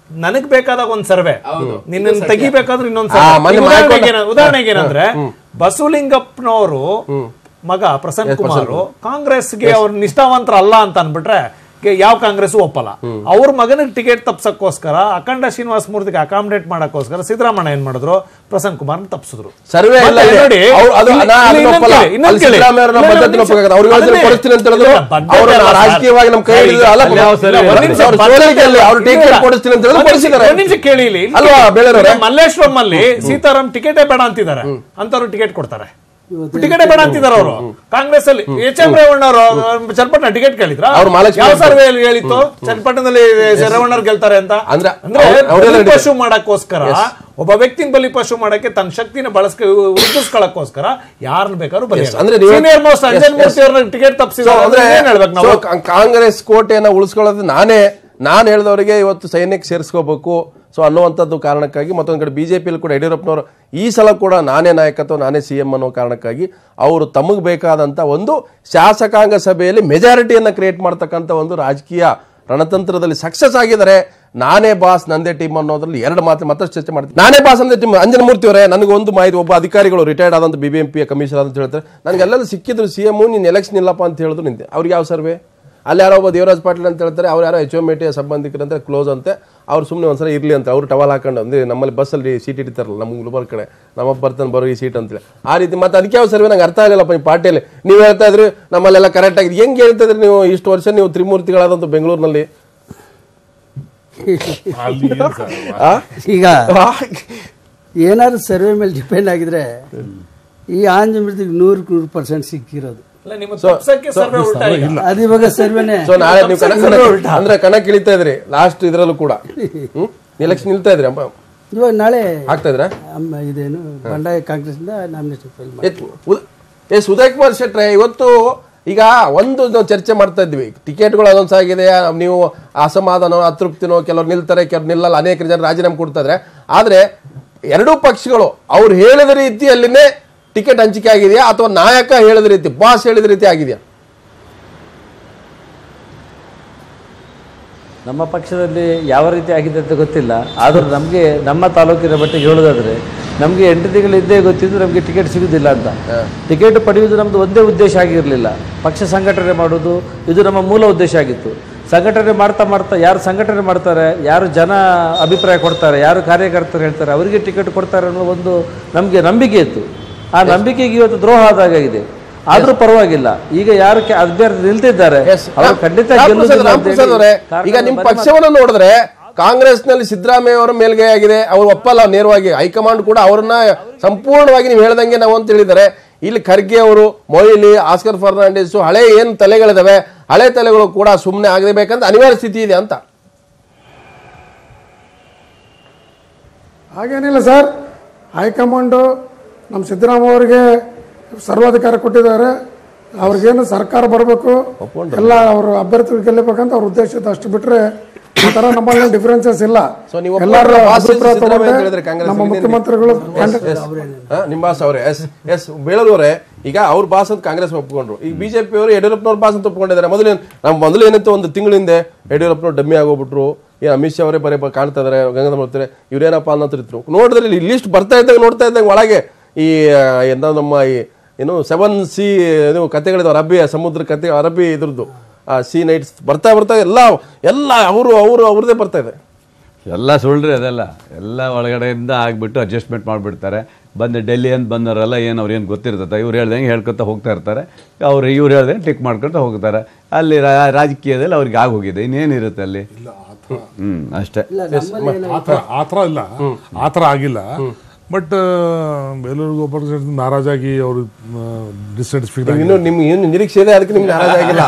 ನನಗ್ ಬೇಕಾದಾಗ ಒಂದ್ ಸರ್ವೆ ನಿನ್ನ ತೆಗಿಬೇಕಾದ್ರೆ ಇನ್ನೊಂದ್ ಆ, ಸರ್ವೆ ಮೊನ್ನೆ ಈಗ ಉದಾಹರಣೆಗೆ ಮಾಡ್ಕೊಂಡ- ಏನ- ಉದಾಹರಣೆಗೆ ಏನಂದ್ರೆ ಬಸವಲಿಂಗಪ್ಪನವರು ಮಗ ಪ್ರಸನ್ನ ಕುಮಾರ್ ಕಾಂಗ್ರೆಸ್ಗೆ ಅವ್ರ ನಿಷ್ಠಾವಂತರ ಅಲ್ಲ ಅಂತ ಅನ್ಬಿಟ್ರೆ ಗೆ- ಯಾವ ಕಾಂಗ್ರೆಸ್ ಒಪ್ಪಲ್ಲ ಅವ್ರ ಮಗನಿಗೆ ಟಿಕೆಟ್ ತಪ್ಸಕ್ಕೋಸ್ಕರ ಅಖಂಡ ಶ್ರೀನಿವಾಸ ಮೂರ್ತಿಗೆ ಅಕಾಮಿಡೇಟ್ ಮಾಡಕ್ಕೋಸ್ಕರ ಸಿದ್ದರಾಮಯ್ಯ ಏನ್ ಮಾಡಿದ್ರು ಪ್ರಸನ್ನ ಕುಮಾರ್ ತಪ್ಸಿದ್ರು ಸರ್ವೆ ಇಲ್ಲ ಮತ್ತೆ ಇದೆ. ನೋಡಿ, ಅವ್ರು ಅದು ಇಲ್ಲಿ- ನಾ ಇಲ್ಲಿ ಅದನ್ನ ಇನ್ನೊಂದ್ ಒಪ್ಪಲ್ಲ. ಕೇಳಿ, ಇನ್ನೊಂದ್ ಅಲ್ಲಿ ಕೇಳಿ. ಸಿದ್ದರಾಮಯ್ಯವ್ರನ್ನ ಇಲ್ಲ, ಪದ್ಧತಿನ ಒಂದ್ ನಿಮಿಷ. ಒಪ್ಪಲ್ಲ. ಅವ್ರು ಯೋಜನೆ ಅದನ್ನೇ- ಕೊಡಿಸ್ತೀನಿ ಅಂತ ಹೇಳಿದ್ರು. ಇಲ್ಲ, ಬದ್ಧತೆ ಅವ್ರು ಅಲ್ಲ ಸರ್. ರಾಜಕೀಯವಾಗಿ ನಮ್ಮ ಕೈ ಹಿಡಿದು ಅಲ್ಲ ಅಲ್ಲಿ ಯಾವ ಸರಿ ಇಲ್ಲ, ಇಲ್ಲ. ಒಂದ್ ನಿಮಿಷ ಅವ್ರು ಸೋಲಿಗೆ ಅಲ್ಲಿ ಅವ್ರು ಟಿಕೆಟ್ ಕೊಡಿಸ್ತೀನಿ ಅಂತ ಹೇಳಿದ್ರು ಕೊಡಿಸಿದ್ದಾರೆ ಒಂದ್ ನಿಮಿಷ ಕೇಳಿ ಇಲ್ಲಿ ಇಲ್ಲಿ ಅಲ್ವಾ, ಬೇಳೆರವ್ರೆ? ಈಗ ಮಲ್ಲೇಶ್ವರಂ ಅಲ್ಲಿ ಸೀತಾರಾಮ್ ಟಿಕೆಟೇ ಬೇಡ ಅಂತಿದ್ದಾರೆ ಅಂತವ್ರು ಟಿಕೆಟ್ ಕೊಡ್ತಾರೆ ಟಿಕೆಟೇ ಬೇಡ ಅಂತಿದ್ದಾರೆ ಅವರು ಕಾಂಗ್ರೆಸ್ ಅಲ್ಲಿ ಎಚ್ ಎಂ ರೇವಣ್ಣ ಅವರು ಚನ್ನಪಟ್ಟಣ ಟಿಕೆಟ್ ಕೇಳಿದ್ರ ಅವ್ರು ಮಹಾಲಕ್ಷ್ಮಿ ಯಾವ ಸರ್ವೆ ಹೇಳಿತ್ತು ಚನ್ನಪಟ್ಟಣದಲ್ಲಿ ರೇವಣ್ಣವ್ರು ಗೆಲ್ತಾರೆ ಅಂತ ಅಂದ್ರೆ ಅಂದ್ರೆ ಅವ್ರು- ಅವ್ರೆಲ್ಲ ಬಲಿ ಹಿಡಿತಾರೆ. ಪಶು ಮಾಡಕ್ಕೋಸ್ಕರ ಒಬ್ಬ ವ್ಯಕ್ತಿನ ಬಲಿ ಪಶು ಮಾಡಕ್ಕೆ ತನ್ನ ಶಕ್ತಿನ ಬಳಸ್ಕ ವೃದ್ಧಿಸ್ಕೊಳಕ್ಕೋಸ್ಕರ ಯಾರನ್ನ ಬೇಕಾದ್ರೂ ಬಲಿ ಅಂದ್ರೆ ನೀವು- senior most Yes, Anjan yes. Murthy ಅವ್ರನ್ನ ಟಿಕೆಟ್ So, ತಪ್ಪಿಸಿದ್ರೆ ಅಂದ್ರೆ ಏನ್ ಹೇಳ್ಬೇಕು ನಾವು so, ಕಾ- ಕಾಂಗ್ರೆಸ್ ಕೋಟೆಯನ್ನ ಉಳಿಸ್ಕೊಳ್ಳೋದು ನಾನೇ ನಾನು ಹೇಳ್ದವರಿಗೆ ಇವತ್ತು ಸೈನ್ಯಕ್ಕೆ ಸೇರಿಸ್ಕೋಬೇಕು ಸೊ ಅನ್ನುವಂಥದ್ದು ಕಾರಣಕ್ಕಾಗಿ ಮತ್ತೊಂದು ಕಡೆ ಬಿಜೆಪಿಯಲ್ಲಿ ಕೂಡ ಯಡಿಯೂರಪ್ಪನವರು ಈ ಸಲ ಕೂಡ ನಾನೇ ನಾಯಕತ್ವ ನಾನೇ ಸಿ ಎಂ ಅನ್ನೋ ಕಾರಣಕ್ಕಾಗಿ ಅವರು ತಮಗೆ ಬೇಕಾದಂಥ ಒಂದು ಶಾಸಕಾಂಗ ಸಭೆಯಲ್ಲಿ ಮೆಜಾರಿಟಿಯನ್ನು ಕ್ರಿಯೇಟ್ ಮಾಡ್ತಕ್ಕಂಥ ಒಂದು ರಾಜಕೀಯ ರಣತಂತ್ರದಲ್ಲಿ ಸಕ್ಸಸ್ ಆಗಿದ್ದಾರೆ ನಾನೇ ಬಾಸ್ ನಂದೇ ಟೀಮ್ ಅನ್ನೋದ್ರಲ್ಲಿ ಎರಡು ಮಾತು ಮತ್ತಷ್ಟು ಚರ್ಚೆ ಮಾಡ್ತೀನಿ ನಾನೇ ಬಾಸ್ ಅಂದೇ ಟೀಮ್ ಅಂಜನಮೂರ್ತಿ ಅವರೇ ನನಗೆ ಒಂದು ಮಾಹಿತಿ ಒಬ್ಬ ಅಧಿಕಾರಿಗಳು ರಿಟೈರ್ಡ್ ಆದಂಥ B B M P commissioner ಅಂತ ಹೇಳ್ತಾರೆ ನನಗೆಲ್ಲ ಸಿಕ್ಕಿದ್ರು ಸಿ ಎಮ್ ನೀನು ಎಲೆಕ್ಷನ್ ಇಲ್ಲಪ್ಪ ಅಂತ ಹೇಳಿದ್ರು ನಿಂತೆ ಅವ್ರಿಗೆ ಯಾವ ಸರ್ವೆ ಅಲ್ಲಿ ಯಾರೋ ಒಬ್ಬ ದೇವರಾಜ್ ಪಾಟೀಲ್ ಅಂತ ಹೇಳ್ತಾರೆ ಅವ್ರು ಯಾರೋ ಎಚ್ ಎಂ ಮೇಟಿಯ ಸಂಬಂಧಿಕರಂತೆ ಕ್ಲೋಸ್ ಅಂತೆ ಅವ್ರು ಸುಮ್ಮನೆ ಒಂದ್ಸಲ ಇರಲಿ ಅಂತ ಅವ್ರು ಟವಲ್ ಹಾಕೊಂಡು ಅಂದ್ರೆ ನಮ್ಮಲ್ಲಿ ಬಸ್ಸಲ್ಲಿ ಸೀಟ್ ಇಟ್ಟಿರ್ತಾರಲ್ಲ ನಮ್ಮ ಗುಲ್ಬರ್ಗ ಕಡೆ ನಮ್ಮ ಬರ್ತಾನೆ ಬರೋ ಈ ಸೀಟ್ ಅಂತೇಳಿ ಆ ರೀತಿ ಮತ್ತೆ ಅದಕ್ಕೆ ಯಾವ ಸರ್ವೆ ನಂಗೆ ಅರ್ಥ ಆಗಲಿಲ್ಲಪ್ಪ ಈ ಪಾರ್ಟಿಯಲ್ಲಿ ನೀವು ಹೇಳ್ತಾ ಇದ್ರಿ ನಮ್ಮಲ್ಲೆಲ್ಲ ಕರೆಕ್ಟ್ ಆಗಿದೆ ಹೆಂಗೆ ಹೇಳ್ತಾ ಇದ್ರಿ ನೀವು ಇಷ್ಟು ವರ್ಷ ನೀವು ತ್ರಿಮೂರ್ತಿಗಳಾದಂಥ ಬೆಂಗಳೂರಿನಲ್ಲಿ ಅಲ್ಲಿ ಏನ್ ಸರ್? ಆ? ಈಗ ಏನಾದ್ರು ಸರ್ವೆ ಮೇಲೆ ಡಿಪೆಂಡ್ ಆಗಿದ್ರೆ ಈ ಆಂಜಮೃತಿಗೆ ನೂರಕ್ಕೆ ನೂರು ಪರ್ಸೆಂಟ್ ಸಿಕ್ಕಿರೋದು ಅಲ್ಲ, ನಿಮ್ಮ ತಪ್ಸಕ್ಕೆ ಸರ್ವೆ ಉಲ್ಟಾ ಈಗ. ಅದು ಇವಾಗ ಸರ್ವೆನೇ ಸೊ ನಾಳೆ ನೀವು ಕಣ ಕಣ- ಅಂದ್ರೆ ಕಣಕ್ಕೆ ಇಳಿತಾ ಇದ್ರಿ ಲಾಸ್ಟ್ ಇದ್ರಲ್ಲೂ ಕೂಡ ಹ್ಮ್ ಎಲೆಕ್ಷನ್ ನಿಲ್ತಾ ಇದ್ರಿ ಅಮ್ಮ ಇವಾಗ ನಾಳೆ ಆಗ್ತಾ ಇದ್ರ ಅಮ್ಮ ಇದೇನು ಬಂಡಾಯ ಕಾಂಗ್ರೆಸ್ನಿಂದ ನಾಮಿನೇಷನ್ ಫೈಲ್ ಮಾಡಿ ಎಸ್ ಉದಯ್ ಕುಮಾರ್ ಶೆಟ್ರೆ ಇವತ್ತು ಈಗ ಒಂದು ನಾವು ಚರ್ಚೆ ಮಾಡ್ತಾ ಇದ್ವಿ ಟಿಕೆಟ್ಗಳು ಅದೊಂದು ಆಗಿದೆ ನೀವು ಅಸಮಾಧಾನ ಅತೃಪ್ತಿನೋ ಕೆಲವ್ರು ನಿಲ್ತಾರೆ ಕೆಲವ್ರು ನಿಲ್ಲಲ್ಲ ಅನೇಕ ಜನ ರಾಜೀನಾಮೆ ಕೊಡ್ತಾ ಇದ್ರೆ ಆದ್ರೆ ಎರಡೂ ಪಕ್ಷಗಳು ಅವ್ರು ಹೇಳಿದ ರೀತಿಯಲ್ಲಿನೇ ಟಿಕೆಟ್ ಹಂಚಿಕೆ ಆಗಿದೆಯಾ ಅಥವಾ ನಾಯಕ ಹೇಳಿದ ರೀತಿ ಬಾಸ್ ಹೇಳಿದ ರೀತಿ ಆಗಿದೆಯಾ ನಮ್ಮ ಪಕ್ಷದಲ್ಲಿ ಯಾವ ರೀತಿ ಆಗಿದೆ ಅಂತ ಗೊತ್ತಿಲ್ಲ ಆದರೂ ನಮಗೆ ನಮ್ಮ ತಾಲೂಕಿನ ಮಟ್ಟಿಗೆ ಹೇಳೋದಾದ್ರೆ ನಮಗೆ ಎಂಟು ತಿಂಗಳು ಇದ್ದೇ ಗೊತ್ತಿದ್ದು ನಮಗೆ ಟಿಕೆಟ್ ಸಿಗುದಿಲ್ಲ ಅಂತ ಟಿಕೆಟ್ ಪಡೆಯುವುದು ನಮ್ಮದು ಒಂದೇ ಉದ್ದೇಶ ಆಗಿರಲಿಲ್ಲ ಪಕ್ಷ ಸಂಘಟನೆ ಮಾಡೋದು ಇದು ನಮ್ಮ ಮೂಲ ಉದ್ದೇಶ ಆಗಿತ್ತು ಸಂಘಟನೆ ಮಾಡ್ತಾ ಮಾಡ್ತಾ ಯಾರು ಸಂಘಟನೆ ಮಾಡ್ತಾರೆ ಯಾರು ಜನ ಅಭಿಪ್ರಾಯ ಕೊಡ್ತಾರೆ ಯಾರು ಕಾರ್ಯಕರ್ತರು ಹೇಳ್ತಾರೆ ಅವರಿಗೆ ಟಿಕೆಟ್ ಕೊಡ್ತಾರೆ ಅನ್ನೋ ಒಂದು ನಮಗೆ ನಂಬಿಕೆ ಇತ್ತು ಆ ನಂಬಿಕೆಗೆ ಇವತ್ತು ದ್ರೋಹ ಆದಾಗಿದೆ ಆದ್ರೂ ಪರವಾಗಿಲ್ಲ ಈಗ ಯಾರು ಕೆ- ಅಭ್ಯರ್ಥಿ ನಿಲ್ತಿದ್ದಾರೆ Yes. ಅವರು ಖಂಡಿತ ರಾಮ್ ಪ್ರಸಾದ್- ಗೆಲ್ಲುವುದಿಲ್ಲ ರಾಮ್ ಅಂತ ಪ್ರಸಾದ್ ಹೇಳಿ ಅವರೇ, ಕಾರಣ ಈಗ ನಿಮ್ಮ ಬರಿ ಪಕ್ಷವನ್ನು ನೋಡಿದ್ರೆ ಕಾಂಗ್ರೆಸ್ನಲ್ಲಿ ಸಿದ್ದರಾಮಯ್ಯ ಅವರ ಮೇಲ್ಗೈ ಆಗಿದೆ ಅವ್ರು ಒಪ್ಪಲ್ಲ ನೇರವಾಗಿ ಹೈಕಮಾಂಡ್ ಕೂಡ ಅವರನ್ನ ಸಂಪೂರ್ಣವಾಗಿ ನೀವು ಹೇಳ್ದಂಗೆ ನಾವು ಅಂತ ಹೇಳಿದ್ದಾರೆ ಇಲ್ಲಿ ಖರ್ಗೆ ಅವರು ಮೊಯ್ಲಿ ಆಸ್ಕರ್ ಫರ್ನಾಂಡಿಸ್ ಹಳೆ ಏನು ತಲೆಗಳಿದಾವೆ ಹಳೆ ತಲೆಗಳು ಕೂಡ ಸುಮ್ಮನೆ ಆಗಲೇಬೇಕಂತ ಅನಿವಾರ್ಯ ಸ್ಥಿತಿ ಇದೆ ಅಂತ ಹಾಗೇನಿಲ್ಲ ಸರ್ ಹೈಕಮಾಂಡು ನಮ್ಮ ಸಿದ್ದರಾಮಯ್ಯ ಅವರಿಗೆ ಸರ್ವಾಧಿಕಾರ ಕೊಟ್ಟಿದ್ದಾರೆ ಅವ್ರಿಗೇನು ಸರ್ಕಾರ ಬರಬೇಕು ಎಲ್ಲ ಅವರು ಅಭ್ಯರ್ಥಿಗಳು ಗೆಲ್ಲಬೇಕಂತ ಅವ್ರ ಉದ್ದೇಶ ಇತ್ತು ಅಷ್ಟು ಬಿಟ್ರೆ ಈ ತರ ನಮ್ಮಲ್ಲಿ ಡಿಫರೆನ್ಸಸ್ ಇಲ್ಲ So ನೀವು ಎಲ್ಲರೂ ಒಬ್ಬರು ಬಾಸ್ ಅಭಿಪ್ರಾಯ ಸಿದ್ದರಾಮಯ್ಯ ಅಂತ ತಗೊಂಡೆ ಹೇಳಿದ್ರೆ ಕಾಂಗ್ರೆಸ್ ನಮ್ಮ ಇಲ್ಲಿ ಮುಖ್ಯಮಂತ್ರಿಗಳು ಖಂಡ- ಹಾ, ನಿಮ್ಮ ಬಾಸ್ ಅವರೇ ಎಸ್ ಎಸ್ ಬೇಳೂರವರೇ ಈಗ ಅವ್ರ ಬಾಸ್ ಅಂತ ಕಾಂಗ್ರೆಸ್ ಒಪ್ಕೊಂಡ್ರು ಈಗ ಬಿಜೆಪಿ ಅವರು ಯಡಿಯೂರಪ್ಪನವ್ರ ಬಾಸ್ ಅಂತ ಒಪ್ಕೊಂಡಿದ್ದಾರೆ ಮೊದಲು ನಮ್ಮ ಮೊದಲು ಏನಿತ್ತು ಒಂದು ತಿಂಗಳಿಂದ ಯಡಿಯೂರಪ್ಪನವ್ರು ಡಮ್ಮಿ ಆಗೋಗ್ಬಿಟ್ರು ಏನು ಅಮಿತ್ ಶಾ ಅವರೇ ಬರೀ ಬ- ಕಾಣ್ತಾ ಇದಾರೆ ಗಂಗಾಧರ ಮಾಡ್ತಾರೆ ಇವ್ರೇನಪ್ಪ ಅನ್ನೋದ್ರ ಇದ್ರು ನೋಡಿದ್ರೆ ಇಲ್ಲಿ ಲಿಸ್ಟ್ ಬರ್ತಾ ಇದ್ದಂಗೆ ನೋಡ್ತಾ ಇದ್ದಂಗೆ ಒಳಗೆ ಈ ಆ, ಎಂತ ನಮ್ಮ ಈ ಏನು ಸೆವೆನ್ ಸಿ ಏನು ಕತೆಗಳಿದಾವೆ ಅರಬ್ಬಿ ಸಮುದ್ರ ಕತೆ ಅರಬ್ಬಿ ಇದ್ರದ್ದು ಸಿ ನೈಟ್ಸ್ ಬರ್ತಾ ಬರ್ತಾ ಎಲ್ಲ ಎಲ್ಲ ಅವರು ಅವರು ಅವ್ರದ್ದೇ ಬರ್ತಾ ಇದೆ ಎಲ್ಲ ಸುಳ್ಳ್ರಿ ಅದೆಲ್ಲ ಎಲ್ಲ ಒಳಗಡೆಯಿಂದ ಆಗ್ಬಿಟ್ಟು ಅಡ್ಜಸ್ಟ್ಮೆಂಟ್ ಮಾಡಿಬಿಡ್ತಾರೆ ಬಂದು ಡೆಲ್ಲಿ ಅಂತ ಬಂದವರೆಲ್ಲ ಏನು ಅವ್ರು ಏನು ಗೊತ್ತಿರ್ತದೆ ಇವ್ರು ಹೇಳ್ದಂಗೆ ಹೇಳ್ಕೊತ ಹೋಗ್ತಾ ಇರ್ತಾರೆ ಅವ್ರು ಇವ್ರು ಹೇಳ್ದಂಗೆ ಟಿಕ್ ಮಾಡ್ಕೊತ ಹೋಗ್ತಾರೆ ಅಲ್ಲಿ ರಾ- ರಾಜಕೀಯದಲ್ಲಿ ಅವ್ರಿಗೆ ಆಗೋಗಿದೆ ಇನ್ನೇನಿರುತ್ತೆ ಅಲ್ಲಿ ಹ್ಞೂ ಅಷ್ಟೇ ಆ ಥರ ಆ ಥರ ಇಲ್ಲ ಆ ಥರ ಆಗಿಲ್ಲ ಬಟ್ ಬೇಲೂರು ಗೋಪಾಲ ನಾರಾಜಾಗಿ ಅವರು ಡಿಸ್ಸ್ಯಾಟಿಸ್ಫೈಡ್ ಇನ್ನು ನಿಮ್ಗೆ ಏನು ನಿರೀಕ್ಷೆ ಇದೆ ಅದಕ್ಕೆ ನಿಮ್ಗೆ ನಾರಾಜಾಗಿಲ್ಲ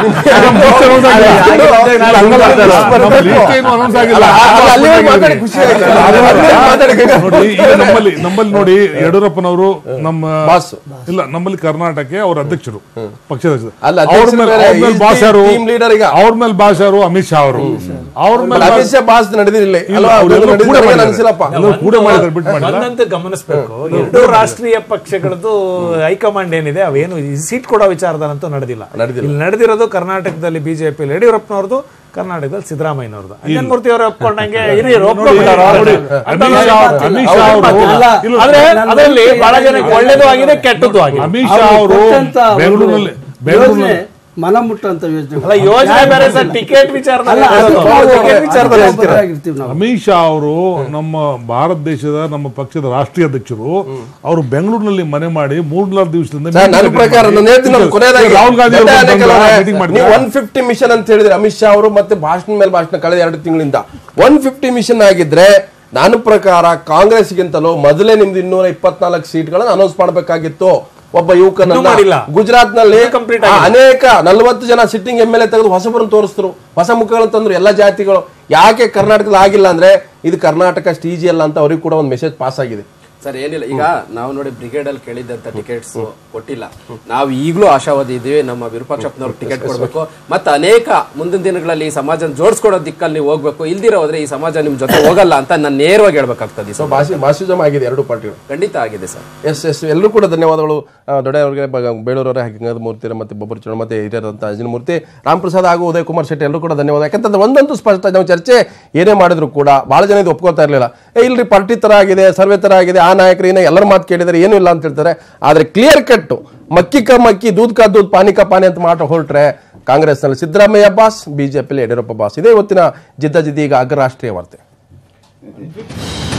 ನೋಡಿ ಈಗ ನಮ್ಮಲ್ಲಿ ನಮ್ಮಲ್ಲಿ ನೋಡಿ ಯಡಿಯೂರಪ್ಪನವರು ನಮ್ಮ ಬಾಸ್. ಇಲ್ಲ ನಮ್ಮಲ್ಲಿ ಕರ್ನಾಟಕ ಅವ್ರ ಅಧ್ಯಕ್ಷರು ಪಕ್ಷದ ಅಧ್ಯಕ್ಷರು. ಅಲ್ಲ, ಅವ್ರ ಅಧ್ಯಕ್ಷರು ಮೇಲೆ ಬೇರೆ, ಅವ್ರ ಮೇಲೆ ಈ ಬಾಸ್ ಯಾರು team leader ಈಗ. ಅವ್ರ ಮೇಲೆ ಬಾಸ್ ಯಾರು ಅಮಿತ್ ಶಾ ಅವರು ಅವ್ರ ಮೇಲೆ ಅಮಿತ್ ಶಾ ಬಾಸ್ ನಡೆದಿರಲಿಲ್ಲ ಇಲ್ಲ, ಅಲ್ವಾ ಅವ್ರೆಲ್ಲ ಅವ್ರು ಕೂಡ ನಡೆದಿದ್ದಾರೆ ಮಾಡಿದ್ದಾರೆ. ಅನ್ಸಿಲ್ಲಪ್ಪ ಎಲ್ಲ ಕೂಡ ಮಾಡಿದ್ದಾರೆ ಬಿಟ್ಟು ಮಾಡಿಲ್ಲ ಒಂದಂತೂ ಗಮನಿಸಬೇಕು ಎರಡು ರಾಷ್ಟ್ರೀಯ ಪಕ್ಷಗಳದ್ದು ಹೈಕಮಾಂಡ್ ಏನಿದೆ ಅವೇನು ಸೀಟ್ ಕೊಡೋ ವಿಚಾರದಲ್ಲಂತೂ ನಡೆದಿಲ್ಲ ನಡೆದಿಲ್ಲ. ಇಲ್ಲಿ ನಡೆದಿರೋದು ಕರ್ನಾಟಕದಲ್ಲಿ ಬಿಜೆಪಿ ಯಡಿಯೂರಪ್ಪನವ್ರದ್ದು ಕರ್ನಾಟಕದಲ್ಲಿ ಸಿದ್ದರಾಮಯ್ಯನವ್ರದ್ದು ಅಂಜನ್ ಮೂರ್ತಿ ಅವರು ಒಪ್ಕೊಂಡಂಗೆ ಹಿರಿಯರು ನೋಡಿ, ನೋಡಿ, ಅಂತ ಅಮಿತ್ ಶಾ ಮಾತಿಲ್ಲ. ಅಮಿತ್ ಶಾ ಅವ್ರ ಅವರು ಮಾತಿಲ್ಲ. ಇಲ್ಲ, ಆದ್ರೆ ಅದರಲ್ಲಿ ಬಹಳ ಜನಕ್ಕೆ ಒಳ್ಳೇದು ಆಗಿದೆ ಕೆಟ್ಟದ್ದು ಆಗಿದೆ ಅಮಿತ್ ಶಾ ಅವ್ರು ಅವರು ಕೊಟ್ಟಂತ ಒಂದು ಬೆಂಗಳೂರಿನಲ್ಲಿ ಯೋಜನೆ ಬೆಂಗಳೂರಿನಲ್ಲಿ ಮನ ಮುಟ್ಟಂತ ಯೋಜನೆ ಅಲ್ಲ ಯೋಜನೆ ಬೇರೆ ಸರ್ ಟಿಕೆಟ್ ವಿಚಾರದಲ್ಲಿ ಅಲ್ಲ, ಅದು ಹೇಳೋದು. ನಾವು ಟಿಕೆಟ್ ವಿಚಾರದಲ್ಲಿ ಹೇಳ್ತೀರಾ ಒಬ್ಬರಾಗಿರ್ತೀವಿ ನಾವು ಅಮಿತ್ ಶಾ ಅವರು ನಮ್ಮ ಭಾರತ ದೇಶದ ನಮ್ಮ ಪಕ್ಷದ ರಾಷ್ಟ್ರೀಯ ಅಧ್ಯಕ್ಷರು ಅವರು ಬೆಂಗಳೂರಿನಲ್ಲಿ ಮನೆ ಮಾಡಿ ಮೂರ್ನಾಲ್ಕು ದಿವಸದಿಂದ ಸರ್, ನನ್ನ meeting ಪ್ರಕಾರ ನಾನು ಹೇಳ್ತೀನಿ ನೋಡಿ, ಕೊನೆಯದಾಗಿ ರಾಹುಲ್ ಗಾಂಧಿ ಅವರು ದೊಡ್ಡ ಬಂದು ನಾಯಕರೇ, meeting ಮಾಡಿದ್ರು. ನೀವು ಒನ್ ಫಿಫ್ಟಿ ಮಿಷನ್ ಅಂತ ಹೇಳಿದ್ರೆ ಅಮಿತ್ ಶಾ ಅವರು ಮತ್ತೆ ಭಾಷಣ ಮೇಲೆ ಭಾಷಣ ಕಳೆದ ಎರಡು ತಿಂಗಳಿಂದ ಒನ್ ಫಿಫ್ಟಿ ಮಿಷನ್ ಆಗಿದ್ರೆ ನನ್ನ ಪ್ರಕಾರ ಕಾಂಗ್ರೆಸ್ಗಿಂತಲೂ ಮೊದಲೇ ನಿಮ್ದು ಇನ್ನೂರ ಇಪ್ಪತ್ನಾಲ್ಕು ಸೀಟ್ಗಳನ್ನು ಅನೌನ್ಸ್ ಮಾಡಬೇಕಾಗಿತ್ತು ಒಬ್ಬ ಯುವಕನನ್ನ ಇನ್ನೂ ಮಾಡಿಲ್ಲ. ಗುಜರಾತ್ ನಲ್ಲಿ complete ಆ, ಅನೇಕ ನಲವತ್ತು ಜನ ಸಿಟ್ಟಿಂಗ್ ಎಂ ಎಲ್ ಎ ತೆಗೆದು ಹೊಸಬರನ್ನು ತೋರಿಸಿದ್ರು ಹೊಸ ಮುಖಗಳನ್ನು ತಂದ್ರು ಎಲ್ಲ ಜಾತಿಗಳು ಯಾಕೆ ಕರ್ನಾಟಕದಲ್ಲಿ ಆಗಿಲ್ಲ ಅಂದ್ರೆ ಇದು ಕರ್ನಾಟಕ ಅಷ್ಟು ಈಜಿ ಅಲ್ಲ ಅಂತ ಅವ್ರಿಗೆ ಕೂಡ ಒಂದು ಮೆಸೇಜ್ ಪಾಸ್ ಆಗಿದೆ ಸರ್ ಏನಿಲ್ಲ ಈಗ ನಾವು ನೋಡಿ ಬ್ರಿಗೇಡ್ ಅಲ್ಲಿ ಕೇಳಿದಂತ ಟಿಕೆಟ್ಸ್ ಕೊಟ್ಟಿಲ್ಲ ನಾವು ಈಗಲೂ ಆಶಾವಾದಿ ಇದೀವಿ ನಮ್ಮ ವಿರೂಪಾಕ್ಷಪ್ಪನವ್ರಿಗೆ ಟಿಕೆಟ್ ಕೊಡಬೇಕು ಮತ್ತೆ ಅನೇಕ ಮುಂದಿನ ದಿನಗಳಲ್ಲಿ ಈ ಸಮಾಜ ಜೋಡಿಸ್ಕೊಡೋ ದಿಕ್ಕಲ್ಲಿ ನೀವು ಹೋಗ್ಬೇಕು ಇಲ್ದಿರೋ ಹೋದ್ರೆ ಈ ಸಮಾಜ ನಿಮ್ ಜೊತೆ ಹೋಗಲ್ಲ ಅಂತ ನಾನು ನೇರವಾಗಿ ಹೇಳ್ಬೇಕಾಗ್ತದೆ ಈ ಸೊ ಸಮಾಜ. ಭಾಷೆ ಭಾಷಿಸಮ್ ಆಗಿದೆ ಎರಡು ಪಾರ್ಟಿಗಳು ಖಂಡಿತ ಆಗಿದೆ ಸರ್ ಎಸ್ ಎಸ್ ಎಲ್ಲರೂ ಕೂಡ ಧನ್ಯವಾದಗಳು ಆ, ದೊಡ್ಡೆಯವರಿಗೆ ಬ- ಬೇಳೂರವರೇ ಹಂಗದ ಮೂರ್ತಿ ಮತ್ತೆ ಬೊಬ್ಬರು ಚರಣ ಮತ್ತೆ ಹಿರಿಯರಂತ ಅಜಿನ ಮೂರ್ತಿ ರಾಮಪ್ರಸಾದ್ ಹಾಗೂ ಉದಯ್ ಕುಮಾರ್ ಶೆಟ್ಟಿ ಎಲ್ಲರೂ ಕೂಡ ಧನ್ಯವಾದ ಯಾಕಂತಂದ್ರೆ ಒಂದಂತೂ ಸ್ಪಷ್ಟ ನಾವು ಚರ್ಚೆ ಏನೇ ಮಾಡಿದ್ರು ಕೂಡ ಭಾಳ ಜನ ಇದು ಒಪ್ಕೊಳ್ತಾ ಇರಲಿಲ್ಲ ಏ ಇಲ್ರಿ ಪಾರ್ಟಿ ತರ ಆಗಿದೆ ಸರ್ವೆ ತರ ಆಗಿದೆ ಆ ನಾಯಕರು ಏನೋ ಎಲ್ಲರ ಮಾತು ಕೇಳಿದರೆ ಏನೂ ಇಲ್ಲ ಅಂತ ಹೇಳ್ತಾರೆ ಆದರೆ ಕ್ಲಿಯರ್ ಕಟ್ಟು ಮಕ್ಕಿ ಕ ಮಕ್ಕಿ ದೂದ್ ಕಾ ದೂದ್ ಪಾನಿ ಕಾ ಪಾನಿ ಅಂತ ಮಾಟ ಹೊರಟ್ರೆ ಕಾಂಗ್ರೆಸ್ನಲ್ಲಿ ಸಿದ್ದರಾಮಯ್ಯ ಬಾಸ್ ಬಿಜೆಪಿಲಿ ಯಡಿಯೂರಪ್ಪ ಬಾಸ್ ಇದೇ ಇವತ್ತಿನ ಜಿದ್ದ ಜಿದ್ದಿ ಈಗ ಅಗ್ರರಾಷ್ಟ್ರೀಯ ವಾರ್ತೆ